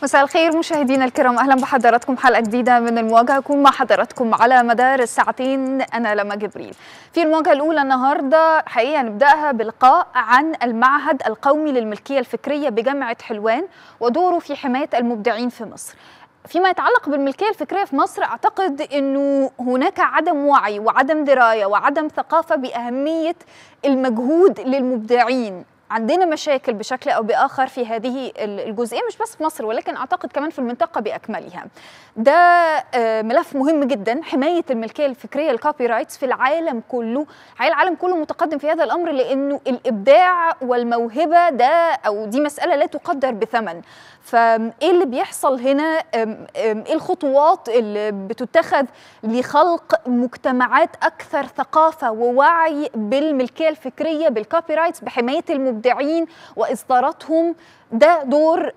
مساء الخير مشاهدينا الكرام اهلا بحضراتكم حلقه جديده من المواجهه اكون مع حضراتكم على مدار الساعتين انا لما جبريل في المواجهه الاولى النهارده حقيقه نبداها بلقاء عن المعهد القومي للملكيه الفكريه بجامعه حلوان ودوره في حمايه المبدعين في مصر فيما يتعلق بالملكيه الفكريه في مصر اعتقد انه هناك عدم وعي وعدم درايه وعدم ثقافه باهميه المجهود للمبدعين عندنا مشاكل بشكل او باخر في هذه الجزئيه مش بس في مصر ولكن اعتقد كمان في المنطقه باكملها. ده ملف مهم جدا حمايه الملكيه الفكريه الكوبي رايتس في العالم كله، العالم كله متقدم في هذا الامر لانه الابداع والموهبه ده او دي مساله لا تقدر بثمن. فايه اللي بيحصل هنا؟ ايه الخطوات اللي بتتخذ لخلق مجتمعات اكثر ثقافه ووعي بالملكيه الفكريه بالكوبي رايتس بحمايه المبدعين المبدعين واصداراتهم ده دور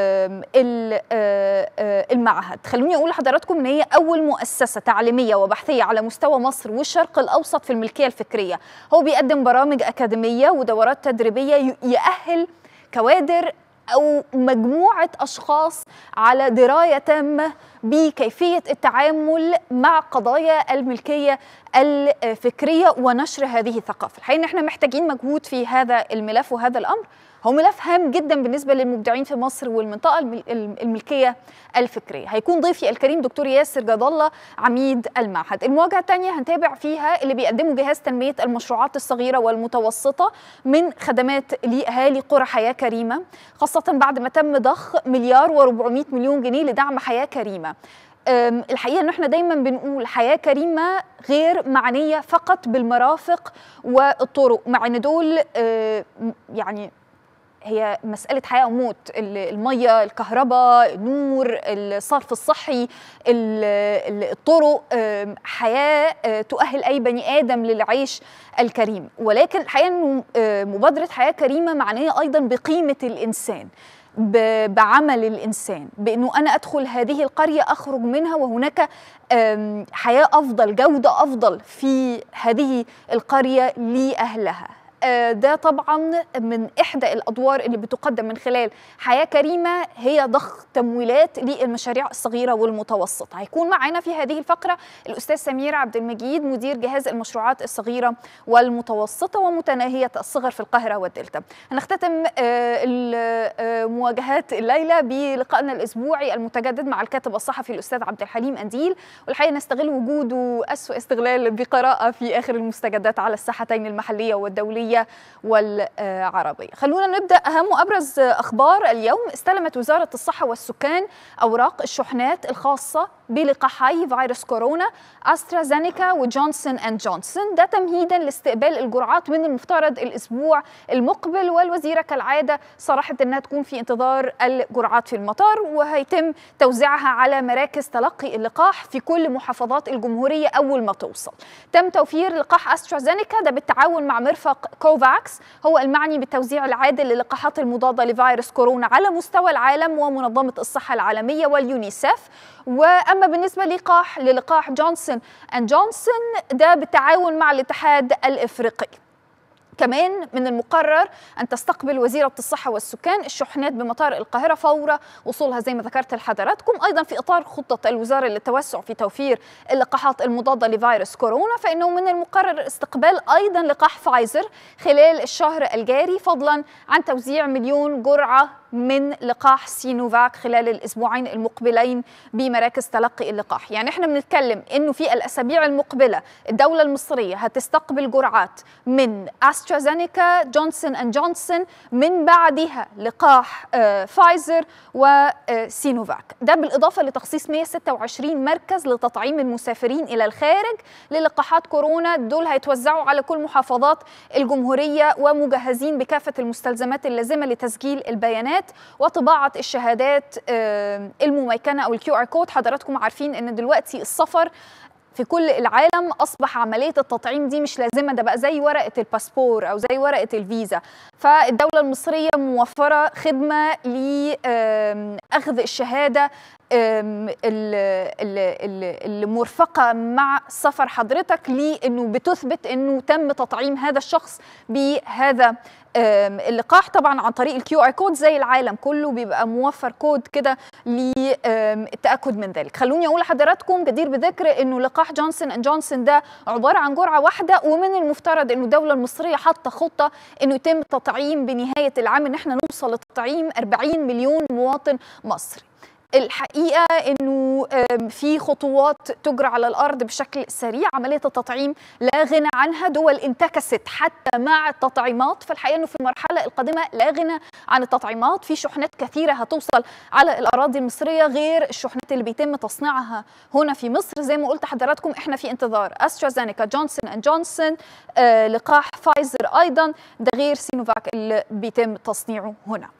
المعهد خلوني اقول لحضراتكم ان هي اول مؤسسه تعليميه وبحثيه على مستوى مصر والشرق الاوسط في الملكيه الفكريه هو بيقدم برامج اكاديميه ودورات تدريبيه يأهل كوادر او مجموعه اشخاص على درايه تامه بكيفيه التعامل مع قضايا الملكيه الفكريه ونشر هذه الثقافه الحقيقه ان احنا محتاجين مجهود في هذا الملف وهذا الامر هو ملف هام جدا بالنسبه للمبدعين في مصر والمنطقه الملكيه الفكريه هيكون ضيفي الكريم دكتور ياسر جد الله عميد المعهد المواجهه الثانيه هنتابع فيها اللي بيقدمه جهاز تنميه المشروعات الصغيره والمتوسطه من خدمات لاهالي قرى حياه كريمه خاصه بعد ما تم ضخ مليار و400 مليون جنيه لدعم حياه كريمه الحقيقه ان احنا دايما بنقول حياه كريمه غير معنيه فقط بالمرافق والطرق مع ان دول يعني هي مسألة حياة وموت المية الكهرباء النور الصرف الصحي الطرق حياة تؤهل أي بني آدم للعيش الكريم ولكن الحقيقة أنه مبادرة حياة كريمة معنية أيضا بقيمة الإنسان بعمل الانسان بانه انا ادخل هذه القريه اخرج منها وهناك حياه افضل جوده افضل في هذه القريه لاهلها ده طبعا من احدى الادوار اللي بتقدم من خلال حياه كريمه هي ضخ تمويلات للمشاريع الصغيره والمتوسطه هيكون معانا في هذه الفقره الاستاذ سمير عبد المجيد مدير جهاز المشروعات الصغيره والمتوسطه ومتناهيه الصغر في القاهره والدلتا هنختتم مواجهات الليله بلقائنا الاسبوعي المتجدد مع الكاتب الصحفي الاستاذ عبد الحليم انديل والحقيقه نستغل وجوده اسوء استغلال بقراءه في اخر المستجدات على الساحتين المحليه والدوليه والعربية خلونا نبدأ أهم وأبرز أخبار اليوم استلمت وزارة الصحة والسكان أوراق الشحنات الخاصة بلقاحي فيروس كورونا أسترازينيكا وجونسون أند جونسون ده تمهيدا لاستقبال الجرعات من المفترض الأسبوع المقبل والوزيرة كالعادة صرحت أنها تكون في انتظار الجرعات في المطار وهيتم توزيعها على مراكز تلقي اللقاح في كل محافظات الجمهورية أول ما توصل تم توفير لقاح أسترازينيكا ده بالتعاون مع مرفق كوفاكس هو المعني بالتوزيع العادل للقاحات المضادة لفيروس كورونا على مستوى العالم ومنظمة الصحة العالمية واليونيسف واما بالنسبه لقاح للقاح جونسون اند جونسون ده بالتعاون مع الاتحاد الافريقي كمان من المقرر أن تستقبل وزيرة الصحة والسكان الشحنات بمطار القاهرة فور وصولها زي ما ذكرت لحضراتكم أيضا في إطار خطة الوزارة للتوسع في توفير اللقاحات المضادة لفيروس كورونا فإنه من المقرر استقبال أيضا لقاح فايزر خلال الشهر الجاري فضلا عن توزيع مليون جرعة من لقاح سينوفاك خلال الاسبوعين المقبلين بمراكز تلقي اللقاح يعني احنا بنتكلم انه في الاسابيع المقبله الدوله المصريه هتستقبل جرعات من استرازينيكا جونسون اند جونسون من بعدها لقاح آه فايزر وسينوفاك ده بالاضافه لتخصيص 126 مركز لتطعيم المسافرين الى الخارج للقاحات كورونا دول هيتوزعوا على كل محافظات الجمهوريه ومجهزين بكافه المستلزمات اللازمه لتسجيل البيانات وطباعه الشهادات المميكنه او الكيو ار كود حضراتكم عارفين ان دلوقتي السفر في كل العالم اصبح عمليه التطعيم دي مش لازمه ده بقى زي ورقه الباسبور او زي ورقه الفيزا فالدوله المصريه موفره خدمه اخذ الشهاده المرفقه مع سفر حضرتك لانه بتثبت انه تم تطعيم هذا الشخص بهذا اللقاح طبعا عن طريق الكيو ار كود زي العالم كله بيبقى موفر كود كده للتاكد من ذلك خلوني اقول لحضراتكم جدير بذكر انه لقاح جونسون اند جونسون ده عباره عن جرعه واحده ومن المفترض انه الدوله المصريه حاطه خطه انه يتم تطعيم بنهايه العام ان احنا نوصل لتطعيم 40 مليون مواطن مصري الحقيقه انه في خطوات تجرى على الارض بشكل سريع عمليه التطعيم لا غنى عنها دول انتكست حتى مع التطعيمات فالحقيقه انه في المرحله القادمه لا غنى عن التطعيمات في شحنات كثيره هتوصل على الاراضي المصريه غير الشحنات اللي بيتم تصنيعها هنا في مصر زي ما قلت حضراتكم احنا في انتظار استرازينيكا جونسون اند جونسون آه لقاح فايزر ايضا ده غير سينوفاك اللي بيتم تصنيعه هنا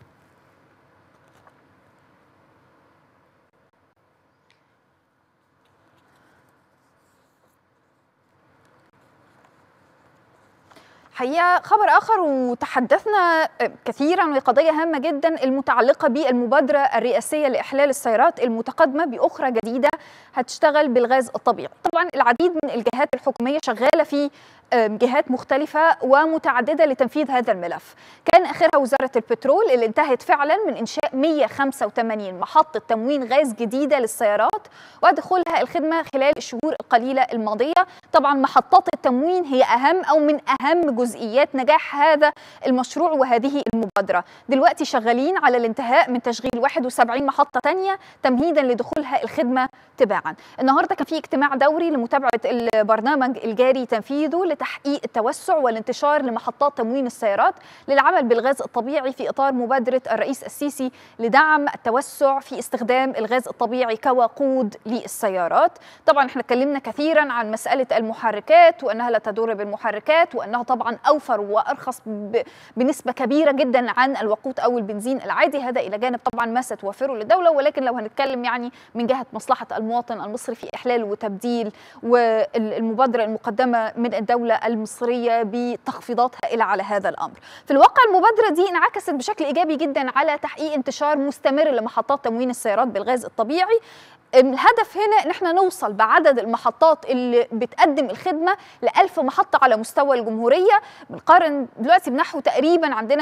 حقيقة خبر آخر وتحدثنا كثيرا وقضية هامة جدا المتعلقة بالمبادرة الرئاسية لإحلال السيارات المتقدمة بأخرى جديدة هتشتغل بالغاز الطبيعي طبعا العديد من الجهات الحكومية شغالة في جهات مختلفة ومتعددة لتنفيذ هذا الملف كان آخرها وزارة البترول اللي انتهت فعلا من إنشاء 185 محطة تموين غاز جديدة للسيارات ودخولها الخدمة خلال الشهور القليلة الماضية طبعا محطات التموين هي أهم أو من أهم جزئيات نجاح هذا المشروع وهذه المبادرة دلوقتي شغالين على الانتهاء من تشغيل 71 محطة تانية تمهيدا لدخولها الخدمة تباعا النهاردة كان في اجتماع دوري لمتابعة البرنامج الجاري تنفيذه لتحقيق التوسع والانتشار لمحطات تموين السيارات للعمل بالغاز الطبيعي في اطار مبادره الرئيس السيسي لدعم التوسع في استخدام الغاز الطبيعي كوقود للسيارات طبعا احنا اتكلمنا كثيرا عن مساله المحركات وانها لا تدور بالمحركات وانها طبعا اوفر وارخص بنسبه كبيره جدا عن الوقود او البنزين العادي هذا الى جانب طبعا ما ستوفره للدوله ولكن لو هنتكلم يعني من جهه مصلحه المواطن المصري في احلال وتبديل والمبادره المقدمه من الدوله الدولة المصرية بتخفيضات هائلة على هذا الأمر في الواقع المبادرة دي انعكست بشكل إيجابي جدا على تحقيق انتشار مستمر لمحطات تموين السيارات بالغاز الطبيعي الهدف هنا ان احنا نوصل بعدد المحطات اللي بتقدم الخدمه ل 1000 محطه على مستوى الجمهوريه بنقارن دلوقتي بنحو تقريبا عندنا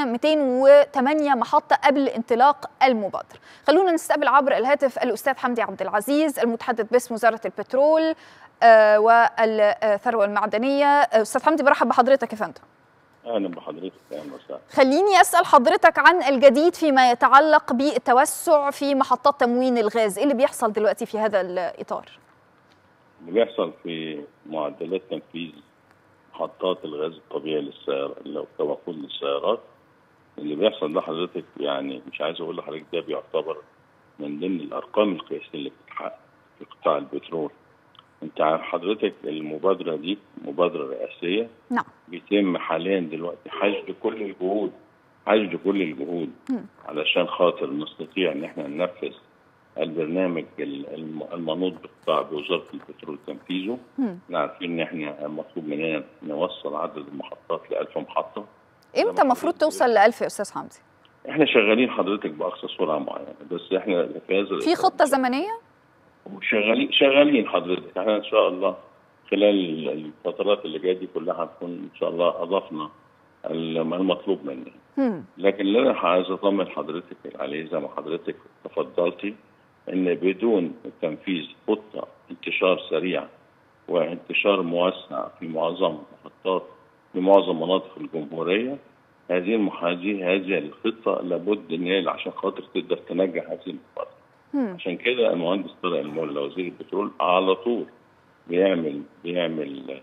208 محطه قبل انطلاق المبادره. خلونا نستقبل عبر الهاتف الاستاذ حمدي عبد العزيز المتحدث باسم وزاره البترول آه والثروه المعدنيه استاذ حمدي برحب بحضرتك يا فندم. اهلا بحضرتك اهلا وسهلا خليني اسال حضرتك عن الجديد فيما يتعلق بالتوسع في محطات تموين الغاز ايه اللي بيحصل دلوقتي في هذا الاطار اللي بيحصل في معدلات تنفيذ محطات الغاز الطبيعي للسيارة لو كوقود للسيارات اللي بيحصل ده حضرتك يعني مش عايز اقول لحضرتك ده بيعتبر من ضمن الارقام القياسيه اللي بتتحقق في قطاع البترول انت عارف حضرتك المبادره دي مبادره رئاسيه نعم بيتم حاليا دلوقتي حشد كل الجهود حشد كل الجهود م. علشان خاطر نستطيع ان احنا ننفذ البرنامج المنوط بقطاع بوزاره البترول تنفيذه احنا عارفين ان احنا مطلوب مننا نوصل عدد المحطات ل 1000 محطه امتى المفروض توصل ل 1000 يا استاذ حمدي؟ احنا شغالين حضرتك باقصى سرعه معينه بس احنا في هذا في خطه زمنيه؟ وشغالين شغالين حضرتك احنا ان شاء الله خلال الفترات اللي جايه دي كلها هنكون ان شاء الله اضفنا المطلوب مننا. لكن اللي انا عايز اطمن حضرتك عليه زي ما حضرتك تفضلتي ان بدون تنفيذ خطه انتشار سريع وانتشار موسع في معظم محطات في معظم مناطق الجمهوريه هذه المحاذيه هذه الخطه لابد ان هي عشان خاطر تقدر تنجح هذه المبادره. عشان كده المهندس طارق المولى وزير البترول على طول بيعمل بيعمل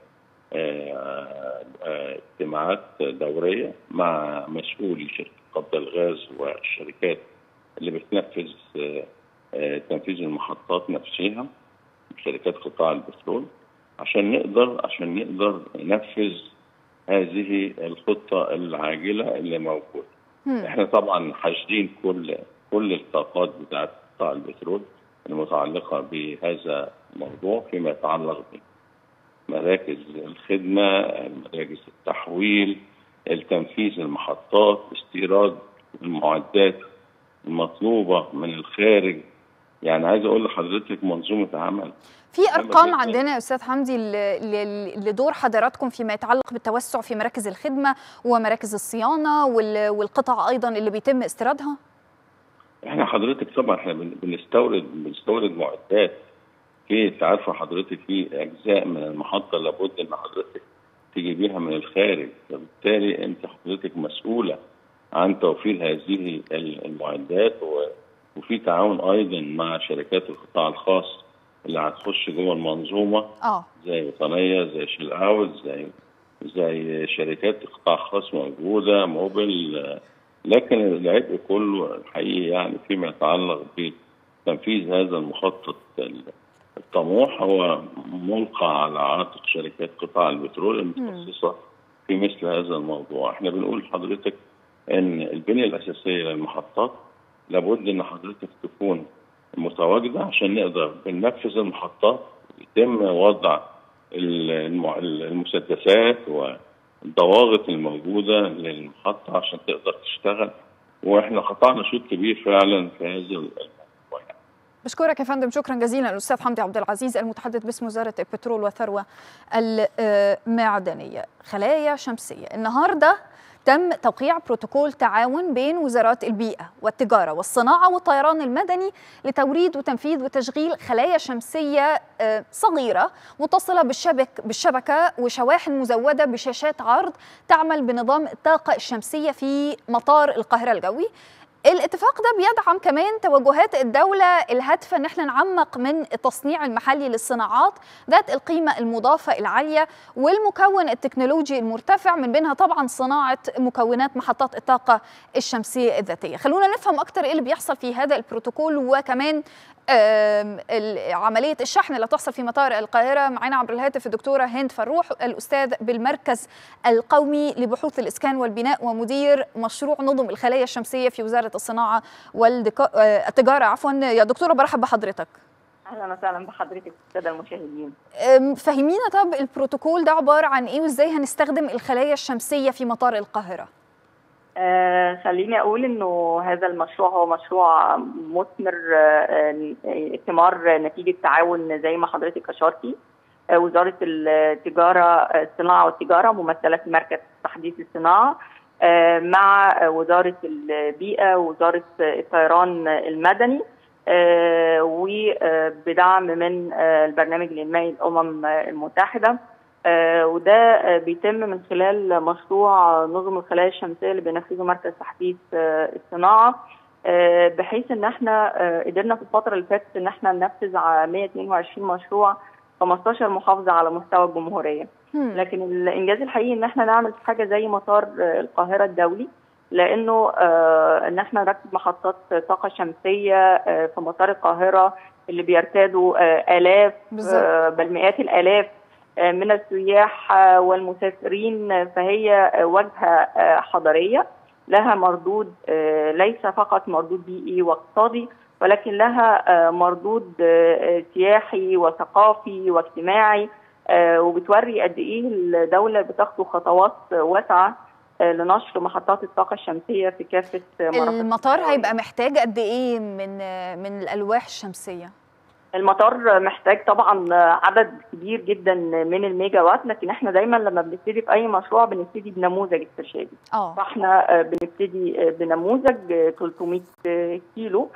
اجتماعات دوريه مع مسؤولي شركه قبض الغاز والشركات اللي بتنفذ تنفيذ المحطات نفسها شركات قطاع البترول عشان نقدر عشان نقدر ننفذ هذه الخطه العاجله اللي موجوده. احنا طبعا حاشدين كل كل الطاقات بتاعت قطاع البترول المتعلقة بهذا الموضوع فيما يتعلق بمراكز الخدمة مراكز التحويل التنفيذ المحطات استيراد المعدات المطلوبه من الخارج يعني عايز اقول لحضرتك منظومه عمل في ارقام عندنا يا استاذ حمدي لدور حضراتكم فيما يتعلق بالتوسع في مراكز الخدمه ومراكز الصيانه والقطع ايضا اللي بيتم استيرادها؟ احنا حضرتك طبعا احنا بنستورد بنستورد معدات في تعرف حضرتك في اجزاء من المحطه لابد ان حضرتك تجيبيها من الخارج فبالتالي انت حضرتك مسؤوله عن توفير هذه المعدات وفي تعاون ايضا مع شركات القطاع الخاص اللي هتخش جوه المنظومه اه زي وطنيه زي شيل اوت زي زي شركات قطاع خاص موجوده موبل لكن العبء كله الحقيقي يعني فيما يتعلق بتنفيذ هذا المخطط الطموح هو ملقى على عاتق شركات قطاع البترول المتخصصه في مثل هذا الموضوع، احنا بنقول لحضرتك ان البنيه الاساسيه للمحطات لابد ان حضرتك تكون متواجده عشان نقدر بننفذ المحطات يتم وضع المسدسات والضواغط الموجوده للمحطه عشان تقدر تشتغل واحنا قطعنا شوط كبير فعلا في هذا بشكرك يا فندم شكرا جزيلا الاستاذ حمدي عبد العزيز المتحدث باسم وزاره البترول والثروه المعدنيه خلايا شمسيه النهارده تم توقيع بروتوكول تعاون بين وزارات البيئة والتجارة والصناعة والطيران المدني لتوريد وتنفيذ وتشغيل خلايا شمسية صغيرة متصلة بالشبك بالشبكة وشواحن مزودة بشاشات عرض تعمل بنظام الطاقة الشمسية في مطار القاهرة الجوي الاتفاق ده بيدعم كمان توجهات الدولة الهادفة ان احنا نعمق من التصنيع المحلي للصناعات ذات القيمة المضافة العالية والمكون التكنولوجي المرتفع من بينها طبعا صناعة مكونات محطات الطاقة الشمسية الذاتية خلونا نفهم اكتر ايه اللي بيحصل في هذا البروتوكول وكمان عملية الشحن اللي تحصل في مطار القاهرة معنا عبر الهاتف الدكتورة هند فروح الأستاذ بالمركز القومي لبحوث الإسكان والبناء ومدير مشروع نظم الخلايا الشمسية في وزارة الصناعة والتجارة عفوا يا دكتورة برحب بحضرتك اهلا وسهلا بحضرتك الساده المشاهدين فهمينا طب البروتوكول ده عباره عن ايه وازاي هنستخدم الخلايا الشمسيه في مطار القاهره آه خليني اقول انه هذا المشروع هو مشروع مثمر آه ثمار نتيجه تعاون زي ما حضرتك اشرتي آه وزاره التجاره الصناعه والتجاره ممثله في مركز تحديث الصناعه آه مع وزاره البيئه ووزاره الطيران المدني آه وبدعم من آه البرنامج الانمائي الامم المتحده آه وده آه بيتم من خلال مشروع نظم الخلايا الشمسيه اللي بينفذه مركز تحديث آه الصناعه بحيث ان احنا قدرنا في الفتره اللي فاتت ان احنا ننفذ على 122 مشروع 15 محافظه على مستوى الجمهوريه لكن الانجاز الحقيقي ان احنا نعمل حاجه زي مطار القاهره الدولي لانه آه ان احنا نركب محطات طاقه شمسيه آه في مطار القاهره اللي بيرتادوا آه الاف آه بل مئات الالاف آه من السياح آه والمسافرين فهي آه وجهه آه حضاريه لها مردود آه ليس فقط مردود بيئي واقتصادي ولكن لها آه مردود آه سياحي وثقافي واجتماعي آه وبتوري قد ايه الدوله بتاخد خطوات واسعه لنشر محطات الطاقة الشمسية في كافة المطار هيبقى محتاج قد إيه من من الألواح الشمسية؟ المطار محتاج طبعا عدد كبير جدا من الميجا وات لكن احنا دايما لما بنبتدي في اي مشروع بنبتدي بنموذج استرشادي اه فاحنا بنبتدي بنموذج 300 كيلو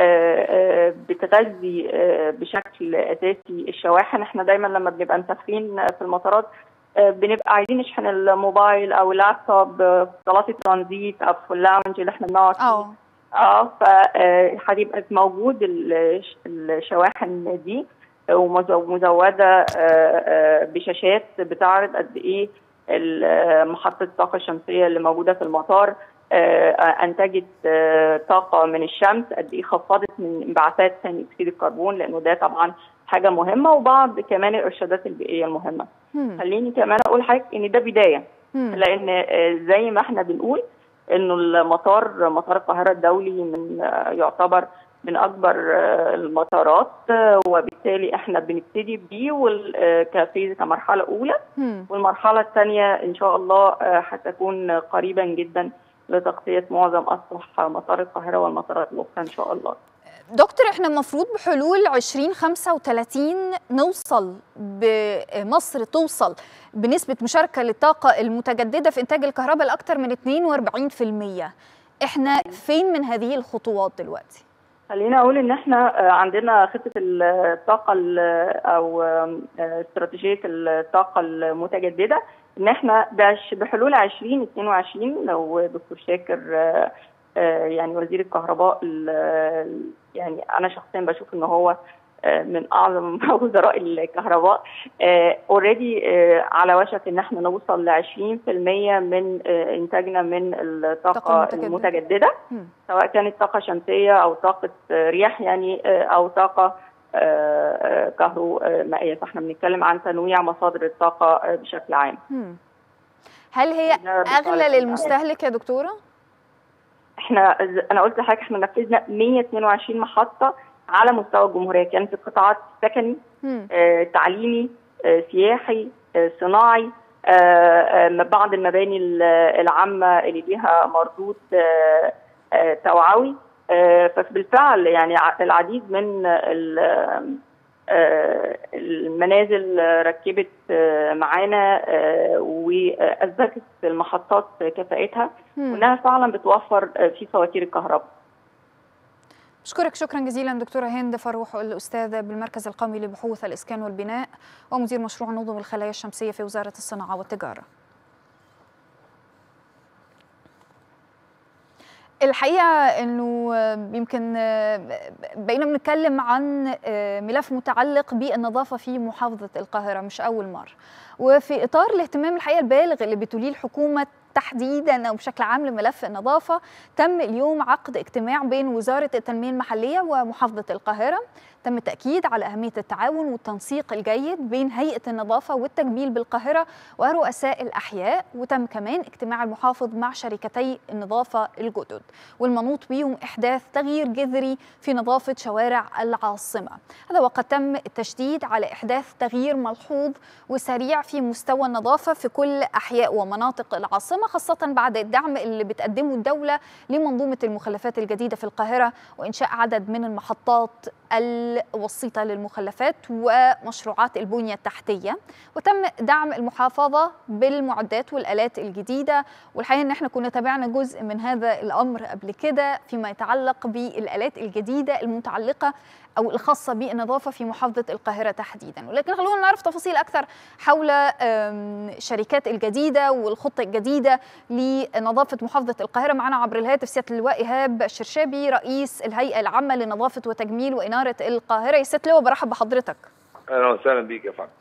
بتغذي بشكل اساسي الشواحن احنا دايما لما بنبقى مسافرين في المطارات بنبقى عايزين نشحن الموبايل او اللابتوب في صالات الترانزيت او في اللاونج اللي احنا بنقعد فيه اه فهيبقى موجود الشواحن دي ومزوده بشاشات بتعرض قد ايه محطه الطاقه الشمسيه اللي موجوده في المطار انتجت طاقه من الشمس قد ايه خفضت من انبعاثات ثاني اكسيد الكربون لانه ده طبعا حاجه مهمه وبعض كمان الارشادات البيئيه المهمه خليني كمان اقول حاجه ان ده بدايه مم. لان زي ما احنا بنقول انه المطار مطار القاهره الدولي من يعتبر من اكبر المطارات وبالتالي احنا بنبتدي بيه كفيز كمرحله اولى مم. والمرحله الثانيه ان شاء الله هتكون قريبا جدا لتغطيه معظم اسطح مطار القاهره والمطارات الاخرى ان شاء الله. دكتور احنا المفروض بحلول 2035 نوصل بمصر توصل بنسبة مشاركة للطاقة المتجددة في إنتاج الكهرباء لأكثر من 42% احنا فين من هذه الخطوات دلوقتي؟ خلينا اقول ان احنا عندنا خطه الطاقه او استراتيجيه الطاقه المتجدده ان احنا بحلول 2022 لو دكتور شاكر يعني وزير الكهرباء يعني انا شخصيا بشوف ان هو من اعظم وزراء الكهرباء اوريدي على وشك ان احنا نوصل ل 20% من انتاجنا من الطاقه المتجدده سواء كانت طاقه شمسيه او طاقه رياح يعني او طاقه كهرومائيه فاحنا بنتكلم عن تنويع مصادر الطاقه بشكل عام. هل هي اغلى للمستهلك يا دكتوره؟ احنا انا قلت لحضرتك احنا نفذنا 122 محطه على مستوى الجمهوريه كانت في القطاعات سكني آه، تعليمي آه، سياحي آه، صناعي آه، آه، بعض المباني العامه اللي ليها مردود آه، آه، توعوي آه، فبالفعل يعني العديد من المنازل ركبت معانا واثبتت المحطات كفاءتها وانها فعلا بتوفر في فواتير الكهرباء. أشكرك شكرا جزيلا دكتورة هند فروح الأستاذة بالمركز القومي لبحوث الإسكان والبناء ومدير مشروع نظم الخلايا الشمسية في وزارة الصناعة والتجارة الحقيقة أنه يمكن بقينا بنتكلم عن ملف متعلق بالنظافة في محافظة القاهرة مش أول مرة وفي إطار الاهتمام الحقيقة البالغ اللي بتوليه الحكومة تحديدا او بشكل عام لملف النظافه تم اليوم عقد اجتماع بين وزاره التنميه المحليه ومحافظه القاهره تم التاكيد على اهميه التعاون والتنسيق الجيد بين هيئه النظافه والتجميل بالقاهره ورؤساء الاحياء وتم كمان اجتماع المحافظ مع شركتي النظافه الجدد والمنوط بهم احداث تغيير جذري في نظافه شوارع العاصمه هذا وقد تم التشديد على احداث تغيير ملحوظ وسريع في مستوى النظافه في كل احياء ومناطق العاصمه خاصه بعد الدعم اللي بتقدمه الدوله لمنظومه المخلفات الجديده في القاهره وانشاء عدد من المحطات الوسيطة للمخلفات ومشروعات البنية التحتية وتم دعم المحافظة بالمعدات والآلات الجديدة والحقيقة أن احنا كنا تابعنا جزء من هذا الأمر قبل كده فيما يتعلق بالآلات الجديدة المتعلقة أو الخاصة بالنظافة في محافظة القاهرة تحديدا ولكن خلونا نعرف تفاصيل أكثر حول الشركات الجديدة والخطة الجديدة لنظافة محافظة القاهرة معنا عبر الهاتف سيادة اللواء إيهاب الشرشابي رئيس الهيئة العامة لنظافة وتجميل وإنارة القاهرة يا سيادة اللواء برحب بحضرتك أهلا وسهلا بيك يا فندم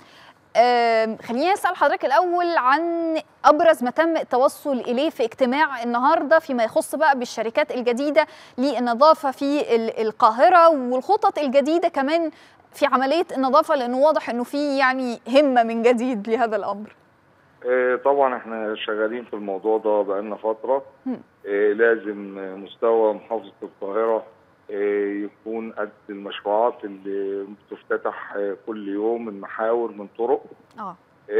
خليني اسال حضرتك الاول عن ابرز ما تم التوصل اليه في اجتماع النهارده فيما يخص بقى بالشركات الجديده للنظافه في القاهره والخطط الجديده كمان في عمليه النظافه لانه واضح انه في يعني همه من جديد لهذا الامر. طبعا احنا شغالين في الموضوع ده بقالنا فتره لازم مستوى محافظه القاهره يكون قد المشروعات اللي بتفتتح كل يوم من محاور من طرق اه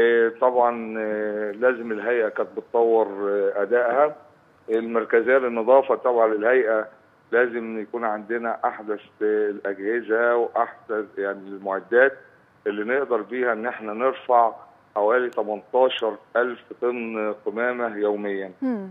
طبعا لازم الهيئه كانت بتطور ادائها المركزيه للنظافه طبعا للهيئه لازم يكون عندنا احدث الاجهزه واحدث يعني المعدات اللي نقدر بيها ان احنا نرفع حوالي 18000 طن قمامه يوميا مم.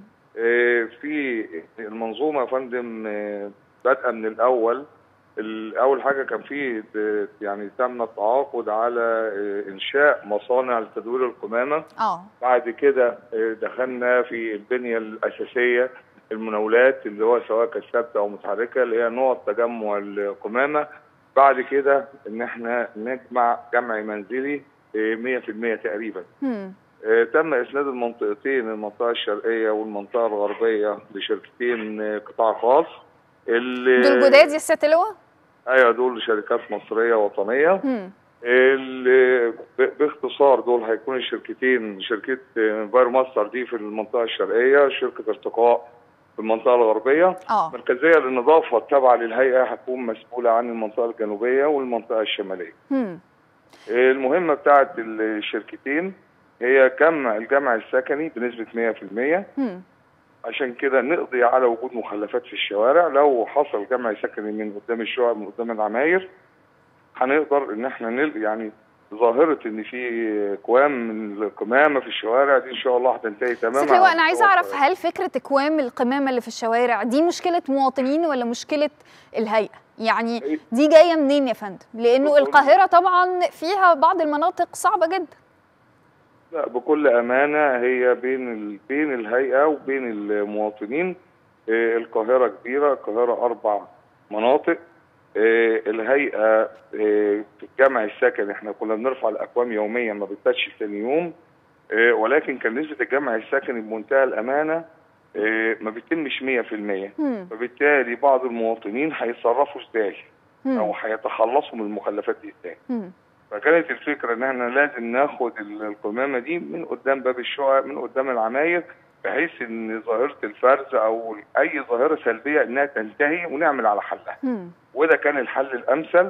في المنظومه يا فندم بادئه من الاول اول حاجه كان في يعني تم التعاقد على انشاء مصانع لتدوير القمامه اه بعد كده دخلنا في البنيه الاساسيه المناولات اللي هو سواء كانت ثابته او متحركه اللي هي نقط تجمع القمامه بعد كده ان احنا نجمع جمع منزلي 100% تقريبا مم. تم اسناد المنطقتين المنطقه الشرقيه والمنطقه الغربيه لشركتين قطاع خاص اللي دول جداد يا سياده اللواء؟ ايوه دول شركات مصريه وطنيه مم. اللي باختصار دول هيكون الشركتين شركه فاير ماستر دي في المنطقه الشرقيه شركه ارتقاء في المنطقه الغربيه اه مركزيه للنظافه التابعه للهيئه هتكون مسؤوله عن المنطقه الجنوبيه والمنطقه الشماليه مم. المهمه بتاعه الشركتين هي جمع الجمع السكني بنسبه 100% مم. عشان كده نقضي على وجود مخلفات في الشوارع لو حصل جمع سكني من قدام الشقق من قدام العماير هنقدر ان احنا نل يعني ظاهرة ان في كوام من القمامة في الشوارع دي ان شاء الله هتنتهي تماما سيد لواء انا عايزه اعرف هل فكرة اكوام القمامة اللي في الشوارع دي مشكلة مواطنين ولا مشكلة الهيئة؟ يعني دي جاية منين يا فندم؟ لانه القاهرة طبعا فيها بعض المناطق صعبة جدا لا بكل امانه هي بين ال... بين الهيئه وبين المواطنين آه القاهره كبيره القاهره اربع مناطق آه الهيئه آه في الجمع السكني احنا كنا بنرفع الاكوام يوميا ما بتباتش ثاني يوم آه ولكن كان نسبه الجمع السكني بمنتهى الامانه آه ما بتتمش 100% مم. فبالتالي بعض المواطنين هيتصرفوا ازاي مم. او هيتخلصوا من المخلفات دي ازاي مم. فكانت الفكره ان احنا لازم ناخد ال- القمامه دي من قدام باب الشقق من قدام العماير بحيث ان ظاهره الفرز او اي ظاهره سلبيه انها تنتهي ونعمل على حلها مم. وده كان الحل الامثل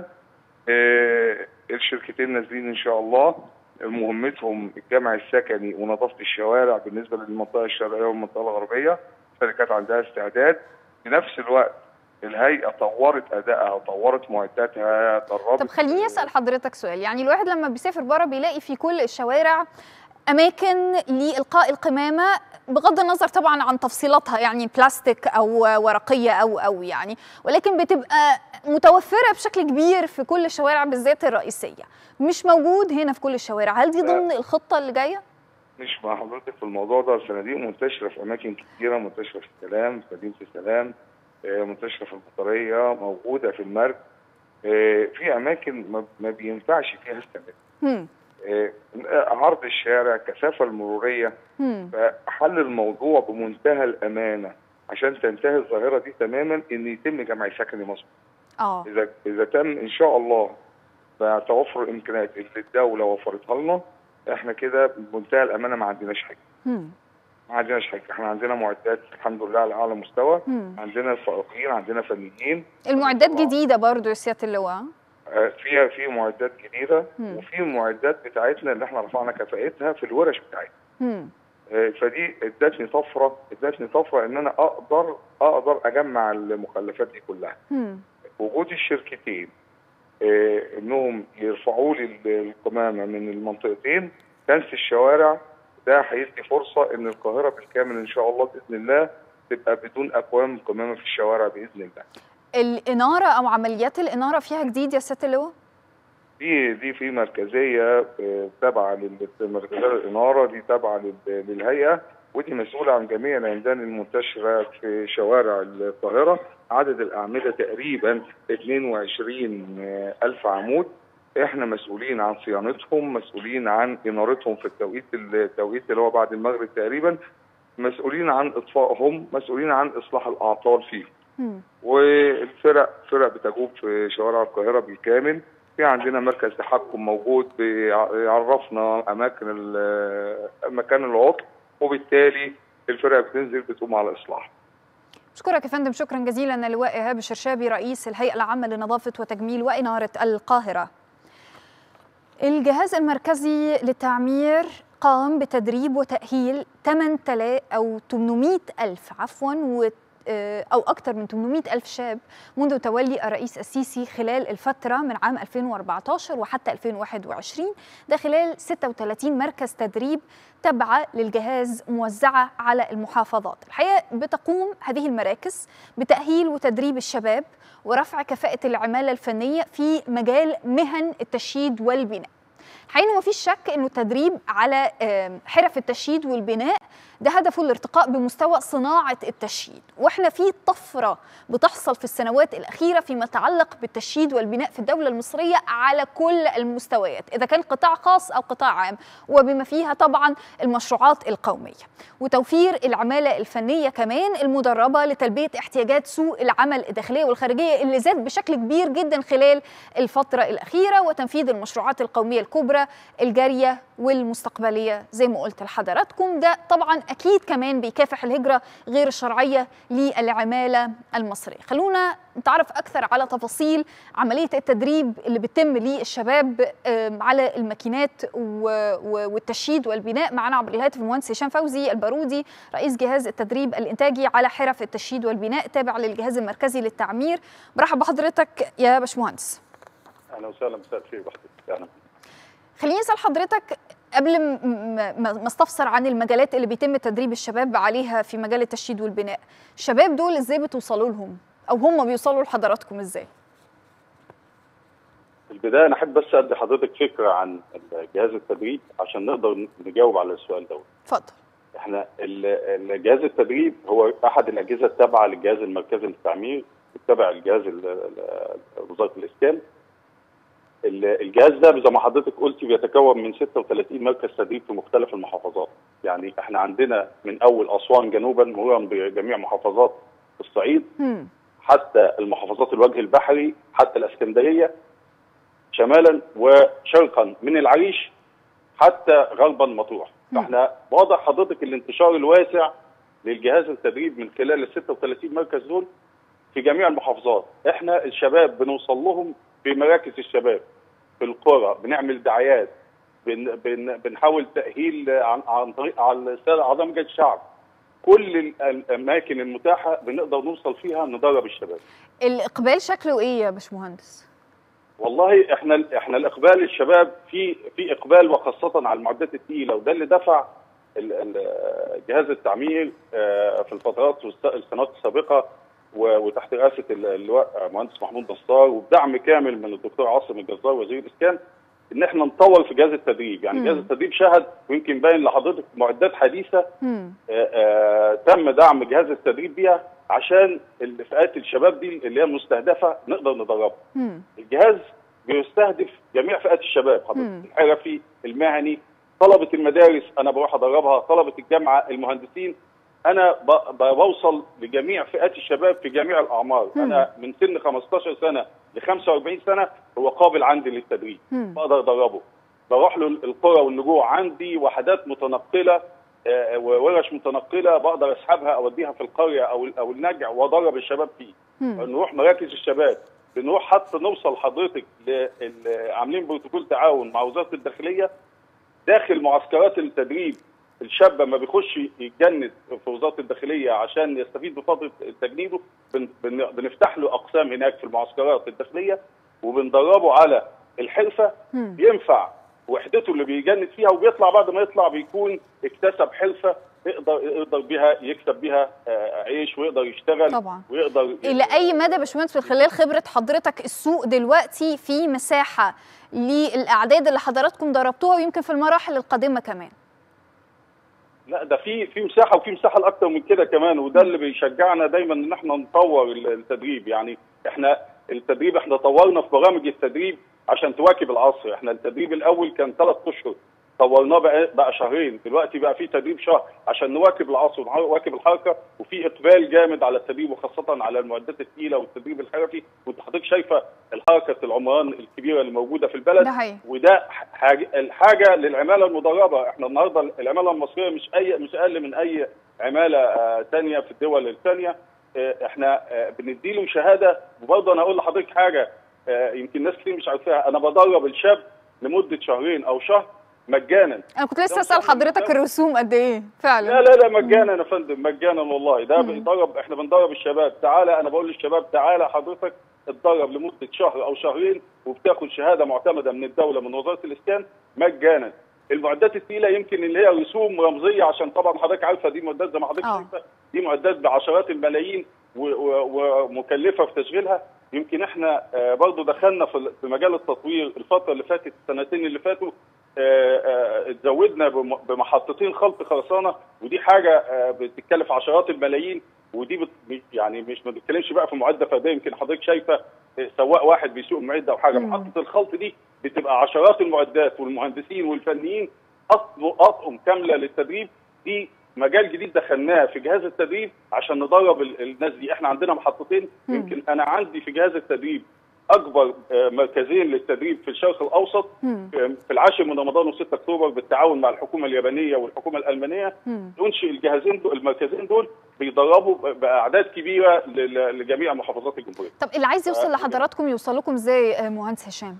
آه الشركتين نازلين ان شاء الله مهمتهم الجمع السكني ونظافه الشوارع بالنسبه للمنطقه الشرقيه والمنطقه الغربيه الشركات عندها استعداد في نفس الوقت الهيئه طورت ادائها طورت معداتها دربت طب خليني اسال حضرتك سؤال يعني الواحد لما بيسافر بره بيلاقي في كل الشوارع اماكن لالقاء القمامه بغض النظر طبعا عن تفصيلاتها يعني بلاستيك او ورقيه او او يعني ولكن بتبقى متوفره بشكل كبير في كل الشوارع بالذات الرئيسيه مش موجود هنا في كل الشوارع هل دي ضمن الخطه اللي جايه مش مع حضرتك في الموضوع ده الصناديق منتشره في اماكن كتيره منتشره في السلام في مدينه السلام آه، منتشره في البطاريه موجوده في المرج آه، في اماكن ما- ما بينفعش فيها السلام هم آه، عرض الشارع كثافه المروريه هم فحل الموضوع بمنتهى الامانه عشان تنتهي الظاهره دي تماما ان يتم جمع سكني مصر اه اذا اذا تم ان شاء الله مع توفر الامكانيات اللي الدوله وفرتها لنا احنا كده بمنتهى الامانه ما عندناش حاجه هم ما عندناش حاجه احنا عندنا معدات الحمد لله على اعلى مستوى هم عندنا فائقين عندنا فنيين المعدات جديده برضو يا سياده اللواء آه، فيها في معدات جديده مم. وفي المعدات بتاعتنا اللي احنا رفعنا كفاءتها في الورش بتاعتنا هم آه، فدي ادتني طفره ادتني طفره ان انا اقدر اقدر اجمع المخلفات دي كلها هم وجود الشركتين آه، انهم يرفعوا لي ال- القمامه من المنطقتين كنس الشوارع ده هيدي فرصه ان القاهره بالكامل ان شاء الله باذن الله تبقى بدون اكوام قمامه في الشوارع باذن الله. الاناره او عمليات الاناره فيها جديد يا سياده اللواء دي دي في مركزيه آه، تابعه لمركزيه الاناره دي تابعه لل- للهيئه ودي مسؤوله عن جميع العمدان المنتشره في شوارع القاهره عدد الاعمده تقريبا 22 آه، الف عمود احنا مسؤولين عن صيانتهم مسؤولين عن انارتهم في التوقيت التوقيت اللي هو بعد المغرب تقريبا مسؤولين عن اطفائهم مسؤولين عن اصلاح الاعطال فيهم هم والفرق فرق بتجوب في شوارع القاهره بالكامل في عندنا مركز تحكم موجود بيعرفنا اماكن ال- مكان العطل وبالتالي الفرق بتنزل بتقوم على الاصلاح أشكرك يا فندم شكرا جزيلا اللواء إيهاب الشرشابي رئيس الهيئة العامة لنظافة وتجميل وإنارة القاهرة الجهاز المركزي للتعمير قام بتدريب وتأهيل 8000 أو 800 ألف عفوا و أو أكثر من 800 ألف شاب منذ تولي الرئيس السيسي خلال الفترة من عام 2014 وحتى 2021 ده خلال 36 مركز تدريب تابعة للجهاز موزعة على المحافظات الحقيقة بتقوم هذه المراكز بتأهيل وتدريب الشباب ورفع كفاءة العمالة الفنية في مجال مهن التشييد والبناء حقيقة ما فيش شك انه التدريب على آم، حرف التشييد والبناء ده هدفه الارتقاء بمستوى صناعة التشييد واحنا في طفرة بتحصل في السنوات الأخيرة فيما يتعلق بالتشييد والبناء في الدولة المصرية على كل المستويات إذا كان قطاع خاص أو قطاع عام وبما فيها طبعا المشروعات القومية وتوفير العمالة الفنية كمان المدربة لتلبية احتياجات سوق العمل الداخلية والخارجية اللي زاد بشكل كبير جدا خلال الفترة الأخيرة وتنفيذ المشروعات القومية الكبرى الجارية والمستقبلية زي ما قلت لحضراتكم ده طبعا اكيد كمان بيكافح الهجره غير الشرعيه للعماله المصريه خلونا نتعرف اكثر على تفاصيل عمليه التدريب اللي بتتم للشباب على الماكينات والتشييد والبناء معنا عبر الهاتف المهندس هشام فوزي البارودي رئيس جهاز التدريب الانتاجي على حرف التشييد والبناء تابع للجهاز المركزي للتعمير برحب بحضرتك يا باشمهندس اهلا وسهلا مساء الخير بحضرتك اهلا خليني اسال حضرتك قبل ما استفسر عن المجالات اللي بيتم تدريب الشباب عليها في مجال التشييد والبناء الشباب دول ازاي بتوصلوا لهم او هم بيوصلوا لحضراتكم ازاي في البدايه انا احب بس ادي حضرتك فكره عن جهاز التدريب عشان نقدر نجاوب على السؤال دوت اتفضل احنا جهاز التدريب هو احد الاجهزه التابعه للجهاز المركزي للتعمير التابع لجهاز وزاره الاسكان الجهاز ده زي ما حضرتك قلتي بيتكون من 36 مركز تدريب في مختلف المحافظات يعني احنا عندنا من اول اسوان جنوبا مرورا بجميع محافظات الصعيد حتى المحافظات الوجه البحري حتى الاسكندريه شمالا وشرقا من العريش حتى غربا مطروح فاحنا واضح حضرتك الانتشار الواسع للجهاز التدريب من خلال ال 36 مركز دول في جميع المحافظات احنا الشباب بنوصل لهم في مراكز الشباب في القرى بنعمل دعايات بن بن بنحاول تاهيل عن عن طريق على اعضاء مجلس الشعب كل الاماكن المتاحه بنقدر نوصل فيها ندرب الشباب الاقبال شكله ايه يا باشمهندس والله احنا احنا الاقبال الشباب في في اقبال وخاصه على المعدات الثقيله وده اللي دفع جهاز التعمير في الفترات والسنوات السابقه وتحت رئاسه اللواء مهندس محمود نصار وبدعم كامل من الدكتور عاصم الجزار وزير الاسكان ان احنا نطور في جهاز التدريب يعني جهاز التدريب شهد ويمكن باين لحضرتك معدات حديثه آآ آآ تم دعم جهاز التدريب بيها عشان فئات الشباب دي اللي هي مستهدفه نقدر ندربها الجهاز بيستهدف جميع فئات الشباب حضرتك الحرفي المهني طلبه المدارس انا بروح ادربها طلبه الجامعه المهندسين انا بوصل لجميع فئات الشباب في جميع الاعمار مم. انا من سن 15 سنه ل 45 سنه هو قابل عندي للتدريب مم. بقدر ادربه بروح له القرى والنجوع عندي وحدات متنقله آه وورش متنقله بقدر اسحبها اوديها في القريه او او النجع وادرب الشباب فيه مم. نروح مراكز الشباب بنروح حتى نوصل حضرتك عاملين بروتوكول تعاون مع وزاره الداخليه داخل معسكرات التدريب الشاب لما بيخش يتجند في وزاره الداخليه عشان يستفيد بفتره تجنيده بن بن بنفتح له اقسام هناك في المعسكرات الداخليه وبندربه على الحرفه م. ينفع وحدته اللي بيجند فيها وبيطلع بعد ما يطلع بيكون اكتسب حرفه يقدر يقدر بها يكسب بها عيش ويقدر يشتغل طبعا ويقدر الى اي مدى يا باشمهندس من خلال خبره حضرتك السوق دلوقتي في مساحه للاعداد اللي حضراتكم ضربتوها ويمكن في المراحل القادمه كمان لا ده في في مساحه وفي مساحه لاكثر من كده كمان وده اللي بيشجعنا دايما ان احنا نطور التدريب يعني احنا التدريب احنا طورنا في برامج التدريب عشان تواكب العصر احنا التدريب الاول كان ثلاث اشهر طورناه بقى, بقى شهرين دلوقتي بقى في تدريب شهر عشان نواكب العصر ونواكب الحركه وفي اقبال جامد على التدريب وخاصه على المعدات الثقيله والتدريب الحرفي وانت حضرتك شايفه الحركه العمران الكبيره اللي موجوده في البلد ده حقيقي. وده حاجة الحاجه للعماله المدربه احنا النهارده العماله المصريه مش اي مش اقل من اي عماله آه ثانيه في الدول الثانيه آه احنا آه بنديله شهاده وبرضه انا اقول لحضرتك حاجه آه يمكن ناس كتير مش عارفاها انا بدرب الشاب لمده شهرين او شهر مجانا انا كنت لسه اسال حضرتك الرسوم قد ايه فعلا لا لا لا مجانا يا فندم مجانا والله ده بيدرب احنا بندرب الشباب تعالى انا بقول للشباب تعالى حضرتك اتدرب لمده شهر او شهرين وبتاخد شهاده معتمده من الدوله من وزاره الاسكان مجانا المعدات الثقيله يمكن اللي هي رسوم رمزيه عشان طبعا حضرتك عارفه دي معدات زي ما حضرتك شايفه دي معدات بعشرات الملايين ومكلفه في تشغيلها يمكن احنا برضو دخلنا في مجال التطوير الفتره اللي فاتت السنتين اللي فاتوا اتزودنا بمحطتين خلط خرسانه ودي حاجه بتتكلف عشرات الملايين ودي بت يعني مش ما بنتكلمش بقى في معده فرديه يمكن حضرتك شايفه سواق واحد بيسوق معده او حاجه محطه الخلط دي بتبقى عشرات المعدات والمهندسين والفنيين اطقم كامله للتدريب دي مجال جديد دخلناه في جهاز التدريب عشان ندرب الناس دي احنا عندنا محطتين يمكن انا عندي في جهاز التدريب اكبر مركزين للتدريب في الشرق الاوسط في العاشر من رمضان و6 اكتوبر بالتعاون مع الحكومه اليابانيه والحكومه الالمانيه ينشئ الجهازين دول المركزين دول بيدربوا باعداد كبيره لجميع محافظات الجمهوريه. طب اللي عايز يوصل لحضراتكم يوصل لكم ازاي مهندس هشام؟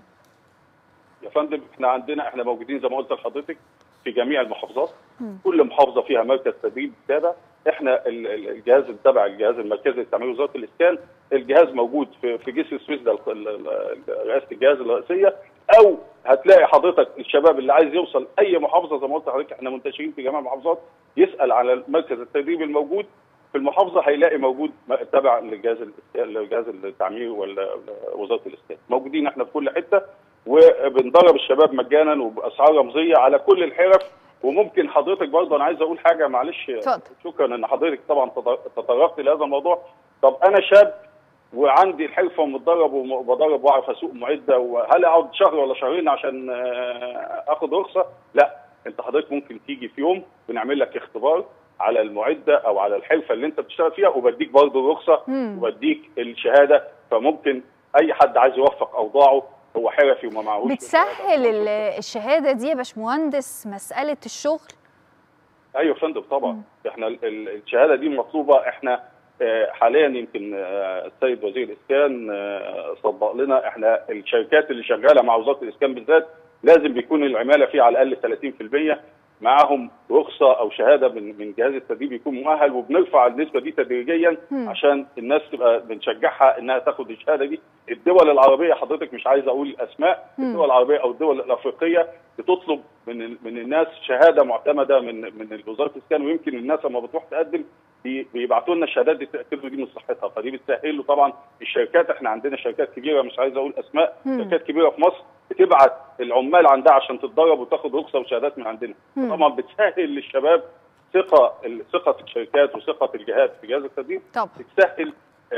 يا فندم احنا عندنا احنا موجودين زي ما قلت لحضرتك في جميع المحافظات كل محافظه فيها مركز تدريب تابع احنا الجهاز التابع الجهاز المركزي لتعمير وزاره الاسكان الجهاز موجود في في جسر السويس ده رئاسه الجهاز الرئيسيه او هتلاقي حضرتك الشباب اللي عايز يوصل اي محافظه زي ما قلت لحضرتك احنا منتشرين في جميع المحافظات يسال على مركز التدريب الموجود في المحافظه هيلاقي موجود تابع لجهاز لجهاز التعمير وزاره الاسكان موجودين احنا في كل حته وبندرب الشباب مجانا وباسعار رمزيه على كل الحرف وممكن حضرتك برضه انا عايز اقول حاجه معلش شكرا ان حضرتك طبعا تطرقت لهذا الموضوع طب انا شاب وعندي الحرفه ومتدرب وبدرب واعرف اسوق معده وهل اقعد شهر ولا شهرين عشان اخد رخصه؟ لا انت حضرتك ممكن تيجي في يوم ونعمل لك اختبار على المعده او على الحرفه اللي انت بتشتغل فيها وبديك برضه الرخصه وبديك الشهاده فممكن اي حد عايز يوفق اوضاعه هو حرفي وما معهوش بتسهل الشهاده دي يا باشمهندس مساله الشغل ايوه يا فندم طبعا م. احنا الشهاده دي مطلوبه احنا حاليا يمكن السيد وزير الاسكان صدق لنا احنا الشركات اللي شغاله مع وزاره الاسكان بالذات لازم بيكون العماله فيها على الاقل 30% معاهم رخصه او شهاده من من جهاز التدريب يكون مؤهل وبنرفع النسبه دي تدريجيا م. عشان الناس تبقى بنشجعها انها تاخد الشهاده دي الدول العربيه حضرتك مش عايز اقول اسماء م. الدول العربيه او الدول الافريقيه بتطلب من من الناس شهاده معتمده من من وزاره الاسكان ويمكن الناس لما بتروح تقدم بيبعتوا لنا الشهادات دي تاكدوا دي من صحتها فدي بتسهل له طبعا الشركات احنا عندنا شركات كبيره مش عايز اقول اسماء م. شركات كبيره في مصر بتبعت العمال عندها عشان تتدرب وتاخد رخصه وشهادات من عندنا م. طبعا بتسهل للشباب ثقه ثقه الشركات وثقه الجهات في جهاز التدريب طبعا بتسهل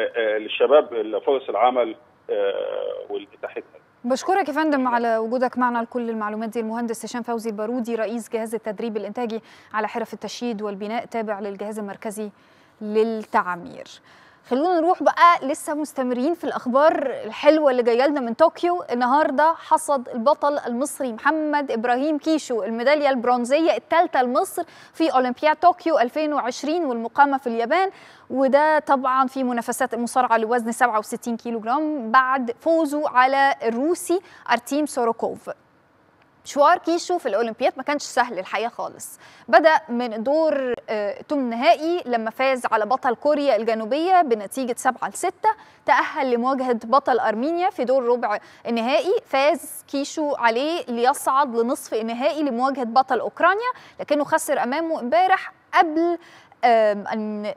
للشباب فرص العمل واتاحتها بشكرك يا فندم على وجودك معنا لكل المعلومات دي المهندس هشام فوزي البارودي رئيس جهاز التدريب الانتاجي على حرف التشييد والبناء تابع للجهاز المركزي للتعمير خلونا نروح بقى لسه مستمرين في الاخبار الحلوه اللي جايه لنا من طوكيو النهارده حصد البطل المصري محمد ابراهيم كيشو الميداليه البرونزيه الثالثه لمصر في اولمبياد طوكيو 2020 والمقامه في اليابان وده طبعا في منافسات المصارعه لوزن 67 كيلو جرام بعد فوزه على الروسي ارتيم سوروكوف مشوار كيشو في الاولمبياد ما كانش سهل الحقيقه خالص بدا من دور ثمن نهائي لما فاز على بطل كوريا الجنوبيه بنتيجه 7 ل 6 تاهل لمواجهه بطل ارمينيا في دور ربع النهائي فاز كيشو عليه ليصعد لنصف النهائي لمواجهه بطل اوكرانيا لكنه خسر امامه امبارح قبل ان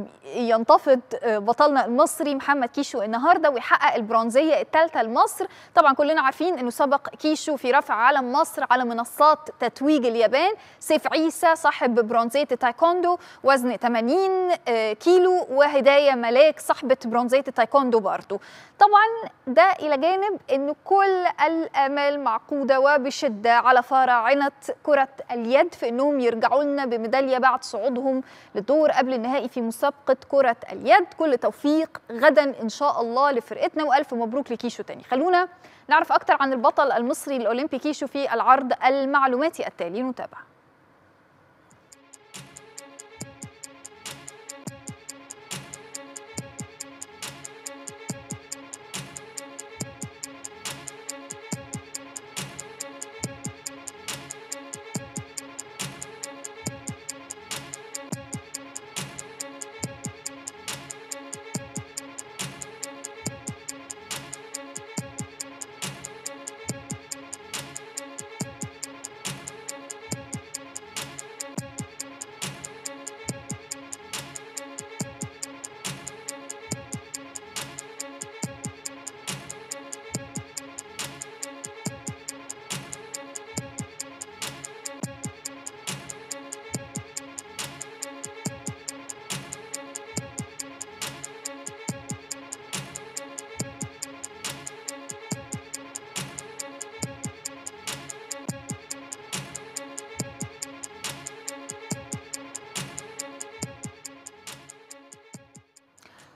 ينتفض بطلنا المصري محمد كيشو النهارده ويحقق البرونزيه الثالثه لمصر طبعا كلنا عارفين انه سبق كيشو في رفع علم مصر على منصات تتويج اليابان سيف عيسى صاحب برونزيه التايكوندو وزن 80 كيلو وهدايه ملاك صاحبه برونزيه التايكوندو برضه طبعا ده الى جانب ان كل الامال معقوده وبشده على فراعنه كره اليد في انهم يرجعوا لنا بميداليه بعد صعودهم للدور قبل النهائي في مسابقة كرة اليد كل توفيق غدا إن شاء الله لفرقتنا وألف مبروك لكيشو تاني خلونا نعرف أكتر عن البطل المصري الأولمبي كيشو في العرض المعلوماتي التالي نتابع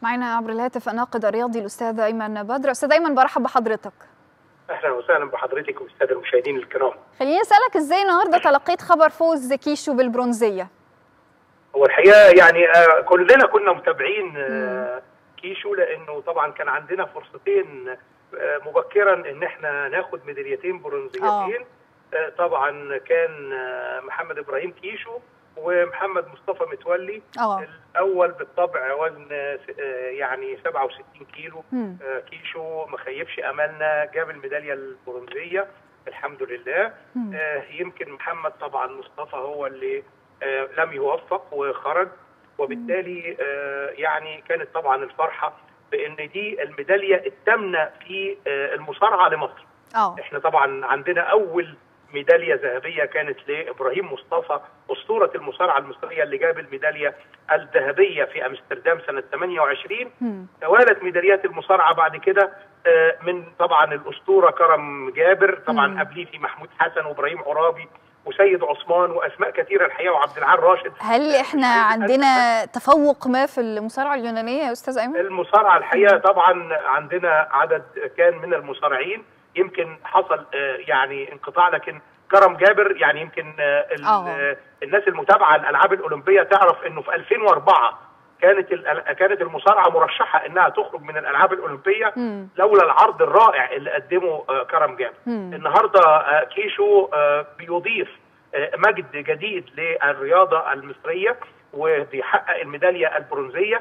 معنا عبر الهاتف الناقد الرياضي الاستاذ ايمن بدر استاذ ايمن برحب بحضرتك اهلا وسهلا بحضرتك والساده المشاهدين الكرام خليني اسالك ازاي النهارده تلقيت خبر فوز كيشو بالبرونزيه هو الحقيقه يعني آه كلنا كنا متابعين آه كيشو لانه طبعا كان عندنا فرصتين آه مبكرا ان احنا ناخد ميداليتين برونزيتين طبعا كان محمد ابراهيم كيشو ومحمد مصطفى متولي أوه. الاول بالطبع وزن يعني 67 كيلو مم. كيشو ما خيبش املنا جاب الميداليه البرونزيه الحمد لله مم. يمكن محمد طبعا مصطفى هو اللي لم يوفق وخرج وبالتالي يعني كانت طبعا الفرحه بان دي الميداليه الثامنه في المصارعه لمصر اه احنا طبعا عندنا اول ميداليه ذهبيه كانت لابراهيم مصطفى اسطوره المصارعه المصريه اللي جاب الميداليه الذهبيه في امستردام سنه 28 مم. توالت ميداليات المصارعه بعد كده من طبعا الاسطوره كرم جابر طبعا قبليه في محمود حسن وابراهيم عرابي وسيد عثمان واسماء كثيره الحقيقه وعبد العال راشد هل احنا عندنا تفوق ما في المصارعه اليونانيه يا استاذ ايمن؟ المصارعه الحقيقه طبعا عندنا عدد كان من المصارعين يمكن حصل يعني انقطاع لكن كرم جابر يعني يمكن أوه. الناس المتابعه الالعاب الاولمبيه تعرف انه في 2004 كانت كانت المصارعه مرشحه انها تخرج من الالعاب الاولمبيه مم. لولا العرض الرائع اللي قدمه كرم جابر مم. النهارده كيشو بيضيف مجد جديد للرياضه المصريه وبيحقق الميداليه البرونزيه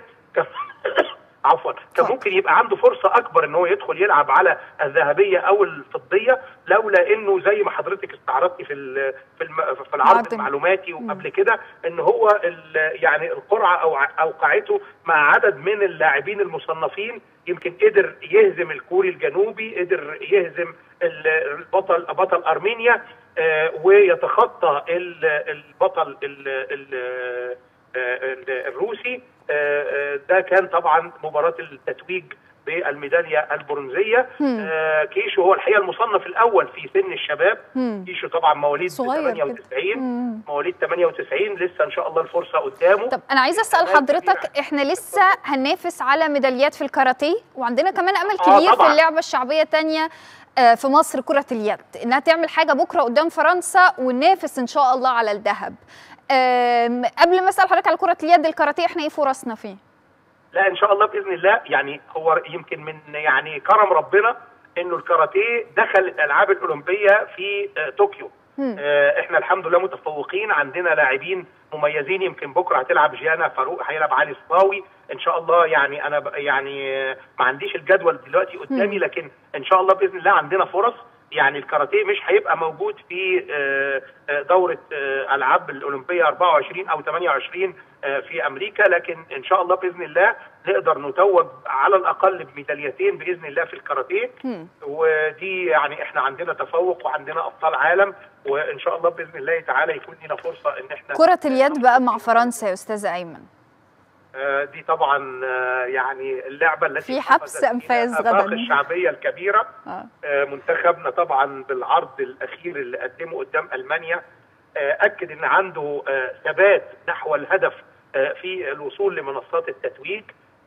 عفوا كان ممكن يبقى عنده فرصه اكبر ان هو يدخل يلعب على الذهبيه او الفضيه لولا انه زي ما حضرتك استعرضتي في في في العرض المعلوماتي وقبل كده ان هو يعني القرعه او اوقعته مع عدد من اللاعبين المصنفين يمكن قدر يهزم الكوري الجنوبي قدر يهزم البطل بطل ارمينيا ويتخطى البطل الروسي ده كان طبعا مباراه التتويج بالميداليه البرونزيه آه كيشو هو الحقيقه المصنف الاول في سن الشباب مم. كيشو طبعا مواليد 98 مواليد 98 لسه ان شاء الله الفرصه قدامه طب انا عايزه اسال حضرتك احنا لسه هننافس على ميداليات في الكاراتيه وعندنا كمان امل كبير آه في اللعبه الشعبيه تانية في مصر كره اليد انها تعمل حاجه بكره قدام فرنسا وننافس ان شاء الله على الذهب قبل ما اسال حضرتك على كره اليد الكاراتيه احنا ايه فرصنا فيه؟ لا ان شاء الله باذن الله يعني هو يمكن من يعني كرم ربنا انه الكاراتيه دخل الالعاب الاولمبيه في طوكيو آه احنا الحمد لله متفوقين عندنا لاعبين مميزين يمكن بكره هتلعب جيانا فاروق هيلعب علي الصاوي ان شاء الله يعني انا يعني ما عنديش الجدول دلوقتي قدامي لكن ان شاء الله باذن الله عندنا فرص يعني الكاراتيه مش هيبقى موجود في دوره العاب الاولمبيه 24 او 28 في امريكا لكن ان شاء الله باذن الله نقدر نتوج على الاقل بميداليتين باذن الله في الكاراتيه ودي يعني احنا عندنا تفوق وعندنا ابطال عالم وان شاء الله باذن الله تعالى يكون لنا فرصه ان احنا كره اليد بقى مع فرنسا يا استاذ ايمن دي طبعا يعني اللعبه التي في حبس انفاس غدا الشعبيه الكبيره آه. منتخبنا طبعا بالعرض الاخير اللي قدمه قدام المانيا اكد ان عنده ثبات نحو الهدف في الوصول لمنصات التتويج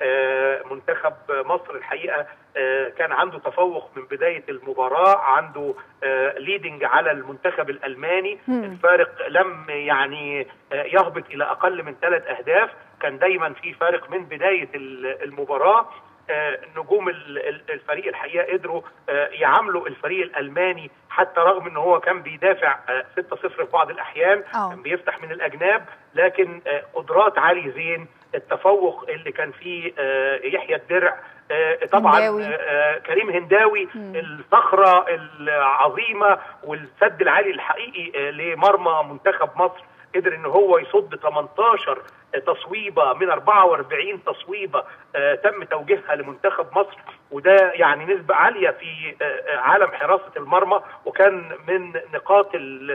منتخب مصر الحقيقه كان عنده تفوق من بدايه المباراه عنده ليدنج على المنتخب الالماني الفارق لم يعني يهبط الى اقل من ثلاث اهداف كان دايما في فارق من بدايه المباراه نجوم الفريق الحقيقه قدروا يعاملوا الفريق الالماني حتى رغم ان هو كان بيدافع 6-0 في بعض الاحيان أوه. كان بيفتح من الاجناب لكن قدرات علي زين التفوق اللي كان فيه يحيى الدرع طبعا هنداوي. كريم هنداوي مم. الصخره العظيمه والسد العالي الحقيقي لمرمى منتخب مصر قدر ان هو يصد 18 تصويبه من 44 تصويبه آه تم توجيهها لمنتخب مصر وده يعني نسبه عاليه في آه عالم حراسه المرمى وكان من نقاط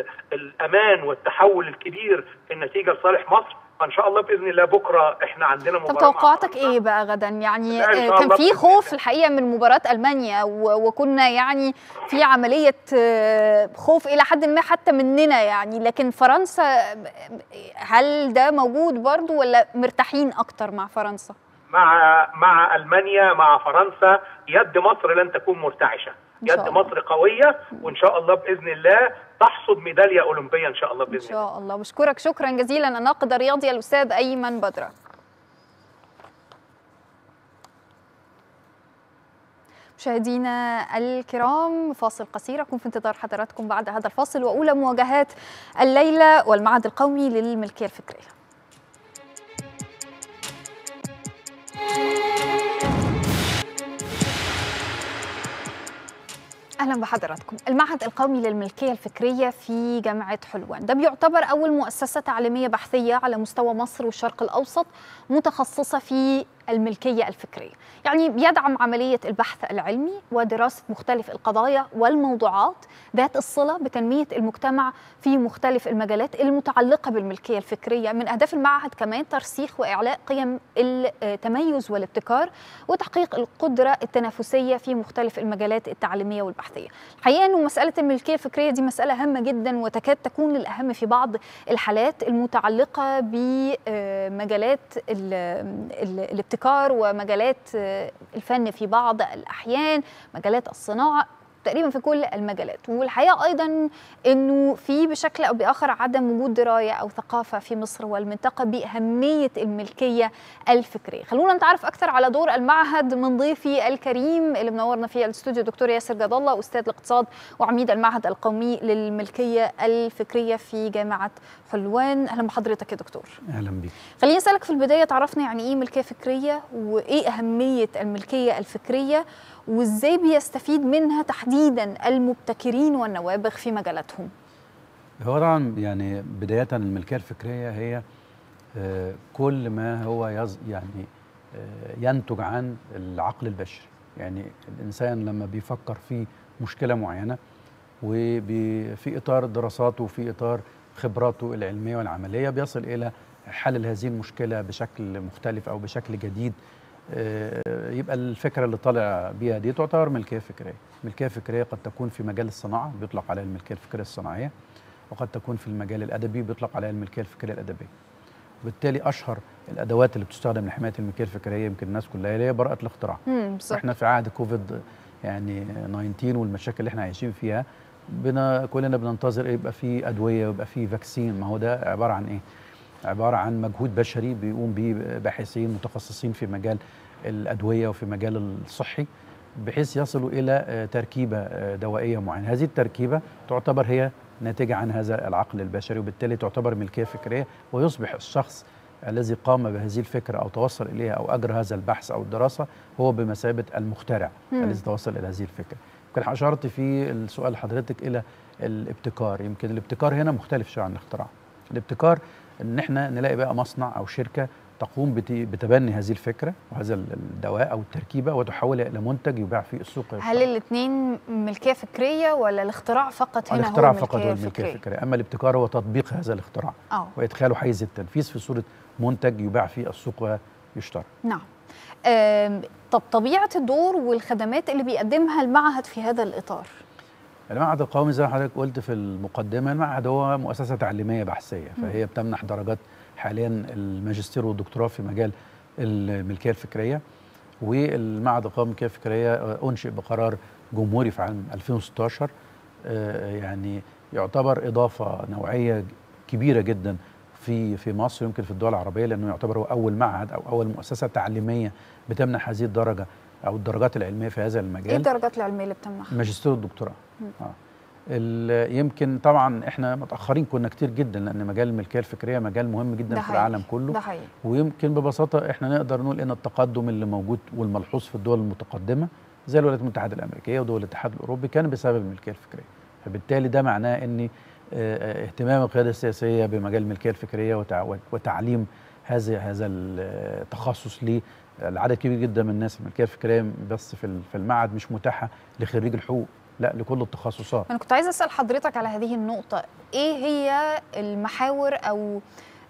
الامان والتحول الكبير في النتيجه لصالح مصر فان شاء الله باذن الله بكره احنا عندنا مباراه طب توقعاتك ايه بقى غدا يعني لا، إن شاء كان الله في بإذن خوف الحقيقه من مباراه المانيا و- وكنا يعني في عمليه آه، خوف الى حد ما حتى مننا يعني لكن فرنسا هل ده موجود برضو ولا مرتاحين اكتر مع فرنسا مع مع المانيا مع فرنسا يد مصر لن تكون مرتعشه يد مصر قويه وان شاء الله باذن الله تحصد ميداليه اولمبيه ان شاء الله باذن الله. ان شاء الله بشكرك شكرا جزيلا الناقد الرياضي الاستاذ ايمن بدره. مشاهدينا الكرام فاصل قصير اكون في انتظار حضراتكم بعد هذا الفاصل واولى مواجهات الليله والمعهد القومي للملكيه الفكريه. اهلا بحضراتكم المعهد القومي للملكيه الفكريه في جامعه حلوان ده بيعتبر اول مؤسسه تعليميه بحثيه على مستوى مصر والشرق الاوسط متخصصه في الملكيه الفكريه يعني بيدعم عمليه البحث العلمي ودراسه مختلف القضايا والموضوعات ذات الصله بتنميه المجتمع في مختلف المجالات المتعلقه بالملكيه الفكريه من اهداف المعهد كمان ترسيخ واعلاء قيم التميز والابتكار وتحقيق القدره التنافسيه في مختلف المجالات التعليميه والبحثيه الحقيقه انه مساله الملكيه الفكريه دي مساله هامه جدا وتكاد تكون الاهم في بعض الحالات المتعلقه بمجالات الابتكار ومجالات الفن في بعض الأحيان مجالات الصناعة تقريبا في كل المجالات والحقيقه ايضا انه في بشكل او باخر عدم وجود درايه او ثقافه في مصر والمنطقه باهميه الملكيه الفكريه خلونا نتعرف اكثر على دور المعهد من ضيفي الكريم اللي منورنا في الاستوديو دكتور ياسر جد الله استاذ الاقتصاد وعميد المعهد القومي للملكيه الفكريه في جامعه حلوان اهلا بحضرتك يا دكتور اهلا بيك خليني اسالك في البدايه تعرفنا يعني ايه ملكيه فكريه وايه اهميه الملكيه الفكريه وازاي بيستفيد منها تحديدا المبتكرين والنوابغ في مجالاتهم هو طبعا يعني بدايه الملكيه الفكريه هي كل ما هو يز يعني ينتج عن العقل البشري يعني الانسان لما بيفكر في مشكله معينه وفي اطار دراساته وفي اطار خبراته العلميه والعمليه بيصل الى حل هذه المشكله بشكل مختلف او بشكل جديد يبقى الفكره اللي طالع بيها دي تعتبر ملكيه فكريه ملكيه فكريه قد تكون في مجال الصناعه بيطلق عليها الملكيه الفكريه الصناعيه وقد تكون في المجال الادبي بيطلق عليها الملكيه الفكريه الادبيه وبالتالي اشهر الادوات اللي بتستخدم لحمايه الملكيه الفكريه يمكن الناس كلها هي براءه الاختراع احنا في عهد كوفيد يعني 19 والمشاكل اللي احنا عايشين فيها بنا كلنا بننتظر يبقى في ادويه ويبقى في فاكسين ما هو ده عباره عن ايه عباره عن مجهود بشري بيقوم به باحثين متخصصين في مجال الادويه وفي مجال الصحي بحيث يصلوا الى تركيبه دوائيه معينه هذه التركيبه تعتبر هي ناتجه عن هذا العقل البشري وبالتالي تعتبر ملكيه فكريه ويصبح الشخص الذي قام بهذه الفكره او توصل اليها او اجرى هذا البحث او الدراسه هو بمثابه المخترع مم. الذي توصل الى هذه الفكره يمكن اشرت في السؤال حضرتك الى الابتكار يمكن الابتكار هنا مختلف شويه عن الاختراع الابتكار ان احنا نلاقي بقى مصنع او شركه تقوم بتبني هذه الفكره وهذا الدواء او التركيبه وتحولها الى منتج يباع في السوق هل الاثنين ملكيه فكريه ولا الاختراع فقط هنا الاختراع هو فقط هو الملكيه الفكريه اما الابتكار هو تطبيق هذا الاختراع أوه. وادخاله حيز التنفيذ في صوره منتج يباع في السوق ويشترى نعم طب طبيعه الدور والخدمات اللي بيقدمها المعهد في هذا الاطار المعهد القومي زي ما حضرتك قلت في المقدمه المعهد هو مؤسسه تعليميه بحثيه فهي بتمنح درجات حاليا الماجستير والدكتوراه في مجال الملكيه الفكريه والمعهد القومي للملكيه الفكريه انشئ بقرار جمهوري في عام 2016 يعني يعتبر اضافه نوعيه كبيره جدا في في مصر يمكن في الدول العربيه لانه يعتبر هو اول معهد او اول مؤسسه تعليميه بتمنح هذه الدرجه او الدرجات العلميه في هذا المجال ايه الدرجات العلميه اللي بتمنحها؟ الماجستير والدكتوراه آه. يمكن طبعا احنا متاخرين كنا كتير جدا لان مجال الملكيه الفكريه مجال مهم جدا في العالم كله ده حقيقي. ويمكن ببساطه احنا نقدر نقول ان التقدم اللي موجود والملحوظ في الدول المتقدمه زي الولايات المتحده الامريكيه ودول الاتحاد الاوروبي كان بسبب الملكيه الفكريه فبالتالي ده معناه ان اهتمام القياده السياسيه بمجال الملكيه الفكريه وتعليم هذا هذا التخصص ليه العدد كبير جدا من الناس الملكيه الفكريه بس في في المعهد مش متاحه لخريج الحقوق لا لكل التخصصات انا كنت عايزه اسال حضرتك على هذه النقطه ايه هي المحاور او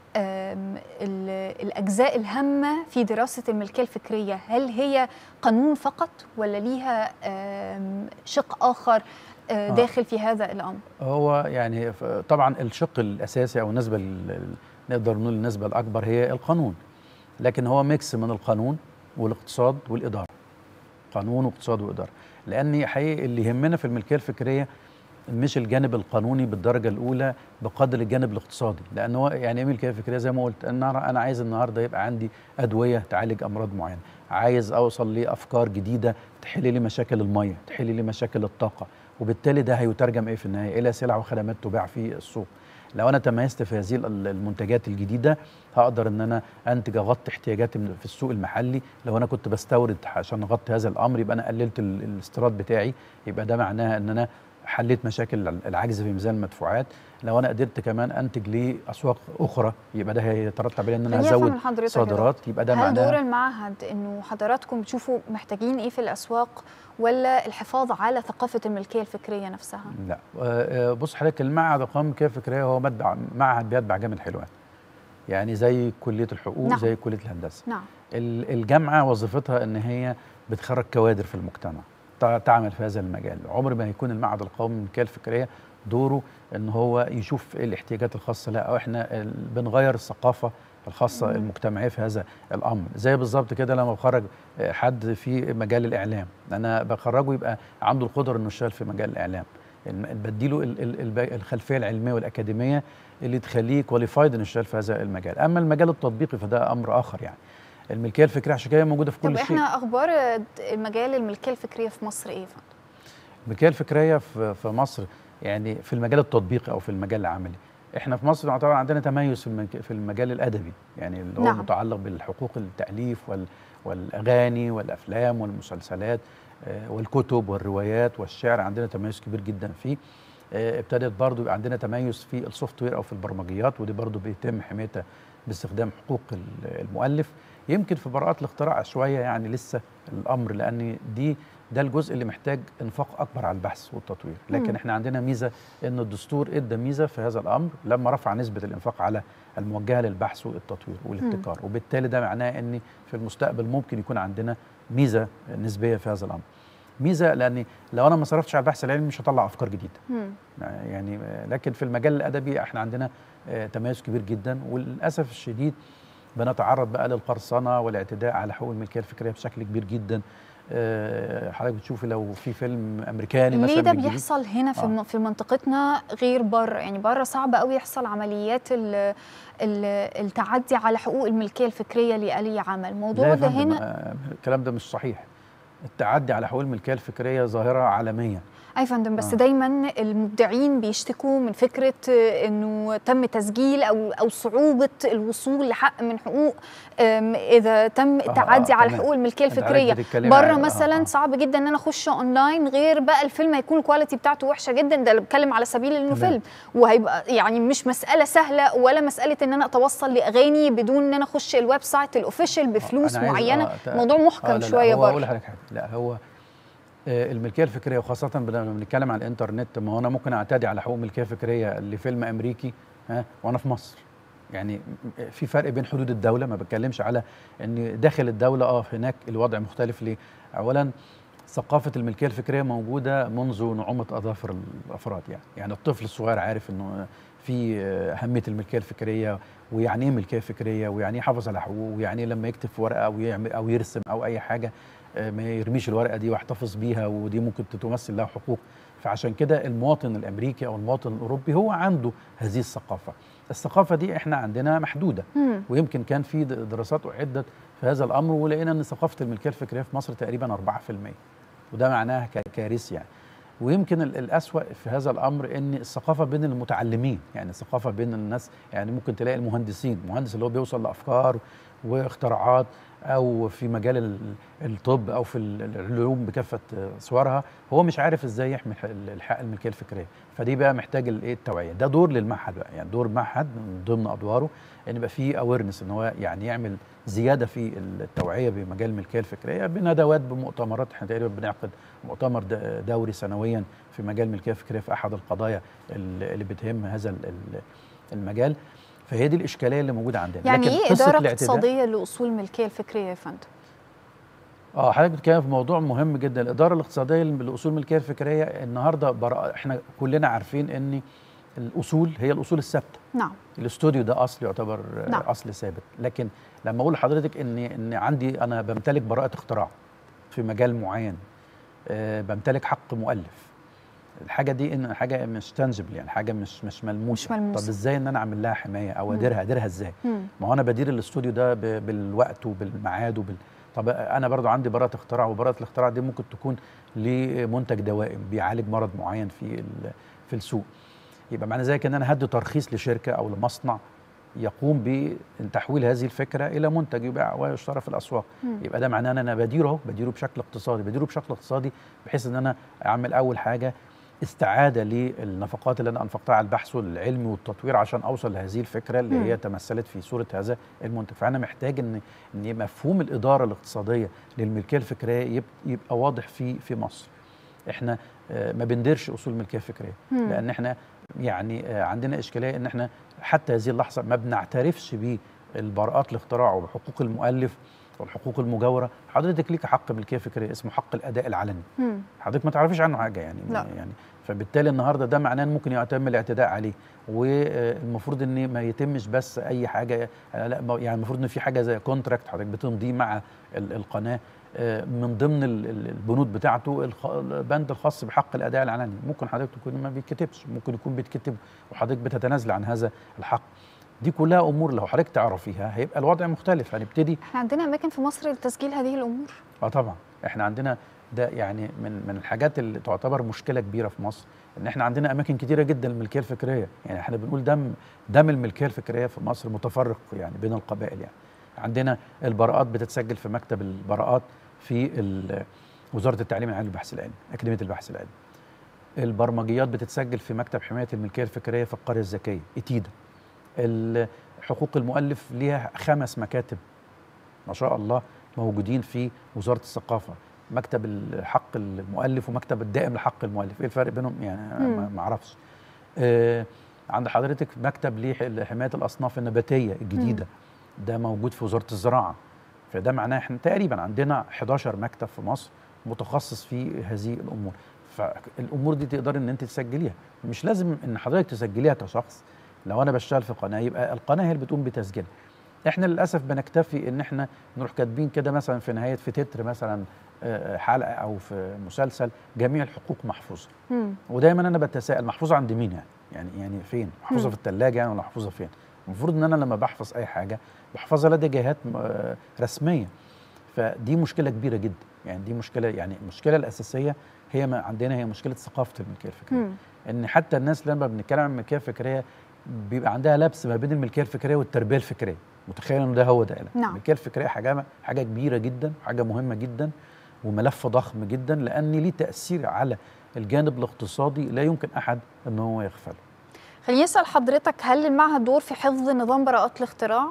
الاجزاء الهامه في دراسه الملكيه الفكريه هل هي قانون فقط ولا ليها شق اخر داخل في هذا الامر هو يعني طبعا الشق الاساسي او النسبه نقدر نقول النسبه الاكبر هي القانون لكن هو ميكس من القانون والاقتصاد والاداره قانون واقتصاد واداره لان حقيقي اللي يهمنا في الملكيه الفكريه مش الجانب القانوني بالدرجه الاولى بقدر الجانب الاقتصادي لان هو يعني ايه ملكيه فكريه زي ما قلت انا انا عايز النهارده يبقى عندي ادويه تعالج امراض معينه عايز اوصل لافكار جديده تحل لي مشاكل الميه تحل لي مشاكل الطاقه وبالتالي ده هيترجم ايه في النهايه الى سلع وخدمات تباع في السوق لو انا تميزت في هذه المنتجات الجديده هقدر ان انا انتج اغطي احتياجاتي في السوق المحلي لو انا كنت بستورد عشان اغطي هذا الامر يبقى انا قللت الاستيراد بتاعي يبقى ده معناها ان انا حليت مشاكل العجز في ميزان المدفوعات لو انا قدرت كمان انتج لاسواق اخرى يبقى ده هيترتب عليه ان انا هزود صادرات يبقى ده هل معناه دور المعهد انه حضراتكم بتشوفوا محتاجين ايه في الاسواق ولا الحفاظ على ثقافه الملكيه الفكريه نفسها؟ لا بص حضرتك المعهد القومي الملكيه الفكريه هو متبع معهد بيتبع جامعه حلوان يعني زي كليه الحقوق نعم. زي كليه الهندسه نعم الجامعه وظيفتها ان هي بتخرج كوادر في المجتمع تعمل في هذا المجال عمر ما هيكون المعهد القومي للملكيه الفكريه دوره ان هو يشوف إيه الاحتياجات الخاصه لا او احنا بنغير الثقافه الخاصه مم. المجتمعيه في هذا الامر زي بالظبط كده لما بخرج حد في مجال الاعلام انا بخرجه يبقى عنده القدره انه يشتغل في مجال الاعلام بديله الخلفيه العلميه والاكاديميه اللي تخليه كواليفايد انه يشتغل في هذا المجال اما المجال التطبيقي فده امر اخر يعني الملكيه الفكريه عشان كده موجوده في كل طب شيء احنا اخبار مجال الملكيه الفكريه في مصر ايه يا فندم؟ الملكيه الفكريه في في مصر يعني في المجال التطبيقي او في المجال العملي احنا في مصر طبعا عندنا تميز في في المجال الادبي يعني اللي هو نعم. متعلق بالحقوق التاليف وال والاغاني والافلام والمسلسلات والكتب والروايات والشعر عندنا تميز كبير جدا فيه ابتدت برضو يبقى عندنا تميز في السوفت وير او في البرمجيات ودي برضو بيتم حمايتها باستخدام حقوق المؤلف يمكن في براءات الاختراع شويه يعني لسه الامر لان دي ده الجزء اللي محتاج انفاق اكبر على البحث والتطوير لكن مم. احنا عندنا ميزه ان الدستور ادى ميزه في هذا الامر لما رفع نسبه الانفاق على الموجهه للبحث والتطوير والابتكار وبالتالي ده معناه ان في المستقبل ممكن يكون عندنا ميزه نسبيه في هذا الامر ميزه لان لو انا ما صرفتش على البحث العلمي مش هطلع افكار جديده مم. يعني لكن في المجال الادبي احنا عندنا تميز كبير جدا وللاسف الشديد بنتعرض بقى للقرصنه والاعتداء على حقوق الملكيه الفكريه بشكل كبير جدا حضرتك بتشوفي لو في فيلم امريكاني مثلا ليه ده بيجيب- بيحصل هنا في آه. آه. في منطقتنا غير بره يعني بره صعب قوي يحصل عمليات ال ال التعدي على حقوق الملكيه الفكريه لاي عمل لا الموضوع يا ده فندم، هنا آه، الكلام ده مش صحيح التعدي على حقوق الملكيه الفكريه ظاهره عالميه اي فندم بس آه. دايما المبدعين بيشتكوا من فكره آه، انه تم تسجيل او او صعوبه الوصول لحق من حقوق آم، اذا تم التعدي على تمام. حقوق الملكيه أنت الفكريه حضرتك بتتكلمي بره على- مثلا آه، آه. صعب جدا ان انا اخش اونلاين غير بقى الفيلم هيكون الكواليتي بتاعته وحشه جدا ده اللي بتكلم على سبيل انه تمام. فيلم وهيبقى يعني مش مساله سهله ولا مساله ان انا اتوصل لاغاني بدون ان انا اخش الويب سايت الاوفيشال بفلوس أنا عايز- معينه آه، تا- موضوع آه، محكم لا، لا، شويه هو اقول بره لحضرتك حاجه لا هو آه، الملكيه الفكريه وخاصه لما بنتكلم على الانترنت ما هو انا ممكن اعتدي على حقوق ملكيه فكريه لفيلم امريكي ها وانا في مصر يعني في فرق بين حدود الدوله ما بتكلمش على ان داخل الدوله اه هناك الوضع مختلف ليه اولا ثقافه الملكيه الفكريه موجوده منذ نعومه اظافر الافراد يعني يعني الطفل الصغير عارف انه في آه، اهميه الملكيه الفكريه ويعني ايه ملكيه فكريه ويعني ايه يحافظ على حقوقه ويعني ايه لما يكتب في ورقه او يعمل او يرسم او اي حاجه آه، ما يرميش الورقه دي ويحتفظ بيها ودي ممكن تمثل له حقوق فعشان كده المواطن الامريكي او المواطن الاوروبي هو عنده هذه الثقافه الثقافه دي احنا عندنا محدوده مم. ويمكن كان في د- دراسات اعدت في هذا الامر ولقينا ان ثقافه الملكيه الفكريه في مصر تقريبا 4% وده معناها ك- كارثه يعني ويمكن ال- الأسوأ في هذا الأمر إن الثقافة بين المتعلمين يعني الثقافة بين الناس يعني ممكن تلاقي المهندسين المهندس اللي هو بيوصل لأفكار واختراعات أو في مجال ال- الطب أو في ال- العلوم بكافة صورها هو مش عارف إزاي يحمي الح- الحق الملكية الفكرية فدي بقى محتاج الإيه التوعية ده دور للمعهد بقى يعني دور المعهد من ضمن أدواره إن يبقى فيه أويرنس إن هو يعني يعمل زيادة في التوعية بمجال الملكية الفكرية بندوات بمؤتمرات احنا تقريبا بنعقد مؤتمر د- دوري سنويا في مجال الملكيه الفكريه في احد القضايا ال- اللي بتهم هذا ال- ال- المجال فهي دي الاشكاليه اللي موجوده عندنا يعني لكن ايه قصة اداره الاعتداء- اقتصاديه لاصول الملكيه الفكريه يا فندم اه حضرتك بتتكلم في موضوع مهم جدا الاداره الاقتصاديه لاصول الملكيه الفكريه النهارده برا احنا كلنا عارفين ان الاصول هي الاصول الثابته نعم الاستوديو ده اصل يعتبر آه، نعم. اصل ثابت لكن لما اقول لحضرتك ان ان عندي انا بمتلك براءه اختراع في مجال معين آه، بمتلك حق مؤلف الحاجه دي ان حاجه مش تنجبل يعني حاجه مش مش ملموسه مش ملموسة. طب ازاي ان انا اعمل لها حمايه او مم. اديرها اديرها ازاي مم. ما هو انا بدير الاستوديو ده ب- بالوقت وبالميعاد وبال طب انا برضو عندي براءه اختراع وبراءه الاختراع دي ممكن تكون لمنتج دوائم بيعالج مرض معين في ال- في السوق يبقى معنى ذلك ان انا هدي ترخيص لشركه او لمصنع يقوم بتحويل هذه الفكره الى منتج يباع ويشترى في الاسواق مم. يبقى ده معناه ان انا بديره اهو بديره بشكل اقتصادي بديره بشكل اقتصادي بحيث ان انا اعمل اول حاجه استعاده للنفقات اللي انا انفقتها على البحث العلمي والتطوير عشان اوصل لهذه الفكره اللي مم. هي تمثلت في صوره هذا المنتج فانا محتاج ان ان مفهوم الاداره الاقتصاديه للملكيه الفكريه يب- يبقى واضح في في مصر احنا آه، ما بنديرش اصول الملكيه الفكريه مم. لان احنا يعني آه، عندنا اشكاليه ان احنا حتى هذه اللحظه ما بنعترفش بالبراءات الاختراع وبحقوق المؤلف والحقوق المجاوره حضرتك ليك حق ملكيه فكريه اسمه حق الاداء العلني مم. حضرتك ما تعرفيش عنه حاجه يعني لا. يعني فبالتالي النهارده ده معناه ان ممكن يتم الاعتداء عليه والمفروض ان ما يتمش بس اي حاجه آه، لا ما- يعني المفروض ان في حاجه زي كونتراكت حضرتك بتمضيه مع ال- القناه آه، من ضمن ال- ال- البنود بتاعته الخ- البند الخاص بحق الاداء العلني ممكن حضرتك تكون ما بيتكتبش ممكن يكون بيتكتب وحضرتك بتتنازل عن هذا الحق دي كلها امور لو حضرتك تعرفيها هيبقى الوضع مختلف هنبتدي احنا عندنا اماكن في مصر لتسجيل هذه الامور اه طبعا احنا عندنا ده يعني من من الحاجات اللي تعتبر مشكله كبيره في مصر ان احنا عندنا اماكن كتيره جدا للملكيه الفكريه يعني احنا بنقول دم دم الملكيه الفكريه في مصر متفرق يعني بين القبائل يعني عندنا البراءات بتتسجل في مكتب البراءات في ال- وزاره التعليم العالي والبحث العلمي اكاديميه البحث العلمي البرمجيات بتتسجل في مكتب حمايه الملكيه الفكريه في القريه الذكيه اتيدا ال- حقوق المؤلف ليها خمس مكاتب ما شاء الله موجودين في وزاره الثقافه مكتب الحق المؤلف ومكتب الدائم لحق المؤلف ايه الفرق بينهم يعني أنا ما- مم. ما اعرفش آه عند حضرتك مكتب لحمايه الاصناف النباتيه الجديده ده موجود في وزاره الزراعه فده معناه احنا تقريبا عندنا 11 مكتب في مصر متخصص في هذه الامور فالامور دي تقدر ان انت تسجليها مش لازم ان حضرتك تسجليها كشخص لو انا بشتغل في قناه يبقى القناه هي اللي بتقوم بتسجيلها احنا للاسف بنكتفي ان احنا نروح كاتبين كده مثلا في نهايه في تتر مثلا آه، حلقه او في مسلسل جميع الحقوق محفوظه مم. ودايما انا بتساءل محفوظه عند مين يعني يعني يعني فين محفوظه مم. في الثلاجه يعني ولا محفوظه فين المفروض ان انا لما بحفظ اي حاجه بحفظها لدى جهات آه، رسميه فدي مشكله كبيره جدا يعني دي مشكله يعني المشكله الاساسيه هي ما عندنا هي مشكله ثقافه الملكيه الفكريه مم. ان حتى الناس لما بنتكلم عن الملكيه الفكريه بيبقى عندها لبس ما بين الملكيه الفكريه والتربيه الفكريه متخيل ان ده هو ده نعم. الملكيه الفكريه حاجه حاجه كبيره جدا حاجه مهمه جدا وملف ضخم جدا لان ليه تاثير على الجانب الاقتصادي لا يمكن احد ان هو يغفله خليني اسال حضرتك هل المعهد دور في حفظ نظام براءات الاختراع؟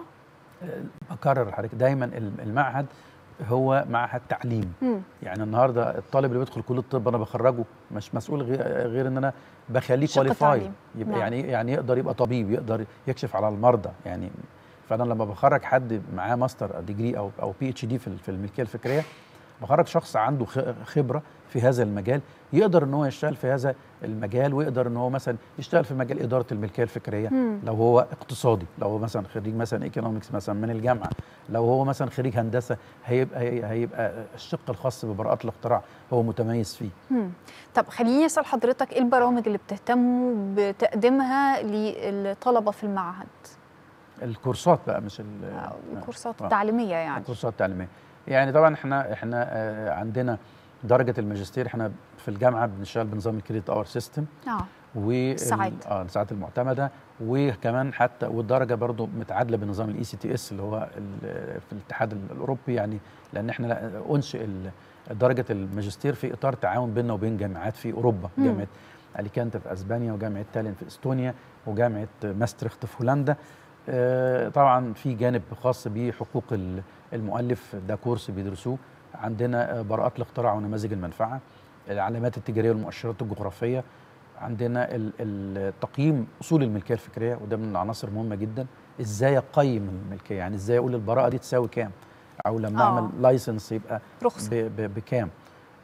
بكرر حضرتك دايما المعهد هو معهد تعليم مم. يعني النهارده الطالب اللي بيدخل كليه الطب انا بخرجه مش مسؤول غير, غير ان انا بخليه شق كواليفاي تعليم. يبقى نعم. يعني يعني يقدر يبقى طبيب يقدر يكشف على المرضى يعني فانا لما بخرج حد معاه ماستر ديجري او او بي اتش دي في في الملكيه الفكريه بخرج شخص عنده خ- خبره في هذا المجال يقدر ان هو يشتغل في هذا المجال ويقدر ان هو مثلا يشتغل في مجال اداره الملكيه الفكريه مم. لو هو اقتصادي لو هو مثلا خريج مثلا ايكونومكس مثلا من الجامعه لو هو مثلا خريج هندسه هيبقى هيبقى الشق الخاص ببراءات الاختراع هو متميز فيه مم. طب خليني اسال حضرتك ايه البرامج اللي بتهتموا بتقديمها للطلبه في المعهد؟ الكورسات بقى مش ال- آه، الكورسات آه. التعليميه يعني الكورسات التعليميه يعني طبعا احنا احنا آه، عندنا درجه الماجستير احنا في الجامعه بنشتغل بنظام الكريدت اور سيستم اه وال- الساعات. اه الساعات المعتمده وكمان حتى والدرجه برضو متعادله بنظام الاي سي تي اس اللي هو ال- في الاتحاد الاوروبي يعني لان احنا لا- انشئ ال- درجه الماجستير في اطار تعاون بيننا وبين جامعات في اوروبا مم. جامعه اليكانت في اسبانيا وجامعه تالين في استونيا وجامعه ماستريخت في هولندا آه، طبعا في جانب خاص بحقوق ال- المؤلف ده كورس بيدرسوه عندنا آه، براءات الاختراع ونماذج المنفعه العلامات التجاريه والمؤشرات الجغرافيه عندنا ال- ال- تقييم اصول الملكيه الفكريه وده من العناصر مهمه جدا ازاي اقيم الملكيه يعني ازاي اقول البراءه دي تساوي كام او لما آه. اعمل لايسنس يبقى رخصه ب- ب- بكام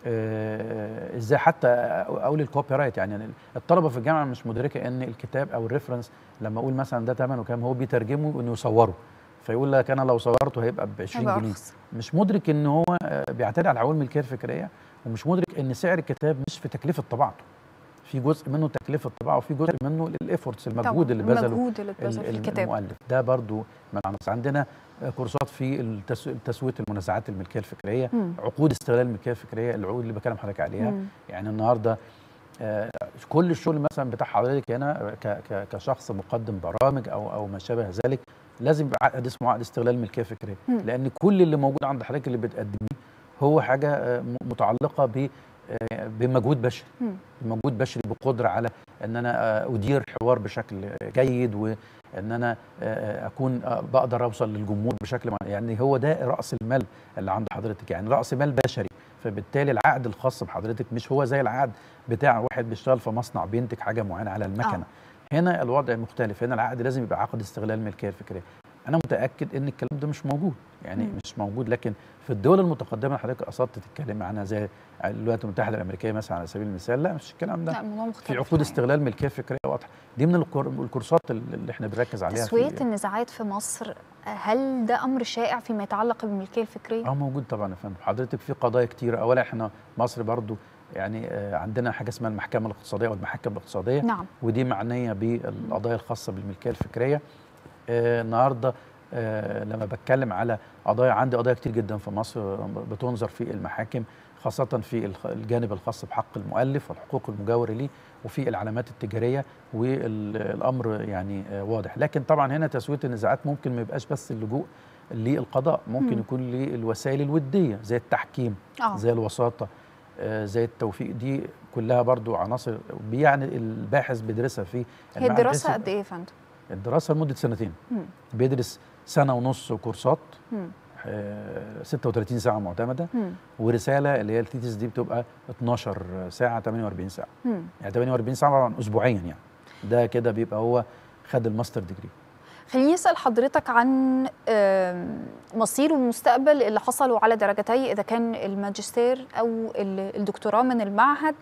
آه، ازاي حتى اقول الكوبي رايت يعني الطلبه في الجامعه مش مدركه ان الكتاب او الريفرنس لما اقول مثلا ده ثمنه كام هو بيترجمه انه يصوره فيقول لك انا لو صورته هيبقى ب 20 جنيه مش مدرك ان هو آه، بيعتمد على عوامل الملكيه الفكريه ومش مدرك ان سعر الكتاب مش في تكلفه طباعته في جزء منه تكلفه الطباعه وفي جزء منه الافورتس المجهود اللي بذله المجهود اللي اتبذل في الكتاب المؤلف ده برضو من العناصر عندنا كورسات في التسو... تسويه المنازعات الملكيه الفكريه مم. عقود استغلال الملكيه الفكريه العقود اللي بكلم حضرتك عليها مم. يعني النهارده آه كل الشغل مثلا بتاع حضرتك هنا ك... ك... كشخص مقدم برامج او او ما شابه ذلك لازم يبقى عقد اسمه عقد استغلال الملكيه الفكريه مم. لان كل اللي موجود عند حضرتك اللي بتقدميه هو حاجه متعلقه ب بمجهود بشري بمجهود بشري بقدره على ان انا ادير حوار بشكل جيد وان انا اكون بقدر اوصل للجمهور بشكل يعني هو ده راس المال اللي عند حضرتك يعني راس مال بشري فبالتالي العقد الخاص بحضرتك مش هو زي العقد بتاع واحد بيشتغل في مصنع بينتج حاجه معينه على المكنه آه. هنا الوضع مختلف هنا العقد لازم يبقى عقد استغلال الملكيه الفكريه انا متاكد ان الكلام ده مش موجود يعني مم. مش موجود لكن في الدول المتقدمه حضرتك قصدت تتكلم عنها زي الولايات المتحده الامريكيه مثلا على سبيل المثال لا مش الكلام ده لا مختلف في عقود استغلال ملكيه فكريه واضحه دي من الكورسات اللي احنا بنركز عليها تسويه النزاعات في مصر هل ده امر شائع فيما يتعلق بالملكيه الفكريه اه موجود طبعا يا فندم حضرتك في قضايا كتيره اولا احنا مصر برضو يعني عندنا حاجه اسمها المحكمه الاقتصاديه او المحاكم الاقتصاديه نعم. ودي معنيه بالقضايا الخاصه بالملكيه الفكريه آه النهارده آه لما بتكلم على قضايا عندي قضايا كتير جدا في مصر بتنظر في المحاكم خاصة في الجانب الخاص بحق المؤلف والحقوق المجاورة ليه وفي العلامات التجارية والأمر يعني واضح لكن طبعا هنا تسوية النزاعات ممكن ما يبقاش بس اللجوء للقضاء ممكن م. يكون للوسائل الودية زي التحكيم أوه. زي الوساطة زي التوفيق دي كلها برضو عناصر يعني الباحث بيدرسها في هي الدراسة قد إيه يا فندم؟ الدراسة لمدة سنتين م. بيدرس سنة ونص كورسات م. 36 ساعه معتمده مم. ورساله اللي هي التيتس دي بتبقى 12 ساعه 48 ساعه مم. يعني 48 ساعه طبعا اسبوعيا يعني ده كده بيبقى هو خد الماستر ديجري خليني اسال حضرتك عن مصير والمستقبل اللي حصلوا على درجتي اذا كان الماجستير او الدكتوراه من المعهد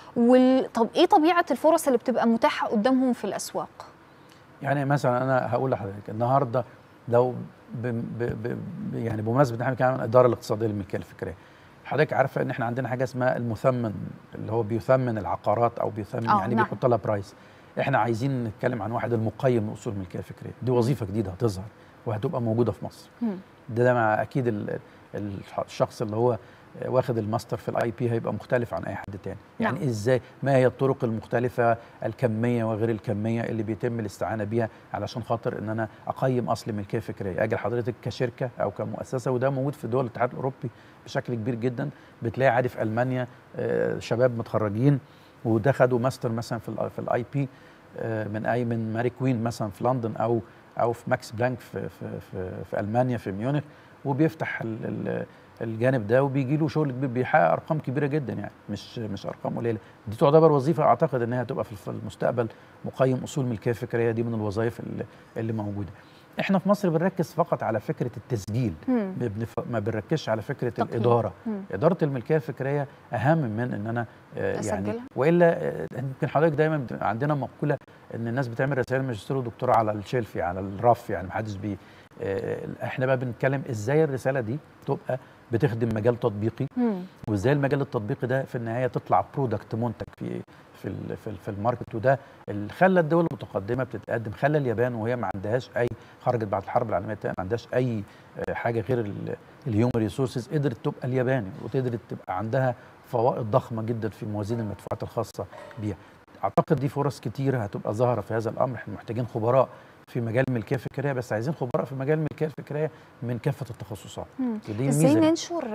طب ايه طبيعه الفرص اللي بتبقى متاحه قدامهم في الاسواق يعني مثلا انا هقول لحضرتك النهارده لو ب ب ب يعني بمناسبه ان احنا بنتكلم عن الاداره الاقتصاديه للملكيه الفكريه حضرتك عارفه ان احنا عندنا حاجه اسمها المثمن اللي هو بيثمن العقارات او بيثمن يعني نعم. بيحط لها برايس احنا عايزين نتكلم عن واحد المقيم لاصول الملكيه الفكريه دي وظيفه جديده هتظهر وهتبقى موجوده في مصر م. ده, ده مع اكيد ال الشخص اللي هو واخد الماستر في الاي بي هيبقى مختلف عن اي حد تاني يعني نعم. ازاي ما هي الطرق المختلفه الكميه وغير الكميه اللي بيتم الاستعانه بيها علشان خاطر ان انا اقيم اصل ملكيه فكريه اجل حضرتك كشركه او كمؤسسه وده موجود في دول الاتحاد الاوروبي بشكل كبير جدا بتلاقي عادي في المانيا شباب متخرجين وده خدوا ماستر مثلا في في الاي بي من اي من ماري كوين مثلا في لندن او او في ماكس بلانك في في في, في المانيا في ميونخ وبيفتح ال ال الجانب ده وبيجي له شغل كبير بيحقق ارقام كبيره جدا يعني مش مش ارقام قليله دي تعتبر وظيفه اعتقد انها هتبقى في المستقبل مقيم اصول ملكيه فكريه دي من الوظائف اللي, اللي موجوده احنا في مصر بنركز فقط على فكره التسجيل مم. ما بنركزش على فكره تقييم. الاداره مم. اداره الملكيه الفكريه اهم من ان انا آه يعني أسجلها؟ والا يمكن حضرتك دايما عندنا مقوله ان الناس بتعمل رسائل ماجستير ودكتوراه على الشيلف على الرف يعني محدش بي آه احنا بقى بنتكلم ازاي الرساله دي تبقى بتخدم مجال تطبيقي مم. وازاي المجال التطبيقي ده في النهايه تطلع برودكت منتج في في ال في, ال في الماركت وده اللي خلى الدول المتقدمه بتتقدم خلى اليابان وهي ما عندهاش اي خرجت بعد الحرب العالميه الثانيه ما عندهاش اي حاجه غير الهيومن ريسورسز قدرت تبقى الياباني وقدرت تبقى عندها فوائد ضخمه جدا في موازين المدفوعات الخاصه بيها اعتقد دي فرص كتيره هتبقى ظاهره في هذا الامر احنا محتاجين خبراء في مجال الملكيه الفكريه بس عايزين خبراء في مجال الملكيه الفكريه من كافه التخصصات ودي ازاي ننشر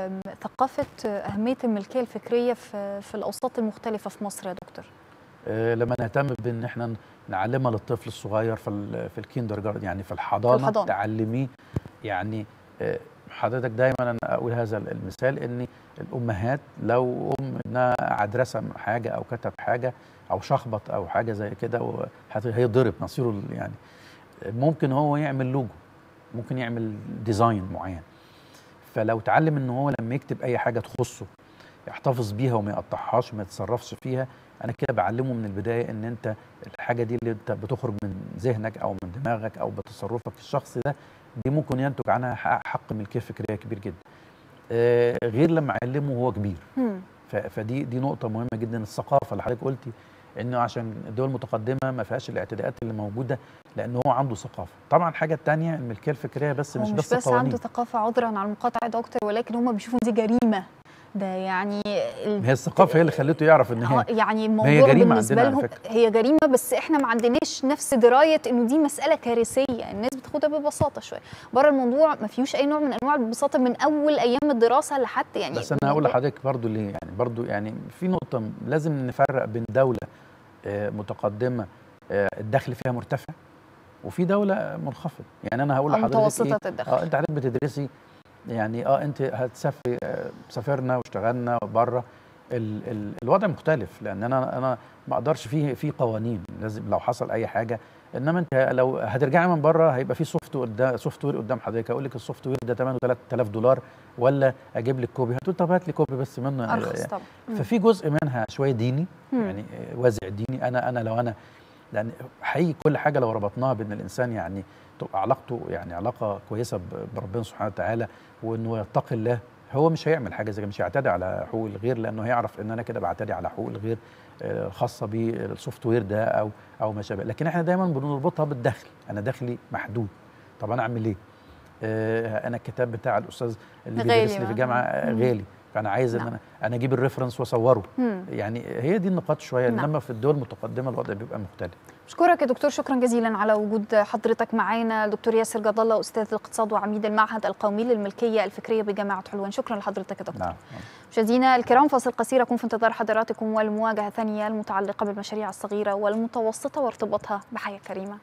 ثقافه اهميه الملكيه الفكريه في في الاوساط المختلفه في مصر يا دكتور آه لما نهتم بان احنا نعلمها للطفل الصغير في في الكيندر جارد يعني في الحضانه, في الحضانة. تعلميه يعني آه حضرتك دايما انا اقول هذا المثال ان الامهات لو ام انها قعد رسم حاجه او كتب حاجه او شخبط او حاجه زي كده هيضرب مصيره يعني ممكن هو يعمل لوجو ممكن يعمل ديزاين معين فلو اتعلم ان هو لما يكتب اي حاجه تخصه يحتفظ بيها وما يقطعهاش وما يتصرفش فيها انا كده بعلمه من البدايه ان انت الحاجه دي اللي انت بتخرج من ذهنك او من دماغك او بتصرفك الشخصي ده دي ممكن ينتج عنها حق ملكيه فكريه كبير جدا آه غير لما اعلمه وهو كبير فدي دي نقطه مهمه جدا الثقافه اللي حضرتك قلتي انه عشان الدول المتقدمه ما فيهاش الاعتداءات اللي موجوده لان هو عنده ثقافه طبعا الحاجه الثانيه الملكيه الفكريه بس مش, مش بس, بس عنده ثقافه عذرا على المقاطعه دكتور ولكن هم بيشوفوا دي جريمه ده يعني هي الثقافه هي اللي خلته يعرف ان هي يعني الموضوع هي جريمة بالنسبه لهم هي جريمه بس احنا ما عندناش نفس درايه انه دي مساله كارثيه الناس بتاخدها ببساطه شويه بره الموضوع ما فيهوش اي نوع من انواع البساطه من اول ايام الدراسه لحد يعني بس انا هقول لحضرتك برضو ليه يعني برضو يعني في نقطه لازم نفرق بين دوله متقدمه الدخل فيها مرتفع وفي دوله منخفض يعني انا هقول لحضرتك متوسطه إيه؟ الدخل اه انت حضرتك بتدرسي يعني اه انت هتسافري آه سافرنا واشتغلنا بره ال ال الوضع مختلف لان انا انا ما اقدرش فيه في قوانين لازم لو حصل اي حاجه انما انت لو هترجعي من بره هيبقى في سوفت قدام سوفت وير قدام حضرتك اقول لك السوفت وير ده ثمنه 3000 دولار ولا اجيب لك كوبي هتقول طب هات لي كوبي بس منه ارخص طبعا ففي جزء منها شويه ديني يعني وازع ديني انا انا لو انا لان حقيقي كل حاجه لو ربطناها بان الانسان يعني تبقى علاقته يعني علاقه كويسه بربنا سبحانه وتعالى وانه يتقي الله هو مش هيعمل حاجه زي مش هيعتدي على حقوق الغير لانه هيعرف ان انا كده بعتدي على حقوق الغير الخاصه بالسوفت وير ده او او ما شابه لكن احنا دايما بنربطها بالدخل انا دخلي محدود طب انا اعمل ايه آه انا الكتاب بتاع الاستاذ اللي بيدرسني في الجامعه غالي فانا عايز ان انا انا اجيب الريفرنس واصوره يعني هي دي النقاط شويه نعم. انما في الدول المتقدمه الوضع بيبقى مختلف بشكرك يا دكتور شكرا جزيلا على وجود حضرتك معانا دكتور ياسر جد الله استاذ الاقتصاد وعميد المعهد القومي للملكيه الفكريه بجامعه حلوان شكرا لحضرتك يا دكتور نعم. مشاهدينا الكرام فاصل قصير اكون في انتظار حضراتكم والمواجهه الثانيه المتعلقه بالمشاريع الصغيره والمتوسطه وارتباطها بحياه كريمه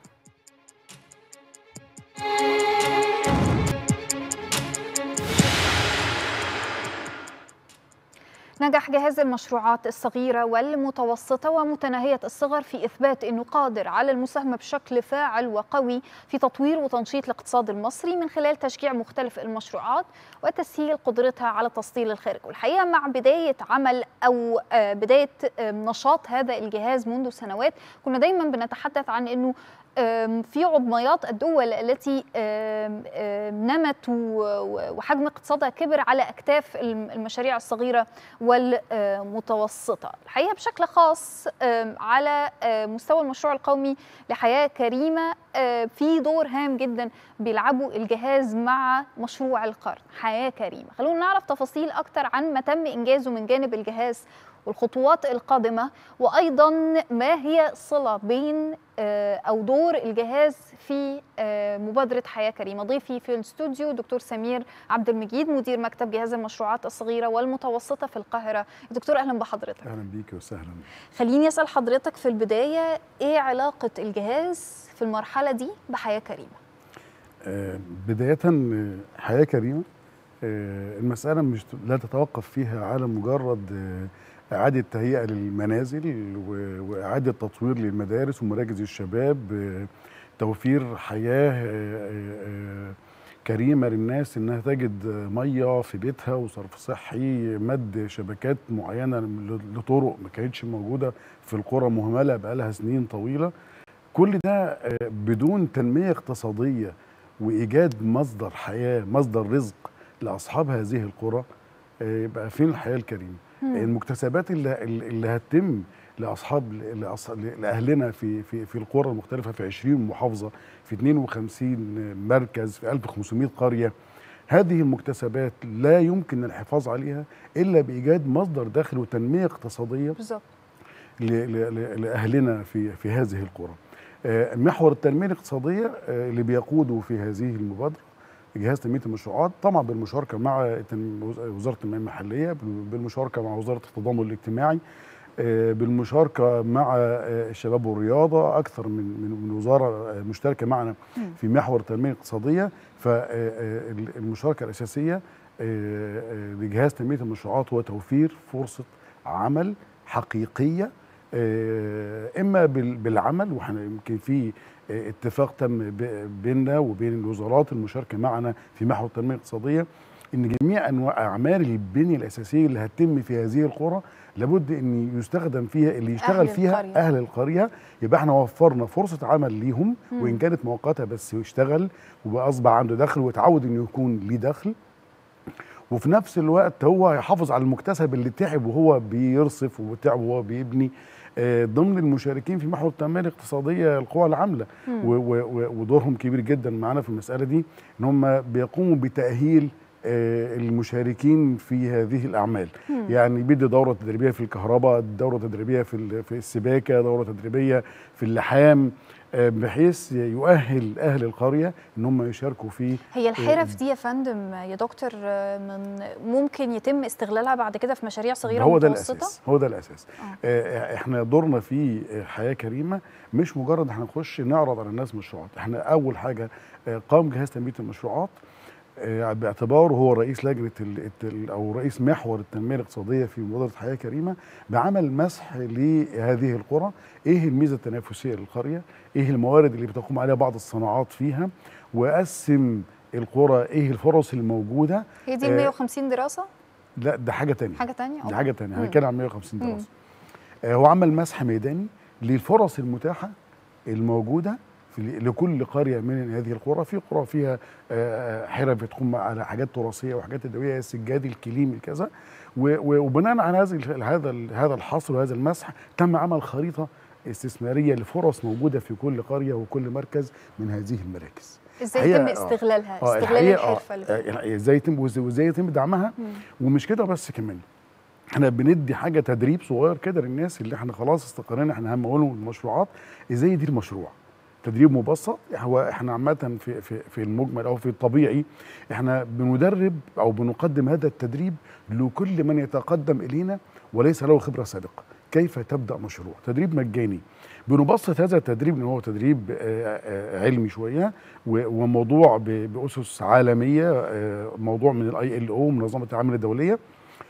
نجح جهاز المشروعات الصغيرة والمتوسطة ومتناهية الصغر في إثبات أنه قادر على المساهمة بشكل فاعل وقوي في تطوير وتنشيط الاقتصاد المصري من خلال تشجيع مختلف المشروعات وتسهيل قدرتها على تصدير الخارج والحقيقة مع بداية عمل أو بداية نشاط هذا الجهاز منذ سنوات كنا دايما بنتحدث عن أنه في عظميات الدول التي نمت وحجم اقتصادها كبر على اكتاف المشاريع الصغيره والمتوسطه الحقيقه بشكل خاص على مستوى المشروع القومي لحياه كريمه في دور هام جدا بيلعبه الجهاز مع مشروع القرن حياه كريمه خلونا نعرف تفاصيل اكتر عن ما تم انجازه من جانب الجهاز والخطوات القادمة وأيضا ما هي الصلة بين أو دور الجهاز في مبادرة حياة كريمة ضيفي في الاستوديو دكتور سمير عبد المجيد مدير مكتب جهاز المشروعات الصغيرة والمتوسطة في القاهرة دكتور أهلا بحضرتك أهلا بيك وسهلا خليني أسأل حضرتك في البداية إيه علاقة الجهاز في المرحلة دي بحياة كريمة آه بداية حياة كريمة آه المسألة مش لا تتوقف فيها على مجرد آه إعادة تهيئة للمنازل وإعادة تطوير للمدارس ومراكز الشباب توفير حياة كريمة للناس إنها تجد مية في بيتها وصرف صحي مد شبكات معينة لطرق ما كانتش موجودة في القرى مهملة بقالها سنين طويلة كل ده بدون تنمية اقتصادية وإيجاد مصدر حياة مصدر رزق لأصحاب هذه القرى يبقى فين الحياة الكريمة المكتسبات اللي, اللي هتتم لاصحاب لاهلنا في في في القرى المختلفه في 20 محافظه في 52 مركز في 1500 قريه هذه المكتسبات لا يمكن الحفاظ عليها الا بايجاد مصدر دخل وتنميه اقتصاديه بالظبط لاهلنا في في هذه القرى محور التنميه الاقتصاديه اللي بيقوده في هذه المبادره جهاز تنميه المشروعات طبعا بالمشاركه مع وزاره التنميه المحليه بالمشاركه مع وزاره التضامن الاجتماعي بالمشاركه مع الشباب والرياضه اكثر من من وزاره مشتركه معنا في محور التنميه الاقتصاديه فالمشاركه الاساسيه لجهاز تنميه المشروعات هو توفير فرصه عمل حقيقيه اما بالعمل واحنا يمكن في اتفاق تم بيننا وبين الوزارات المشاركه معنا في محور التنميه الاقتصاديه ان جميع انواع اعمال البنيه الاساسيه اللي هتتم في هذه القرى لابد ان يستخدم فيها اللي يشتغل أهل فيها القرية. اهل القريه يبقى احنا وفرنا فرصه عمل ليهم مم. وان كانت مؤقته بس يشتغل واصبح عنده دخل وتعود انه يكون ليه دخل وفي نفس الوقت هو هيحافظ على المكتسب اللي تعب وهو بيرصف وتعب وهو بيبني آه، ضمن المشاركين في محور التنميه الاقتصاديه القوى العامله مم. و- و- و- ودورهم كبير جدا معانا في المساله دي ان هم بيقوموا بتاهيل آه، المشاركين في هذه الاعمال مم. يعني بيدي دوره تدريبيه في الكهرباء دوره تدريبيه في ال- في السباكه دوره تدريبيه في اللحام آه، بحيث يؤهل اهل القريه ان هم يشاركوا في هي الحرف دي يا فندم يا دكتور آه، من ممكن يتم استغلالها بعد كده في مشاريع صغيره هو ده ومتوسطه الاساس هو ده الاساس آه. آه، احنا دورنا في حياه كريمه مش مجرد احنا نخش نعرض على الناس مشروعات احنا اول حاجه آه، قام جهاز تنميه المشروعات آه، باعتباره هو رئيس لجنه ال- ال- او رئيس محور التنميه الاقتصاديه في مبادره حياه كريمه بعمل مسح لهذه القرى ايه الميزه التنافسيه للقريه ايه الموارد اللي بتقوم عليها بعض الصناعات فيها وقسم القرى ايه الفرص الموجوده هي دي آه، ال 150 دراسه لا ده حاجه تانية حاجه تانية دي حاجه تانية مم. هنتكلم عن 150 مم. دراسه آه، هو عمل مسح ميداني للفرص المتاحه الموجوده في لكل قريه من هذه القرى في قرى فيها آه، حرف بتقوم على حاجات تراثيه وحاجات يدويه السجاد الكليم الكذا و- و- وبناء على هذا ال- هذا ال- هذا الحصر وهذا المسح تم عمل خريطه استثماريه لفرص موجوده في كل قريه وكل مركز من هذه المراكز ازاي هي- يتم آه. استغلالها اه استغلال الحقيقة آه، الحرفه اللي فيها. آه، يعني ازاي يتم وإز- وازاي يتم دعمها مم. ومش كده بس كمان احنا بندي حاجه تدريب صغير كده للناس اللي احنا خلاص استقرينا احنا هنمولهم المشروعات ازاي يدير مشروع تدريب مبسط هو احنا عامه في في في المجمل او في الطبيعي احنا بندرب او بنقدم هذا التدريب لكل من يتقدم الينا وليس له خبره سابقه كيف تبدا مشروع تدريب مجاني بنبسط هذا التدريب ان هو تدريب آه، آه، علمي شويه و- وموضوع ب- باسس عالميه آه، موضوع من الاي ال او منظمه العمل الدوليه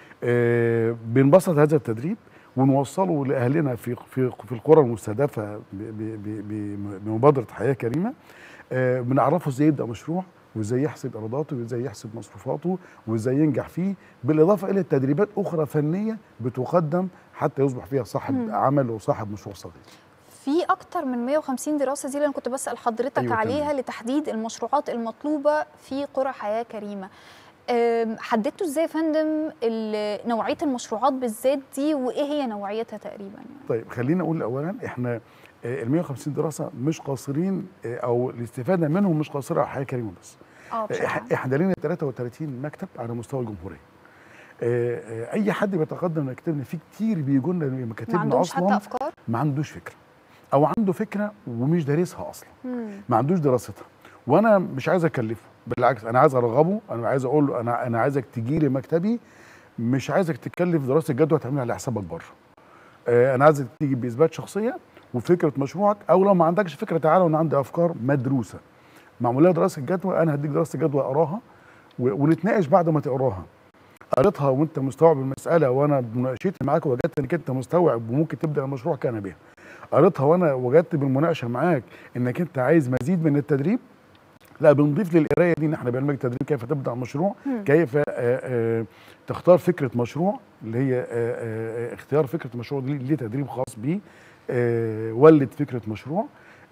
آه، بنبسط هذا التدريب ونوصله لاهلنا في في في القرى المستهدفه ب- ب- ب- ب- بمبادره حياه كريمه آه، بنعرفه ازاي يبدا مشروع وازاي يحسب ايراداته وازاي يحسب مصروفاته وازاي ينجح فيه بالاضافه الى تدريبات اخرى فنيه بتقدم حتى يصبح فيها صاحب مم. عمل وصاحب مشروع صغير في اكتر من 150 دراسه دي اللي انا كنت بسال حضرتك أيوة عليها تمام. لتحديد المشروعات المطلوبه في قرى حياه كريمه أم، حددتوا ازاي يا فندم ال- نوعيه المشروعات بالذات دي وايه هي نوعيتها تقريبا يعني؟ طيب خلينا اقول اولا احنا ال 150 دراسه مش قاصرين آه، او الاستفاده منهم مش قاصره على حياه كريمه بس اه بشكل عام. إح- احنا لنا 33 مكتب على مستوى الجمهوريه آه، آه، اي حد بيتقدم يكتبنا في كتير بيجوا لنا ما مكاتبنا عندهمش حتى اصلا افكار ما عندوش فكره او عنده فكره ومش دارسها اصلا مم. ما عندوش دراستها وانا مش عايز اكلفه بالعكس انا عايز ارغبه انا عايز اقول له انا انا عايزك تجي لي مكتبي مش عايزك تكلف دراسه جدوى تعملها على حسابك بره آه، انا عايزك تيجي باثبات شخصيه وفكره مشروعك او لو ما عندكش فكره تعالى وانا عندي افكار مدروسه معمول لها دراسه جدوى انا هديك دراسه جدوى اقراها و- ونتناقش بعد ما تقراها قريتها وانت مستوعب المساله وانا بمناقشتي معاك وجدت انك انت مستوعب وممكن تبدا المشروع كان بها قريتها وانا وجدت بالمناقشه معاك انك انت عايز مزيد من التدريب لا بنضيف للقرايه دي ان احنا برنامج تدريب كيف تبدا مشروع مم. كيف آه، آه، تختار فكره مشروع اللي هي آه، آه، اختيار فكره مشروع دي ليه تدريب خاص بيه آه، ولد فكره مشروع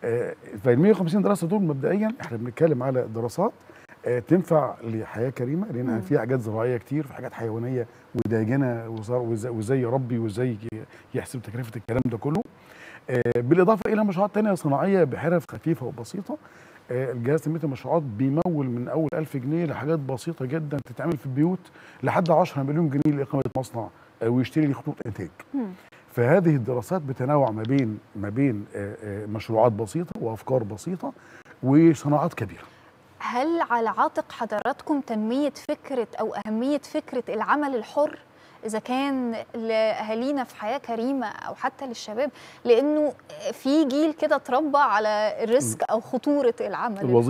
فال 150 دراسه دول مبدئيا احنا بنتكلم على دراسات آه، تنفع لحياه كريمه لان مم. في حاجات زراعيه كتير في حاجات حيوانيه وداجنه وزر- وإزاي- وازاي يربي وازاي ي- يحسب تكلفه الكلام ده كله آه، بالاضافه الى مشروعات تانية صناعيه بحرف خفيفه وبسيطه آه، الجهاز تنميه المشروعات بيمول من اول 1000 جنيه لحاجات بسيطه جدا تتعمل في البيوت لحد 10 مليون جنيه لاقامه مصنع آه، ويشتري لي خطوط انتاج مم. فهذه الدراسات بتنوع ما بين ما بين آه، آه، مشروعات بسيطه وافكار بسيطه وصناعات كبيره هل على عاتق حضراتكم تنميه فكره او اهميه فكره العمل الحر اذا كان لاهالينا في حياه كريمه او حتى للشباب لانه في جيل كده اتربى على الريسك او خطوره العمل الوظيفه الحر.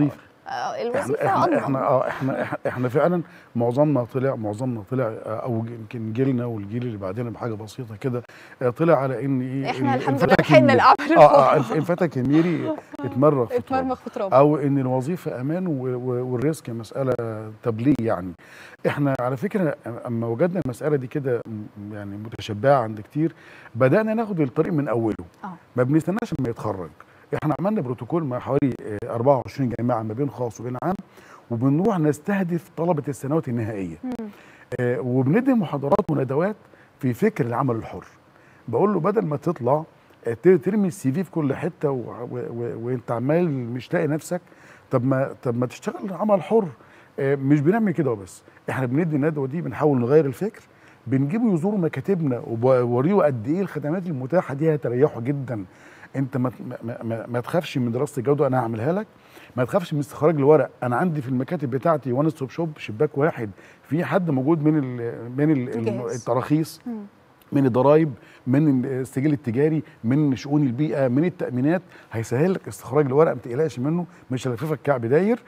الوظيفه احنا أضمن. احنا اه احنا احنا, احنا فعلا معظمنا طلع معظمنا طلع آه، او يمكن جيلنا والجيل اللي بعدنا بحاجه بسيطه كده آه، طلع على ان ايه احنا ال- الحمد لله الفتى لحقنا كميري. الاعمال اه اه الحرة. الفتى كميري اتمرغ في تراب. اتمرمغ في تراب او ان الوظيفه امان و- و- والريسك مساله تبليغ يعني احنا على فكره اما وجدنا المساله دي كده م- يعني متشبعه عند كتير بدانا ناخد الطريق من اوله اه ما بنستناش لما يتخرج احنا عملنا بروتوكول مع حوالي آه، 24 جامعه ما بين خاص وبين عام وبنروح نستهدف طلبه السنوات النهائيه آه، وبندي محاضرات وندوات في فكر العمل الحر بقول له بدل ما تطلع آه، ت- ترمي السي في في كل حته و- و- و- وانت عمال مش لاقي نفسك طب ما طب ما تشتغل عمل حر آه، مش بنعمل كده وبس احنا بندي الندوه دي بنحاول نغير الفكر بنجيبه يزور مكاتبنا وبوريه قد ايه الخدمات المتاحه دي هتريحه جدا انت ما ما, ما, ما تخافش من دراسه الجوده انا هعملها لك ما تخافش من استخراج الورق انا عندي في المكاتب بتاعتي وان ستوب شوب شباك واحد في حد موجود من ال من ال جاهز. التراخيص مم. من الضرايب من السجل التجاري من شؤون البيئه من التامينات هيسهل لك استخراج الورق ما تقلقش منه مش هلففك كعب داير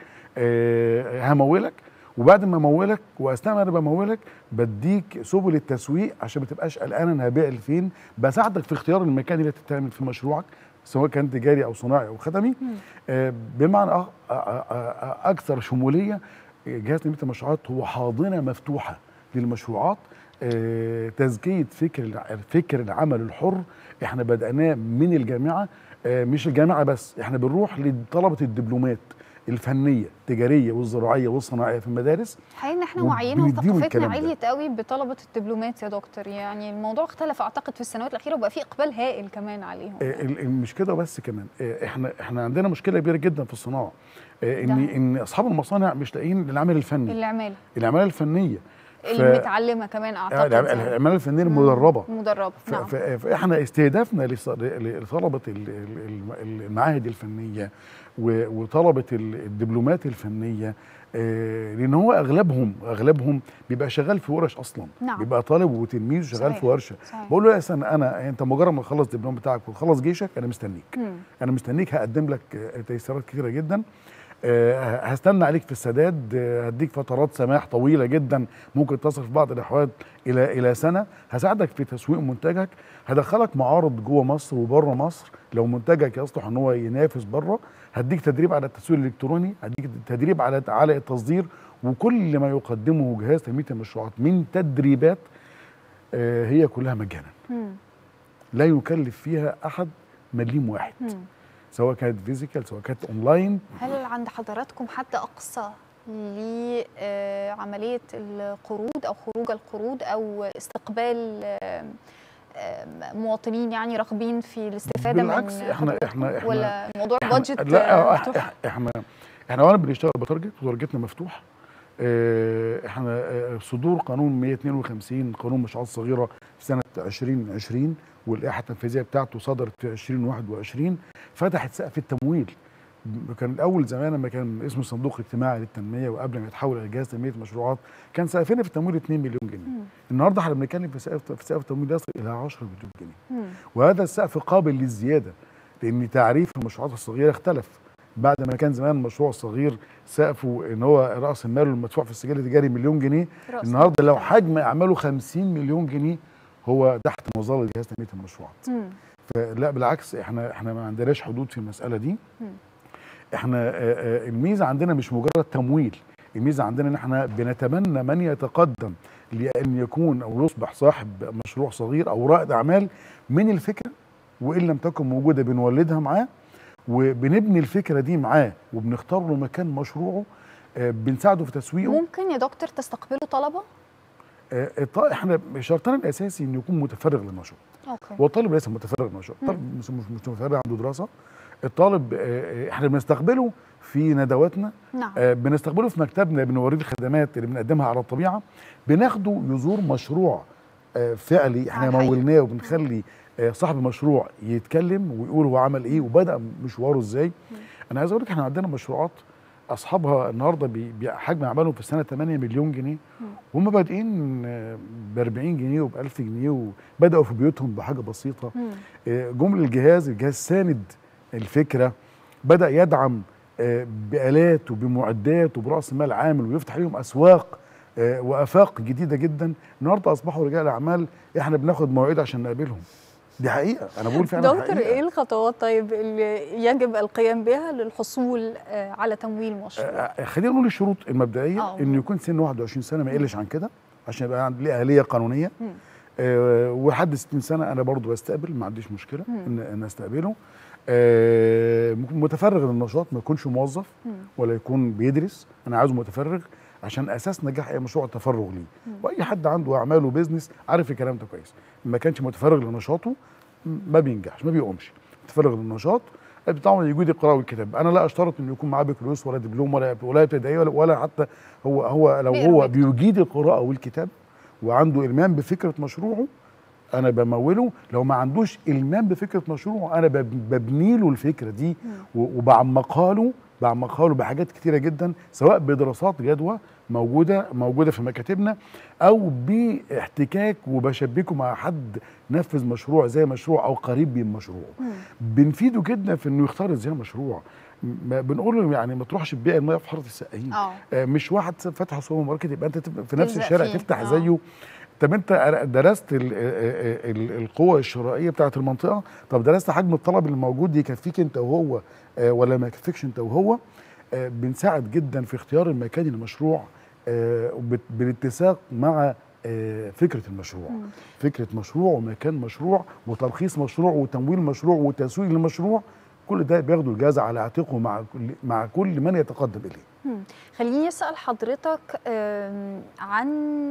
آه همولك وبعد ما امولك واثناء ما انا بمولك بديك سبل التسويق عشان ما تبقاش قلقان انا هبيع لفين بساعدك في اختيار المكان اللي تعمل فيه مشروعك سواء كان تجاري او صناعي او خدمي آه بمعنى أخ- آه، آه، آه، اكثر شموليه جهاز تنميه المشروعات هو حاضنه مفتوحه للمشروعات آه، تزكيه فكر الع- فكر العمل الحر احنا بدأناه من الجامعه آه، مش الجامعه بس احنا بنروح لطلبه الدبلومات الفنيه التجاريه والزراعيه والصناعيه في المدارس حقيقة ان احنا وب- وعينا بنديهم وثقافتنا الكلام ده. عليت قوي بطلبة الدبلومات يا دكتور يعني الموضوع اختلف اعتقد في السنوات الأخيرة وبقى في إقبال هائل كمان عليهم آه، ال- ال- مش كده بس كمان آه، احنا احنا عندنا مشكله كبيره جدا في الصناعه آه، ان ده. ان اصحاب المصانع مش لاقيين العمل الفني العمالة العماله الفنيه ف- المتعلمة كمان آه، اعتقد العم- يعني. العماله الفنيه المدربه مدربة ف- نعم ف- فاحنا استهدافنا لص- ل- لطلبه ال- ال- ال- المعاهد الفنيه و- وطلبه ال- الدبلومات الفنيه آه، لان هو اغلبهم اغلبهم بيبقى شغال في ورش اصلا نعم. بيبقى طالب وتلميذ شغال صحيح. في ورشه صحيح. بقول له يا سنة انا انت مجرد ما تخلص الدبلوم بتاعك وتخلص جيشك انا مستنيك مم. انا مستنيك هقدم لك آه، تيسيرات كتيره جدا آه، هستنى عليك في السداد آه، هديك فترات سماح طويله جدا ممكن تصل في بعض الاحوال الى الى سنه هساعدك في تسويق منتجك هدخلك معارض جوه مصر وبره مصر لو منتجك يصلح ان هو ينافس بره هديك تدريب على التسويق الالكتروني هديك تدريب على على التصدير وكل ما يقدمه جهاز تنميه المشروعات من تدريبات آه، هي كلها مجانا مم. لا يكلف فيها احد مليم واحد مم. سواء كانت فيزيكال سواء كانت اونلاين هل عند حضراتكم حد أقصى لعملية القروض أو خروج القروض أو استقبال آم، آم، مواطنين يعني راغبين في الاستفادة بالعكس من احنا حضراتكم؟ احنا احنا ولا موضوع احنا البادجت لا آه، آه، مفتوح؟ إح- احنا احنا اولا بنشتغل بتارجت وتارجتنا مفتوح اه، احنا اه، صدور قانون 152 قانون مشروعات صغيره في سنه 2020 واللائحه التنفيذيه بتاعته صدرت في 2021 فتحت سقف التمويل كان الاول زمان لما كان اسمه صندوق اجتماعي للتنميه وقبل ما يتحول الى جهاز تنميه مشروعات كان سقفنا في التمويل 2 مليون جنيه مم. النهارده احنا بنتكلم في سقف في سقف التمويل يصل الى 10 مليون جنيه مم. وهذا السقف قابل للزياده لان تعريف المشروعات الصغيره اختلف بعد ما كان زمان المشروع الصغير سقفه ان هو راس المال المدفوع في السجل التجاري مليون جنيه رأس النهارده لو مال. حجم اعماله 50 مليون جنيه هو تحت مظله جهاز تنميه المشروعات مم. فلا بالعكس احنا احنا ما عندناش حدود في المساله دي مم. احنا آه، آه، الميزه عندنا مش مجرد تمويل الميزه عندنا ان احنا بنتمنى من يتقدم لان يكون او يصبح صاحب مشروع صغير او رائد اعمال من الفكره وان لم تكن موجوده بنولدها معاه وبنبني الفكره دي معاه وبنختار له مكان مشروعه آه، بنساعده في تسويقه ممكن يا دكتور تستقبلوا طلبة؟ آه، الط- احنا شرطنا الاساسي انه يكون متفرغ للمشروع أوكي هو الطالب ليس متفرغ للمشروع الطالب مش مش مش متفرغ عنده دراسه الطالب آه، آه، احنا بنستقبله في ندواتنا نعم آه، بنستقبله في مكتبنا بنوريه الخدمات اللي بنقدمها على الطبيعه بناخده يزور مشروع آه، فعلي احنا على الحقيقة. مولناه وبنخلي آه، صاحب المشروع يتكلم ويقول هو عمل ايه وبدا مشواره ازاي انا عايز اقول لك احنا عندنا مشروعات اصحابها النهارده بي- بي- حجم اعمالهم في السنه 8 مليون جنيه وهم بادئين ب 40 جنيه وب 1000 جنيه وبداوا في بيوتهم بحاجه بسيطه مم. آه، جم للجهاز الجهاز ساند الفكره بدا يدعم آه، بالات وبمعدات وبراس مال عامل ويفتح لهم اسواق آه، وافاق جديده جدا النهارده اصبحوا رجال اعمال احنا بناخد مواعيد عشان نقابلهم دي حقيقه انا بقول فعلا دكتور حقيقة. ايه الخطوات طيب اللي يجب القيام بها للحصول آه، على تمويل مشروع آه، خلينا نقول الشروط المبدئيه آه. انه يكون سن 21 سنه ما يقلش عن كده عشان يبقى عندي ليه اهليه قانونيه مم. آه ولحد 60 سنه انا برضو بستقبل ما عنديش مشكله مم. ان ان استقبله آه متفرغ للنشاط ما يكونش موظف مم. ولا يكون بيدرس انا عايزه متفرغ عشان اساس نجاح اي مشروع التفرغ ليه مم. واي حد عنده اعمال وبيزنس عارف الكلام ده كويس ما كانش متفرغ لنشاطه م- ما بينجحش ما بيقومش متفرغ للنشاط طبعا يجود القراءه والكتاب انا لا اشترط انه يكون معاه بكالوريوس ولا دبلوم ولا ولا ابتدائيه ولا, ولا حتى هو هو لو بيقرا هو ويكتب. بيجيد القراءه والكتاب وعنده المام بفكره مشروعه انا بموله لو ما عندوش المام بفكره مشروعه انا بب- ببني له الفكره دي و- وبعمقها له بعمقها له بحاجات كتيره جدا سواء بدراسات جدوى موجوده موجوده في مكاتبنا او باحتكاك وبشبكه مع حد نفذ مشروع زي مشروع او قريب من مشروعه بنفيده جدا في انه يختار ازاي مشروع ما بنقول له يعني ما تروحش تبيع الميه في حاره السقايين اه آه، مش واحد فاتح سوبر ماركت يبقى انت تبقى في نفس تلزق الشارع فيه. تفتح آه. زيه طب انت درست ال- ال- القوة الشرائية بتاعت المنطقة طب درست حجم الطلب الموجود يكفيك انت وهو آه، ولا ما يكفيكش انت وهو آه، بنساعد جدا في اختيار المكان المشروع آه، وبت- بالاتساق مع آه، فكرة المشروع مم. فكرة مشروع ومكان مشروع وترخيص مشروع وتمويل مشروع وتسويق للمشروع كل ده بياخدوا الجائزة على عاتقه مع كل مع كل من يتقدم إليه مم. خليني اسال حضرتك آم، عن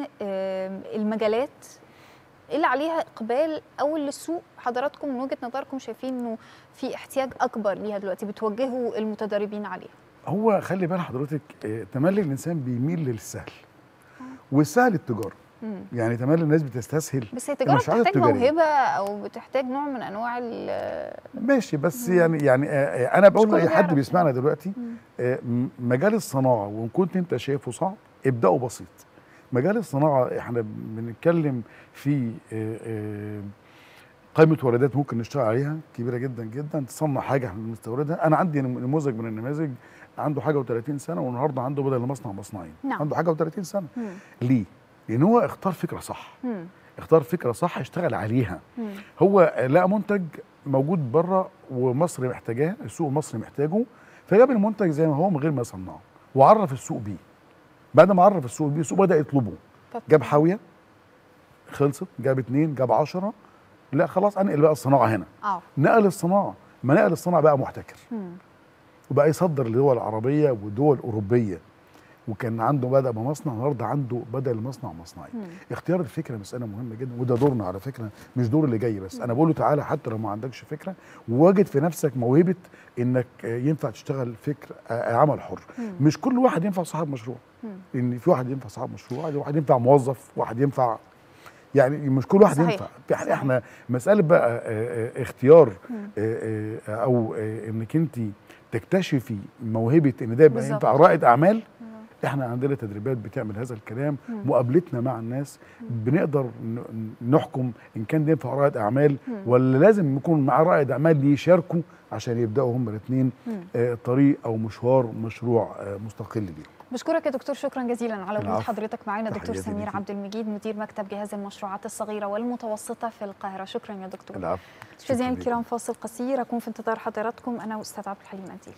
آم، المجالات اللي عليها اقبال او اللي السوق حضراتكم من وجهه نظركم شايفين انه في احتياج اكبر ليها دلوقتي بتوجهوا المتدربين عليها هو خلي بال حضرتك آه، تملي الانسان بيميل للسهل والسهل التجاره مم. يعني تملي الناس بتستسهل بس هي التجاره مش عايزة بتحتاج تجارية. موهبه او بتحتاج نوع من انواع ال- ماشي بس يعني يعني آه، آه، انا بقول كله لاي حد بيعرف. بيسمعنا دلوقتي مم. آه، م- مجال الصناعه وان كنت انت شايفه صعب ابداه بسيط مجال الصناعه احنا بنتكلم في آه، آه، قائمه واردات ممكن نشتغل عليها كبيره جدا جدا تصنع حاجه احنا بنستوردها انا عندي نم- نموذج من النماذج عنده حاجه و30 سنه والنهارده عنده بدل المصنع مصنعين نعم. عنده حاجه و30 سنه مم. ليه؟ لان هو اختار فكره صح مم. اختار فكره صح اشتغل عليها مم. هو لقى منتج موجود بره ومصر محتاجاه السوق المصري محتاجه فجاب المنتج زي ما هو من غير ما يصنعه وعرف السوق بيه بعد ما عرف السوق بيه السوق بدا يطلبه طب- جاب حاويه خلصت جاب اتنين جاب عشرة لا خلاص انقل بقى الصناعه هنا اه نقل الصناعه ما نقل الصناعه بقى محتكر مم. وبقى يصدر لدول عربيه ودول اوروبيه وكان عنده بدا بمصنع النهارده عنده بدل المصنع مصنعين مم. اختيار الفكره مساله مهمه جدا وده دورنا على فكره مش دور اللي جاي بس انا بقول له تعالى حتى لو ما عندكش فكره وواجد في نفسك موهبه انك آه، ينفع تشتغل فكر آه، عمل حر مم. مش كل واحد ينفع صاحب مشروع مم. ان في واحد ينفع صاحب مشروع واحد ينفع موظف واحد ينفع يعني مش كل واحد صحيح. ينفع يعني صحيح. احنا مساله بقى آه، آه، اختيار مم. آه، آه، او آه، انك انت تكتشفي موهبه ان ده يبقى بالظبط. ينفع رائد اعمال احنا عندنا تدريبات بتعمل هذا الكلام مم. مقابلتنا مع الناس بنقدر ن- نحكم ان كان ده ينفع رائد اعمال مم. ولا لازم يكون معاه رائد اعمال يشاركوا عشان يبداوا هم الاثنين مم. طريق او مشوار مشروع آه، مستقل ليهم بشكرك يا دكتور شكرا جزيلا على وجود العفو. حضرتك معنا دكتور تحياتي سمير ليكي. عبد المجيد مدير مكتب جهاز المشروعات الصغيره والمتوسطه في القاهره شكرا يا دكتور العفو مشاهدينا شكراً الكرام فاصل قصير اكون في انتظار حضراتكم انا واستاذ عبد الحليم انتيل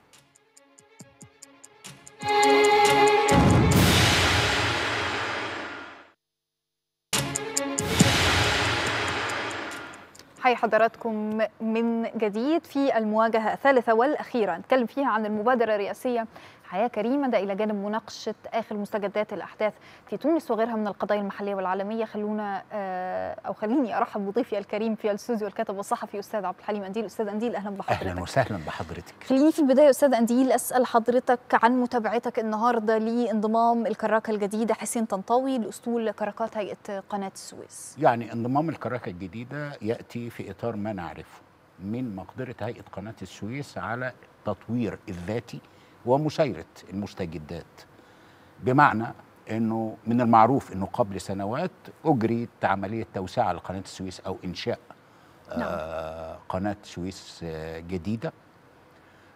حي حضراتكم من جديد في المواجهة الثالثة والأخيرة نتكلم فيها عن المبادرة الرئاسية حياة كريمة ده إلى جانب مناقشة آخر مستجدات الأحداث في تونس وغيرها من القضايا المحلية والعالمية خلونا آه، أو خليني أرحب بضيفي الكريم في الاستوديو الكاتب والصحفي أستاذ عبد الحليم أنديل أستاذ أنديل أهلا بحضرتك اهلا وسهلا بحضرتك خليني في البداية أستاذ أنديل أسأل حضرتك عن متابعتك النهاردة لانضمام الكراكة الجديدة حسين طنطاوي لأسطول كراكات هيئة قناة السويس يعني انضمام الكراكه الجديده ياتي في اطار ما نعرفه من مقدره هيئه قناه السويس على التطوير الذاتي ومسايره المستجدات بمعنى انه من المعروف انه قبل سنوات اجريت عمليه توسعه لقناه السويس او انشاء نعم. آه قناه سويس آه جديده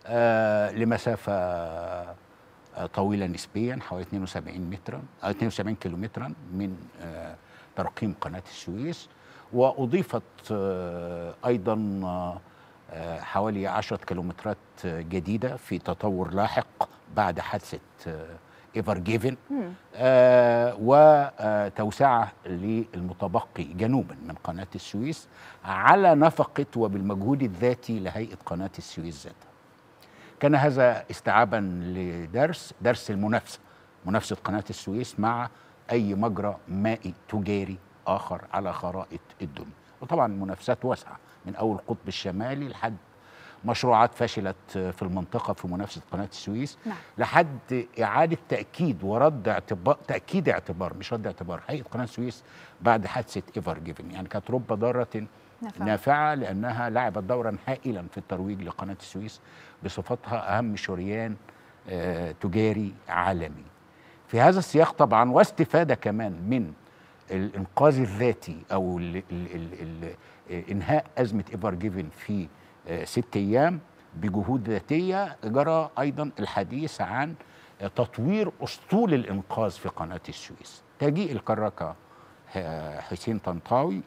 آه لمسافه آه طويله نسبيا حوالي 72 مترا او 72 كيلومترا من آه ترقيم قناه السويس واضيفت آه ايضا آه آه، حوالي 10 كيلومترات آه، جديده في تطور لاحق بعد حادثه آه، ايفر جيفن آه وتوسعه للمتبقي جنوبا من قناه السويس على نفقه وبالمجهود الذاتي لهيئه قناه السويس ذاتها. كان هذا استيعابا لدرس درس المنافسه منافسه قناه السويس مع اي مجرى مائي تجاري اخر على خرائط الدنيا وطبعا منافسات واسعه من اول القطب الشمالي لحد مشروعات فشلت في المنطقه في منافسه قناه السويس نعم. لحد اعاده تاكيد ورد اعتبار تاكيد اعتبار مش رد اعتبار هيئه قناه السويس بعد حادثه ايفر جيفن يعني كانت رب ضاره نافعة. نافعه لانها لعبت دورا هائلا في الترويج لقناه السويس بصفتها اهم شريان آه تجاري عالمي. في هذا السياق طبعا واستفاده كمان من الانقاذ الذاتي او ال ال ال ال انهاء ازمه ايفر جيفن في آه، ست ايام بجهود ذاتيه جرى ايضا الحديث عن آه، تطوير اسطول الانقاذ في قناه السويس. تجيء الكراكه آه، حسين طنطاوي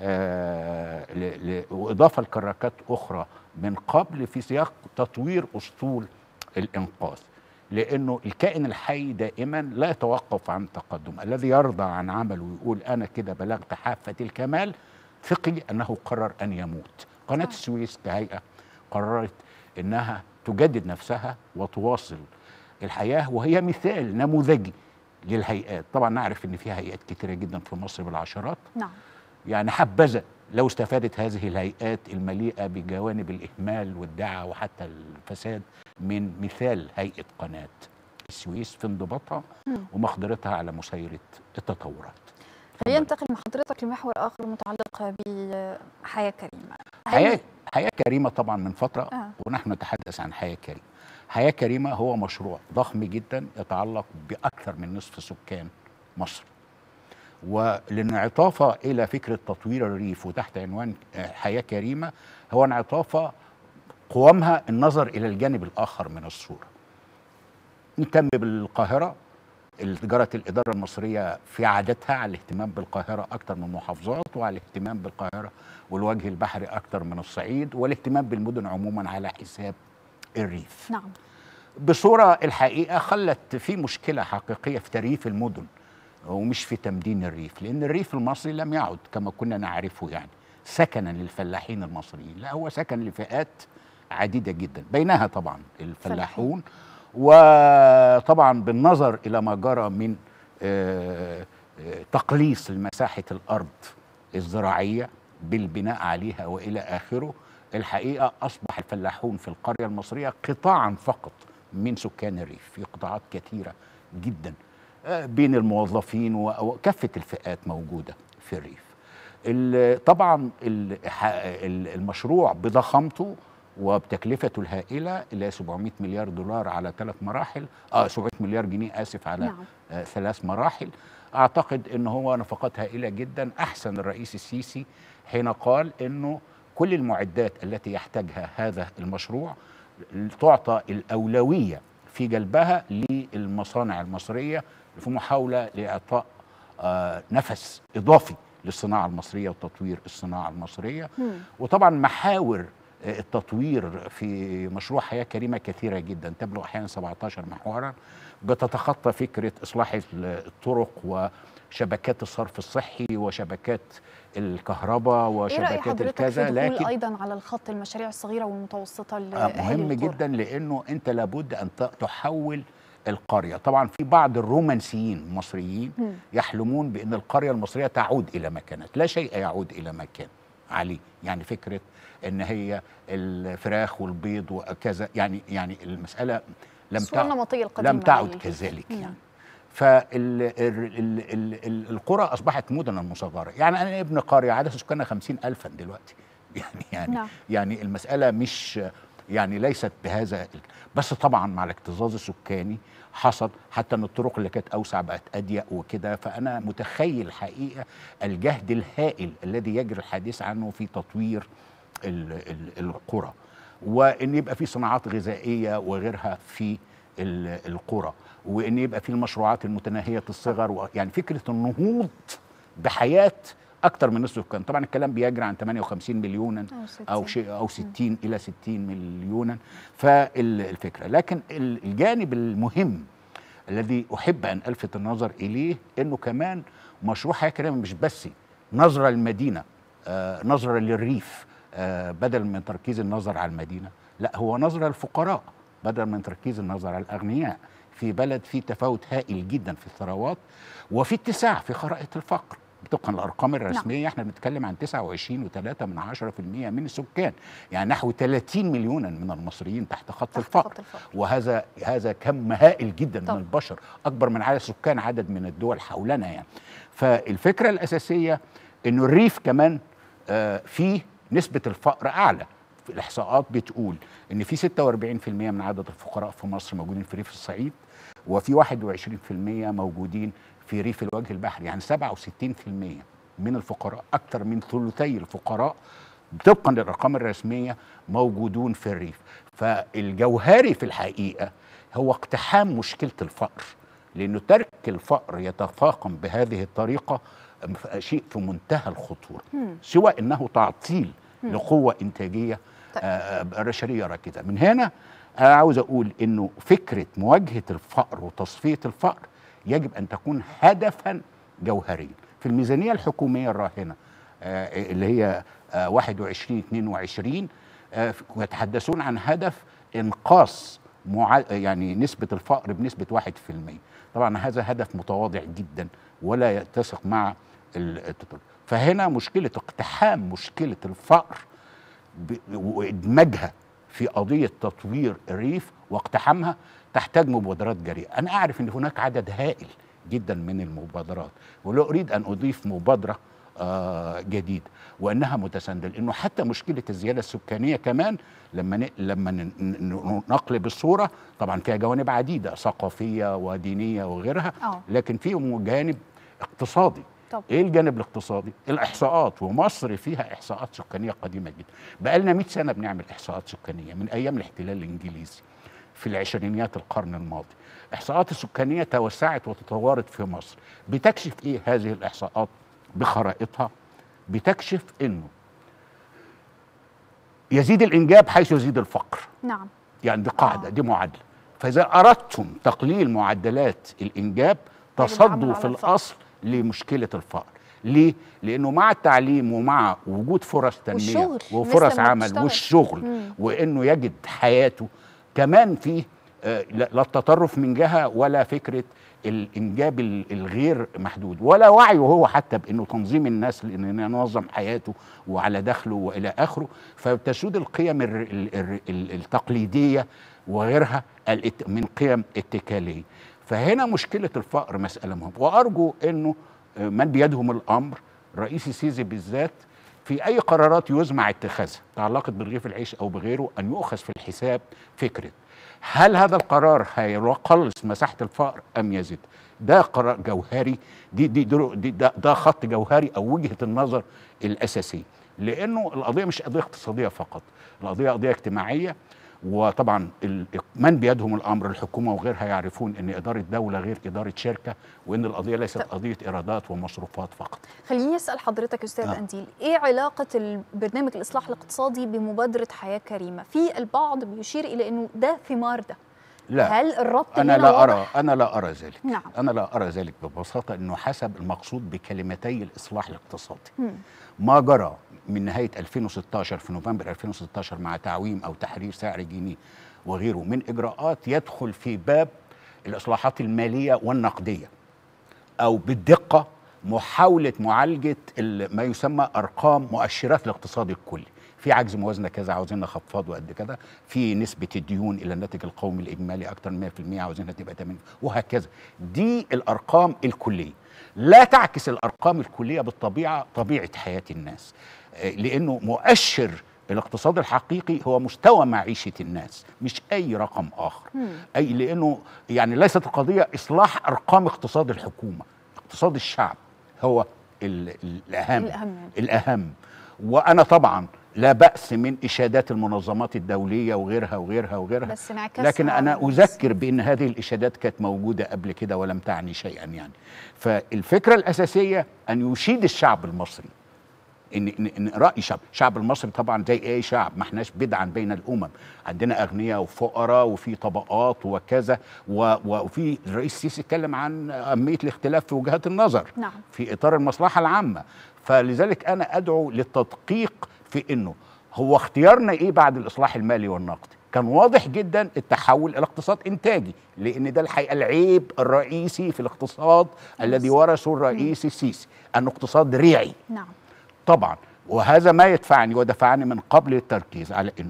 آه، ل- ل- واضافه لكراكات اخرى من قبل في سياق تطوير اسطول الانقاذ لانه الكائن الحي دائما لا يتوقف عن التقدم الذي يرضى عن عمله ويقول انا كده بلغت حافه الكمال ثقي انه قرر ان يموت قناه صح. السويس كهيئه قررت انها تجدد نفسها وتواصل الحياه وهي مثال نموذجي للهيئات طبعا نعرف ان في هيئات كتيره جدا في مصر بالعشرات نعم يعني حبذا لو استفادت هذه الهيئات المليئه بجوانب الاهمال والدعه وحتى الفساد من مثال هيئه قناه السويس في انضباطها ومقدرتها على مسيره التطورات. خلينا ننتقل مع حضرتك لمحور اخر متعلق بحياه كريمه حياه حياه كريمه طبعا من فتره آه. ونحن نتحدث عن حياه كريمه. حياه كريمه هو مشروع ضخم جدا يتعلق باكثر من نصف سكان مصر. والانعطافه الى فكره تطوير الريف وتحت عنوان آه، حياه كريمه هو انعطافه قوامها النظر الى الجانب الاخر من الصوره. نهتم بالقاهره جرت الإدارة المصرية في عادتها على الاهتمام بالقاهرة أكثر من المحافظات وعلى الاهتمام بالقاهرة والوجه البحري أكثر من الصعيد والاهتمام بالمدن عموما على حساب الريف نعم بصورة الحقيقة خلت في مشكلة حقيقية في تريف المدن ومش في تمدين الريف لأن الريف المصري لم يعد كما كنا نعرفه يعني سكنا للفلاحين المصريين لا هو سكن لفئات عديدة جدا بينها طبعا الفلاحون وطبعا بالنظر إلى ما جرى من آه، آه، تقليص لمساحة الأرض الزراعية بالبناء عليها وإلى آخره الحقيقة أصبح الفلاحون في القرية المصرية قطاعا فقط من سكان الريف في قطاعات كثيرة جدا آه، بين الموظفين و- وكافة الفئات موجودة في الريف ال- طبعا ال- ح- ال- المشروع بضخامته وبتكلفته الهائله اللي هي 700 مليار دولار على ثلاث مراحل اه 700 مليار جنيه اسف على نعم. آه ثلاث مراحل اعتقد ان هو نفقات هائله جدا احسن الرئيس السيسي حين قال انه كل المعدات التي يحتاجها هذا المشروع تعطى الاولويه في جلبها للمصانع المصريه في محاوله لاعطاء آه نفس اضافي للصناعه المصريه وتطوير الصناعه المصريه مم. وطبعا محاور آه، التطوير في مشروع حياه كريمه كثيره جدا تبلغ احيانا 17 محورا بتتخطى فكره اصلاح ال- الطرق وشبكات الصرف الصحي وشبكات الكهرباء ايه راي وشبكات حضرتك في الكذا دخول لكن ايضا على الخط المشاريع الصغيره والمتوسطه آه، لاهالي مهم القرى؟ جدا لانه انت لابد ان ت- تحول القريه طبعا في بعض الرومانسيين المصريين مم. يحلمون بان القريه المصريه تعود الى ما كانت لا شيء يعود الى ما كان عليه يعني فكره ان هي الفراخ والبيض وكذا يعني يعني المساله لم الصورة تعد النمطية القديمة لم تعد لل- كذلك مم. يعني فالقرى اصبحت مدنا مصغره يعني انا ابن قريه عدد سكانها خمسين الفا دلوقتي يعني يعني نعم. يعني المساله مش يعني ليست بهذا ال- بس طبعا مع الاكتظاظ السكاني حصل حتى ان الطرق اللي كانت اوسع بقت اضيق وكده فانا متخيل الحقيقه الجهد الهائل الذي يجري الحديث عنه في تطوير ال- ال- القرى وان يبقى في صناعات غذائيه وغيرها في ال- القرى وان يبقى في المشروعات المتناهيه الصغر و- يعني فكره النهوض بحياه اكثر من نصف السكان طبعا الكلام بيجري عن 58 مليونا أو 60. او شيء او 60 الى 60 مليونا فالفكره لكن ال- الجانب المهم الذي احب ان الفت النظر اليه انه كمان مشروع حياه كريمه مش بس نظره للمدينه آه نظره للريف آه بدل من تركيز النظر على المدينه لا هو نظره للفقراء بدل من تركيز النظر على الاغنياء في بلد فيه تفاوت هائل جدا في الثروات وفي اتساع في خرائط الفقر طبقا للارقام الرسميه نعم. احنا بنتكلم عن 29.3 من 10% من السكان يعني نحو 30 مليونا من المصريين تحت خط تحت الفقر خط الفقر. وهذا هذا كم هائل جدا طب. من البشر اكبر من عدد سكان عدد من الدول حولنا يعني فالفكره الاساسيه انه الريف كمان آه فيه نسبه الفقر اعلى الاحصاءات بتقول ان في 46% من عدد الفقراء في مصر موجودين في ريف الصعيد وفي 21% موجودين في ريف الوجه البحري يعني 67% من الفقراء اكثر من ثلثي الفقراء طبقا للارقام الرسميه موجودون في الريف فالجوهري في الحقيقه هو اقتحام مشكله الفقر لانه ترك الفقر يتفاقم بهذه الطريقه شيء في منتهى الخطوره سوى انه تعطيل لقوه انتاجيه طيب. آه، بشريه راكده من هنا انا عاوز اقول انه فكره مواجهه الفقر وتصفيه الفقر يجب ان تكون هدفا جوهريا في الميزانيه الحكوميه الراهنه آه، اللي هي آه، 21 22 آه، يتحدثون عن هدف انقاص مع... يعني نسبة الفقر بنسبة 1% طبعا هذا هدف متواضع جدا ولا يتسق مع التطور فهنا مشكلة اقتحام مشكلة الفقر ب... وإدماجها في قضية تطوير الريف واقتحامها تحتاج مبادرات جريئة أنا أعرف أن هناك عدد هائل جدا من المبادرات ولا أريد أن أضيف مبادرة آه جديدة وانها متسانده لانه حتى مشكله الزياده السكانيه كمان لما ن... لما ن... ن... نقلب الصوره طبعا فيها جوانب عديده ثقافيه ودينيه وغيرها آه. لكن في جانب اقتصادي طب. ايه الجانب الاقتصادي الاحصاءات ومصر فيها احصاءات سكانيه قديمه جدا بقى لنا 100 سنه بنعمل احصاءات سكانيه من ايام الاحتلال الانجليزي في العشرينيات القرن الماضي احصاءات السكانيه توسعت وتطورت في مصر بتكشف ايه هذه الاحصاءات بخرائطها بتكشف انه يزيد الانجاب حيث يزيد الفقر نعم يعني دي قاعده آه. دي معادله فاذا اردتم تقليل معدلات الانجاب العمل تصدوا على في الفقر. الاصل لمشكله الفقر ليه؟ لانه مع التعليم ومع وجود فرص تنميه والشغل. وفرص الناس لما عمل بتشتغل. والشغل مم. وانه يجد حياته كمان فيه آه، لا لا التطرف من جهه ولا فكره الانجاب ال- الغير محدود ولا وعيه هو حتى بانه تنظيم الناس لانه ينظم حياته وعلى دخله والى اخره فتسود القيم الر- ال- الر- ال- التقليديه وغيرها الات- من قيم اتكاليه فهنا مشكله الفقر مساله مهمه وارجو انه آه، من بيدهم الامر رئيس السيسي بالذات في اي قرارات يزمع اتخاذها تعلقت برغيف العيش او بغيره ان يؤخذ في الحساب فكره هل هذا القرار هيقلص مساحه الفقر ام يزيد؟ ده قرار جوهري دي دي, دي, دي ده, ده خط جوهري او وجهه النظر الاساسيه لانه القضيه مش قضيه اقتصاديه فقط القضيه قضيه اجتماعيه وطبعا ال- من بيدهم الامر الحكومه وغيرها يعرفون ان اداره دوله غير اداره شركه وان القضيه ليست قضيه ايرادات ومصروفات فقط خليني اسال حضرتك استاذ آه. انديل ايه علاقه البرنامج الاصلاح الاقتصادي بمبادره حياه كريمه في البعض بيشير الى انه ده ثمار ده لا هل الربط انا هنا لا واضح؟ ارى انا لا ارى ذلك نعم. انا لا ارى ذلك ببساطه انه حسب المقصود بكلمتي الاصلاح الاقتصادي مم. ما جرى من نهايه 2016 في نوفمبر 2016 مع تعويم او تحرير سعر جنيه وغيره من اجراءات يدخل في باب الاصلاحات الماليه والنقديه او بالدقه محاوله معالجه ال- ما يسمى ارقام مؤشرات الاقتصاد الكلي في عجز موازنه كذا عاوزين نخفضه قد كده في نسبه الديون الى الناتج القومي الاجمالي اكثر من 100% عاوزينها تبقى 8 وهكذا دي الارقام الكليه لا تعكس الارقام الكليه بالطبيعه طبيعه حياه الناس آه، لانه مؤشر الاقتصاد الحقيقي هو مستوى معيشه الناس مش اي رقم اخر اي لانه يعني ليست القضيه اصلاح ارقام اقتصاد الحكومه اقتصاد الشعب هو ال- ال- الاهم الأهم يعني. الاهم وانا طبعا لا بأس من إشادات المنظمات الدولية وغيرها وغيرها وغيرها بس انعكاسها لكن أنا على الناس. أذكر بأن هذه الإشادات كانت موجودة قبل كده ولم تعني شيئا يعني فالفكرة الأساسية أن يشيد الشعب المصري ان ان ان راي شعب الشعب المصري طبعا زي اي شعب ما احناش بدعا بين الامم عندنا اغنياء وفقراء وفي طبقات وكذا و- وفي الرئيس السيسي اتكلم عن اهميه الاختلاف في وجهات النظر نعم. في اطار المصلحه العامه فلذلك انا ادعو للتدقيق في انه هو اختيارنا ايه بعد الاصلاح المالي والنقدي كان واضح جدا التحول الى اقتصاد انتاجي لان ده الحقيقه العيب الرئيسي في الاقتصاد الذي ورثه الرئيس السيسي انه اقتصاد ريعي نعم طبعا وهذا ما يدفعني ودفعني من قبل التركيز على انه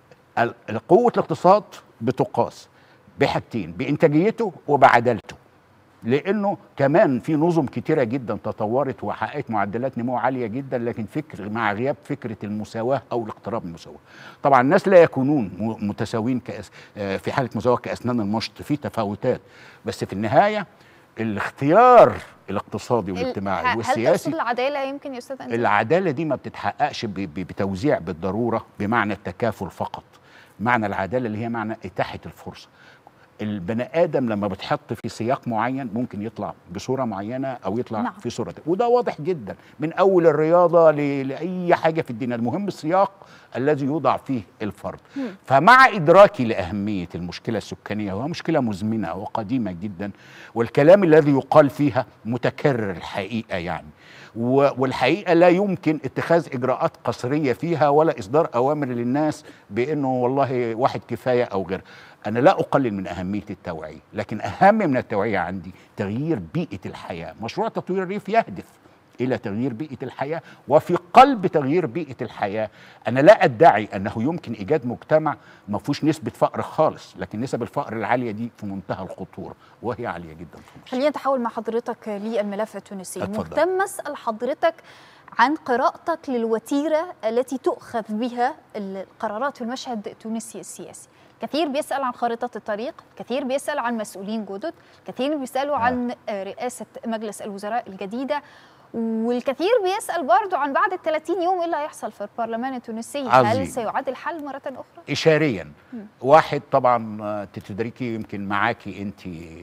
ال- قوه الاقتصاد بتقاس بحاجتين بانتاجيته وبعدالته لانه كمان في نظم كتيره جدا تطورت وحققت معدلات نمو عاليه جدا لكن فكر مع غياب فكره المساواه او الاقتراب من المساواه. طبعا الناس لا يكونون م- متساويين كأس آه، في حاله مساواه كاسنان المشط في تفاوتات بس في النهايه الاختيار الاقتصادي ال- والاجتماعي هل والسياسي تقصد العداله يمكن يا استاذ أنزل؟ العداله دي ما بتتحققش ب- ب- بتوزيع بالضروره بمعنى التكافل فقط معنى العداله اللي هي معنى اتاحه الفرصه البني ادم لما بتحط في سياق معين ممكن يطلع بصوره معينه او يطلع نعم. نعم. في صوره تانية. وده واضح جدا من اول الرياضه ل- لاي حاجه في الدنيا المهم السياق الذي يوضع فيه الفرد فمع ادراكي لاهميه المشكله السكانيه وهي مشكله مزمنه وقديمه جدا والكلام الذي يقال فيها متكرر الحقيقه يعني و- والحقيقه لا يمكن اتخاذ اجراءات قصريه فيها ولا اصدار اوامر للناس بانه والله واحد كفايه او غير انا لا اقلل من اهميه التوعيه لكن اهم من التوعيه عندي تغيير بيئه الحياه مشروع تطوير الريف يهدف الى تغيير بيئه الحياه وفي قلب تغيير بيئه الحياه انا لا ادعي انه يمكن ايجاد مجتمع ما فيهوش نسبه فقر خالص لكن نسب الفقر العاليه دي في منتهى الخطوره وهي عاليه جدا في مصر خلينا نتحول مع حضرتك للملف التونسي اتفضل. مهتم اسال حضرتك عن قراءتك للوتيره التي تؤخذ بها القرارات في المشهد التونسي السياسي كثير بيسال عن خارطه الطريق كثير بيسال عن مسؤولين جدد كثير بيسالوا آه. عن آه، رئاسه مجلس الوزراء الجديده والكثير بيسال برضو عن بعد ال 30 يوم ايه اللي هيحصل في البرلمان التونسي عظيم. هل سيعاد الحل مره اخرى اشاريا واحد طبعا آه، تدركي يمكن معاكي انت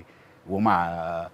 ومع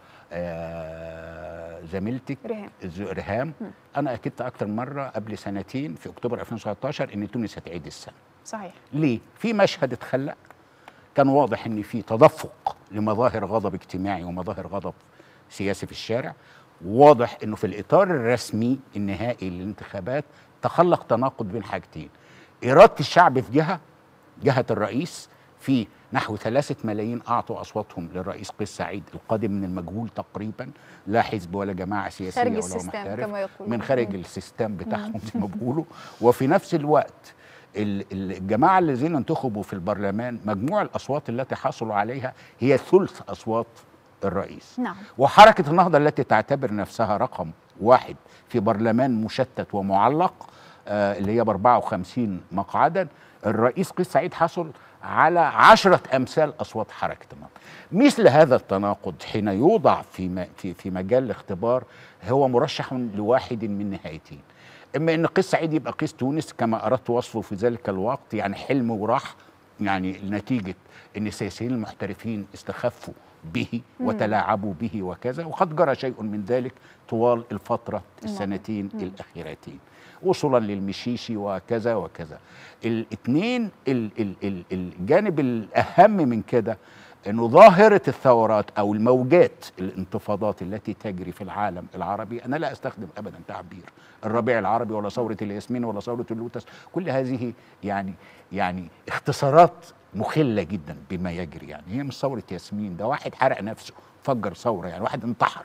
آه، زميلتك ريهام. ز- ريهام انا اكدت اكتر مره قبل سنتين في اكتوبر 2019 ان تونس هتعيد السنه صحيح ليه في مشهد اتخلق كان واضح ان في تدفق لمظاهر غضب اجتماعي ومظاهر غضب سياسي في الشارع واضح انه في الاطار الرسمي النهائي للانتخابات تخلق تناقض بين حاجتين اراده الشعب في جهه جهه الرئيس في نحو ثلاثة ملايين أعطوا أصواتهم للرئيس قيس سعيد القادم من المجهول تقريبا لا حزب ولا جماعة سياسية خارج ولا السيستم محترف كما يقولون. من خارج السيستم بتاعهم زي ما بيقولوا وفي نفس الوقت ال- ال- الجماعة الذين انتخبوا في البرلمان مجموع الأصوات التي حصلوا عليها هي ثلث أصوات الرئيس نعم وحركة النهضة التي تعتبر نفسها رقم واحد في برلمان مشتت ومعلق آه اللي هي ب 54 مقعدا الرئيس قيس سعيد حصل على عشرة أمثال أصوات حركة النهضة مثل هذا التناقض حين يوضع في, م- في, في مجال الاختبار هو مرشح لواحد من نهايتين إما أن قيس سعيد يبقى قيس تونس كما أردت وصفه في ذلك الوقت يعني حلم وراح يعني نتيجة أن السياسيين المحترفين استخفوا به وتلاعبوا به وكذا وقد جرى شيء من ذلك طوال الفترة السنتين الأخيرتين وصولا للمشيشي وكذا وكذا الاثنين ال- ال- ال- الجانب الأهم من كده انه ظاهره الثورات او الموجات الانتفاضات التي تجري في العالم العربي انا لا استخدم ابدا تعبير الربيع العربي ولا ثوره الياسمين ولا ثوره اللوتس كل هذه يعني يعني اختصارات مخله جدا بما يجري يعني هي مش ثوره ياسمين ده واحد حرق نفسه فجر ثوره يعني واحد انتحر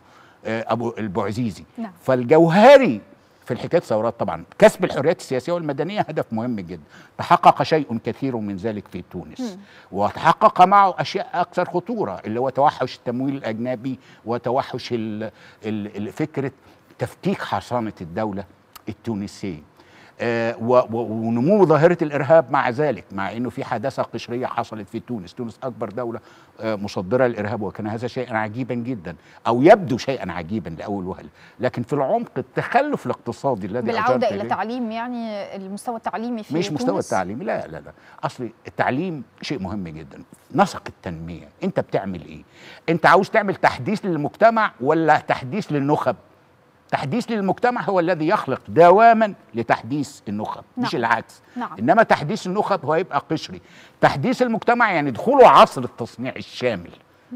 آه، ابو البوعزيزي نعم. فالجوهري في الحكايه ثورات طبعا كسب الحريات السياسيه والمدنيه هدف مهم جدا تحقق شيء كثير من ذلك في تونس وتحقق معه اشياء اكثر خطوره اللي هو توحش التمويل الاجنبي وتوحش ال- ال- ال- فكره تفكيك حصانه الدوله التونسيه آه، و- و- ونمو ظاهرة الإرهاب مع ذلك مع أنه في حداثة قشرية حصلت في تونس تونس أكبر دولة آه، مصدرة للإرهاب وكان هذا شيئا عجيبا جدا أو يبدو شيئا عجيبا لأول وهلة لكن في العمق التخلف الاقتصادي الذي بالعوده أشرت الى إليه تعليم يعني المستوى التعليمي في مش مستوى تونس؟ التعليم لا لا لا اصل التعليم شيء مهم جدا نسق التنميه انت بتعمل ايه انت عاوز تعمل تحديث للمجتمع ولا تحديث للنخب تحديث للمجتمع هو الذي يخلق دواما لتحديث النخب مش نعم. العكس نعم. انما تحديث النخب هو يبقى قشري تحديث المجتمع يعني دخوله عصر التصنيع الشامل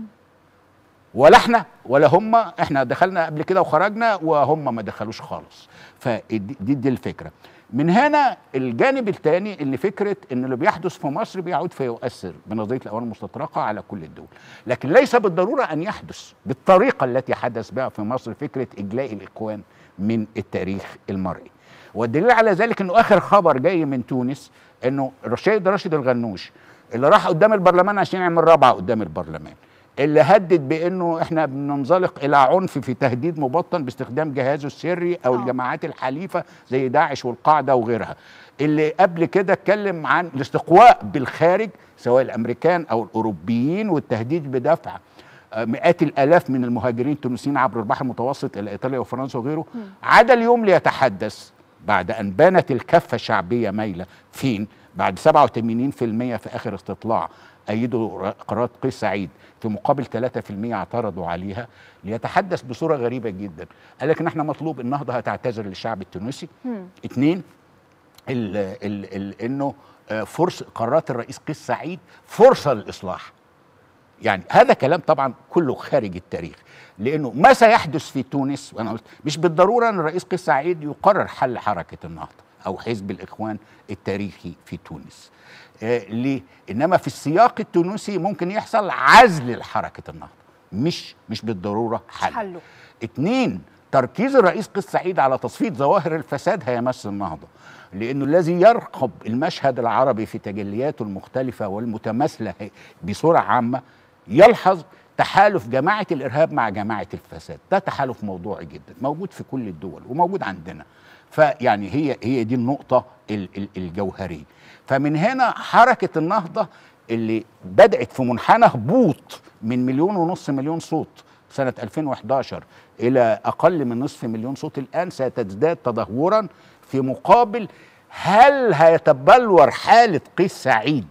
ولا احنا ولا هم احنا دخلنا قبل كده وخرجنا وهم ما دخلوش خالص فدي دي, دي الفكره من هنا الجانب الثاني اللي فكره ان اللي بيحدث في مصر بيعود فيؤثر بنظريه الاوان المستطرقه على كل الدول لكن ليس بالضروره ان يحدث بالطريقه التي حدث بها في مصر فكره اجلاء الاخوان من التاريخ المرئي والدليل على ذلك انه اخر خبر جاي من تونس انه السيد راشد الغنوش اللي راح قدام البرلمان عشان يعمل رابعه قدام البرلمان اللي هدد بانه احنا بننزلق الى عنف في تهديد مبطن باستخدام جهازه السري او آه. الجماعات الحليفه زي داعش والقاعده وغيرها اللي قبل كده اتكلم عن الاستقواء بالخارج سواء الامريكان او الاوروبيين والتهديد بدفع آه، مئات الالاف من المهاجرين التونسيين عبر البحر المتوسط الى ايطاليا وفرنسا وغيره عاد اليوم ليتحدث بعد ان بانت الكفه الشعبيه مايله فين بعد 87% في اخر استطلاع ايدوا ر- قرارات قيس سعيد في مقابل 3% اعترضوا عليها ليتحدث بصوره غريبه جدا قال لك ان احنا مطلوب النهضه هتعتذر للشعب التونسي اثنين ال ال ال انه آه، فرصه قرارات الرئيس قيس سعيد فرصه للاصلاح يعني هذا كلام طبعا كله خارج التاريخ لانه ما سيحدث في تونس وانا قلت مش بالضروره ان الرئيس قيس سعيد يقرر حل حركه النهضه او حزب الاخوان التاريخي في تونس آه ليه انما في السياق التونسي ممكن يحصل عزل لحركه النهضه مش مش بالضروره حل حله اتنين تركيز الرئيس قيس سعيد على تصفية ظواهر الفساد هيمس النهضة لأنه الذي يرقب المشهد العربي في تجلياته المختلفة والمتماثلة بصورة عامة يلحظ تحالف جماعة الإرهاب مع جماعة الفساد ده تحالف موضوعي جدا موجود في كل الدول وموجود عندنا فيعني هي هي دي النقطة ال- ال- الجوهرية فمن هنا حركة النهضة اللي بدأت في منحنى هبوط من مليون ونص مليون صوت سنة 2011 إلى أقل من نصف مليون صوت الآن ستزداد تدهورا في مقابل هل هيتبلور حالة قيس سعيد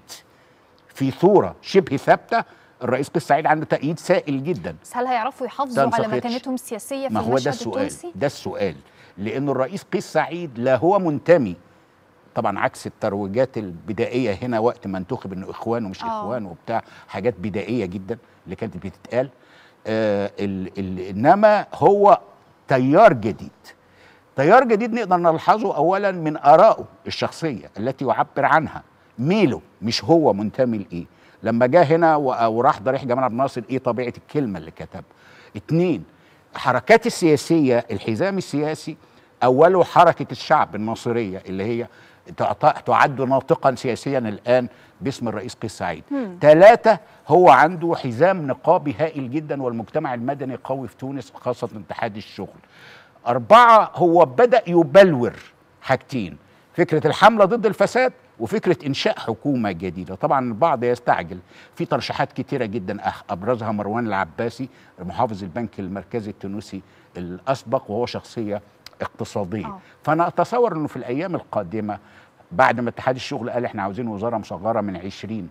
في صورة شبه ثابتة الرئيس قيس سعيد عنده تأييد سائل جدا بس هل هيعرفوا يحافظوا على تنسقطش. مكانتهم السياسيه في ما هو ده المشهد السؤال التونسي؟ ده السؤال لأنه الرئيس قيس سعيد لا هو منتمي طبعا عكس الترويجات البدائيه هنا وقت ما انتخب انه اخوان ومش آه. اخوان وبتاع حاجات بدائيه جدا اللي كانت بتتقال آه ال ال انما هو تيار جديد تيار جديد نقدر نلحظه اولا من ارائه الشخصيه التي يعبر عنها ميله مش هو منتمي لايه لما جه هنا و- وراح ضريح جمال عبد الناصر ايه طبيعه الكلمه اللي كتبها اتنين الحركات السياسيه الحزام السياسي اوله حركه الشعب الناصريه اللي هي تعط- تعد ناطقا سياسيا الان باسم الرئيس قيس سعيد ثلاثة هو عنده حزام نقابي هائل جدا والمجتمع المدني قوي في تونس خاصة اتحاد الشغل أربعة هو بدأ يبلور حاجتين فكرة الحملة ضد الفساد وفكرة إنشاء حكومة جديدة طبعا البعض يستعجل في ترشيحات كتيرة جدا أح- أبرزها مروان العباسي محافظ البنك المركزي التونسي الأسبق وهو شخصية اقتصادية آه. فأنا أتصور أنه في الأيام القادمة بعد ما اتحاد الشغل قال احنا عاوزين وزارة مصغرة من 20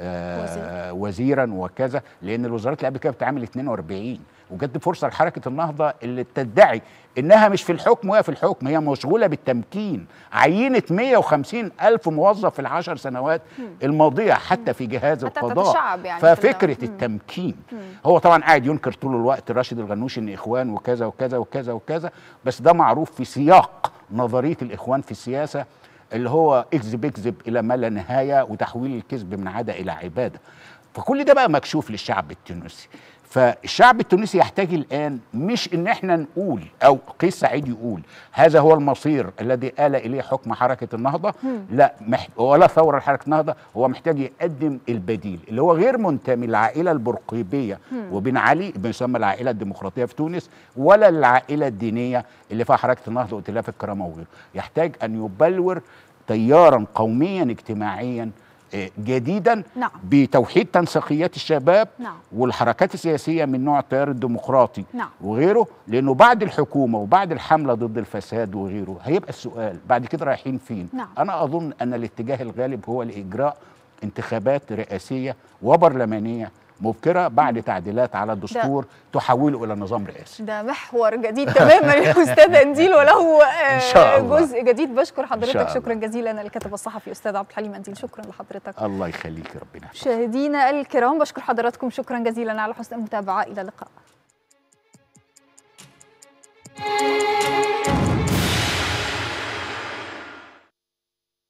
آه وزيرا وكذا لان الوزارات اللي قبل كده بتعمل 42 وجد فرصه لحركه النهضه اللي تدعي انها مش في الحكم وهي في الحكم هي مشغوله بالتمكين عينت 150 الف موظف في العشر سنوات الماضيه حتى في جهاز حتى القضاء تتشعب يعني في ففكره الدولة. مم. التمكين هو طبعا قاعد ينكر طول الوقت راشد الغنوشي ان اخوان وكذا وكذا وكذا وكذا بس ده معروف في سياق نظريه الاخوان في السياسه اللي هو اكذب اكذب الى ما لا نهايه وتحويل الكذب من عاده الى عباده فكل ده بقى مكشوف للشعب التونسي فالشعب التونسي يحتاج الان مش ان احنا نقول او قيس سعيد يقول هذا هو المصير الذي آل اليه حكم حركه النهضه لا مح ولا ثوره حركه النهضه هو محتاج يقدم البديل اللي هو غير منتمي للعائله البرقيبيه وبن علي بيسمى العائله الديمقراطيه في تونس ولا العائله الدينيه اللي فيها حركه النهضه وائتلاف الكرامه وغيره يحتاج ان يبلور تيارا قوميا اجتماعيا آه، جديدا نعم. بتوحيد تنسيقيات الشباب نعم. والحركات السياسيه من نوع التيار الديمقراطي نعم. وغيره لانه بعد الحكومه وبعد الحمله ضد الفساد وغيره هيبقى السؤال بعد كده رايحين فين؟ نعم. انا اظن ان الاتجاه الغالب هو لاجراء انتخابات رئاسيه وبرلمانيه مبكره بعد تعديلات على الدستور تحوله الى نظام رئاسي ده محور جديد تماما يا استاذ انديل وله إن شاء الله. جزء جديد بشكر إن حضرتك شاء الله. شكرا جزيلا الكاتب الصحفي استاذ عبد الحليم انديل شكرا لحضرتك الله يخليك ربنا مشاهدينا الكرام بشكر حضراتكم شكرا جزيلا على حسن المتابعه الى اللقاء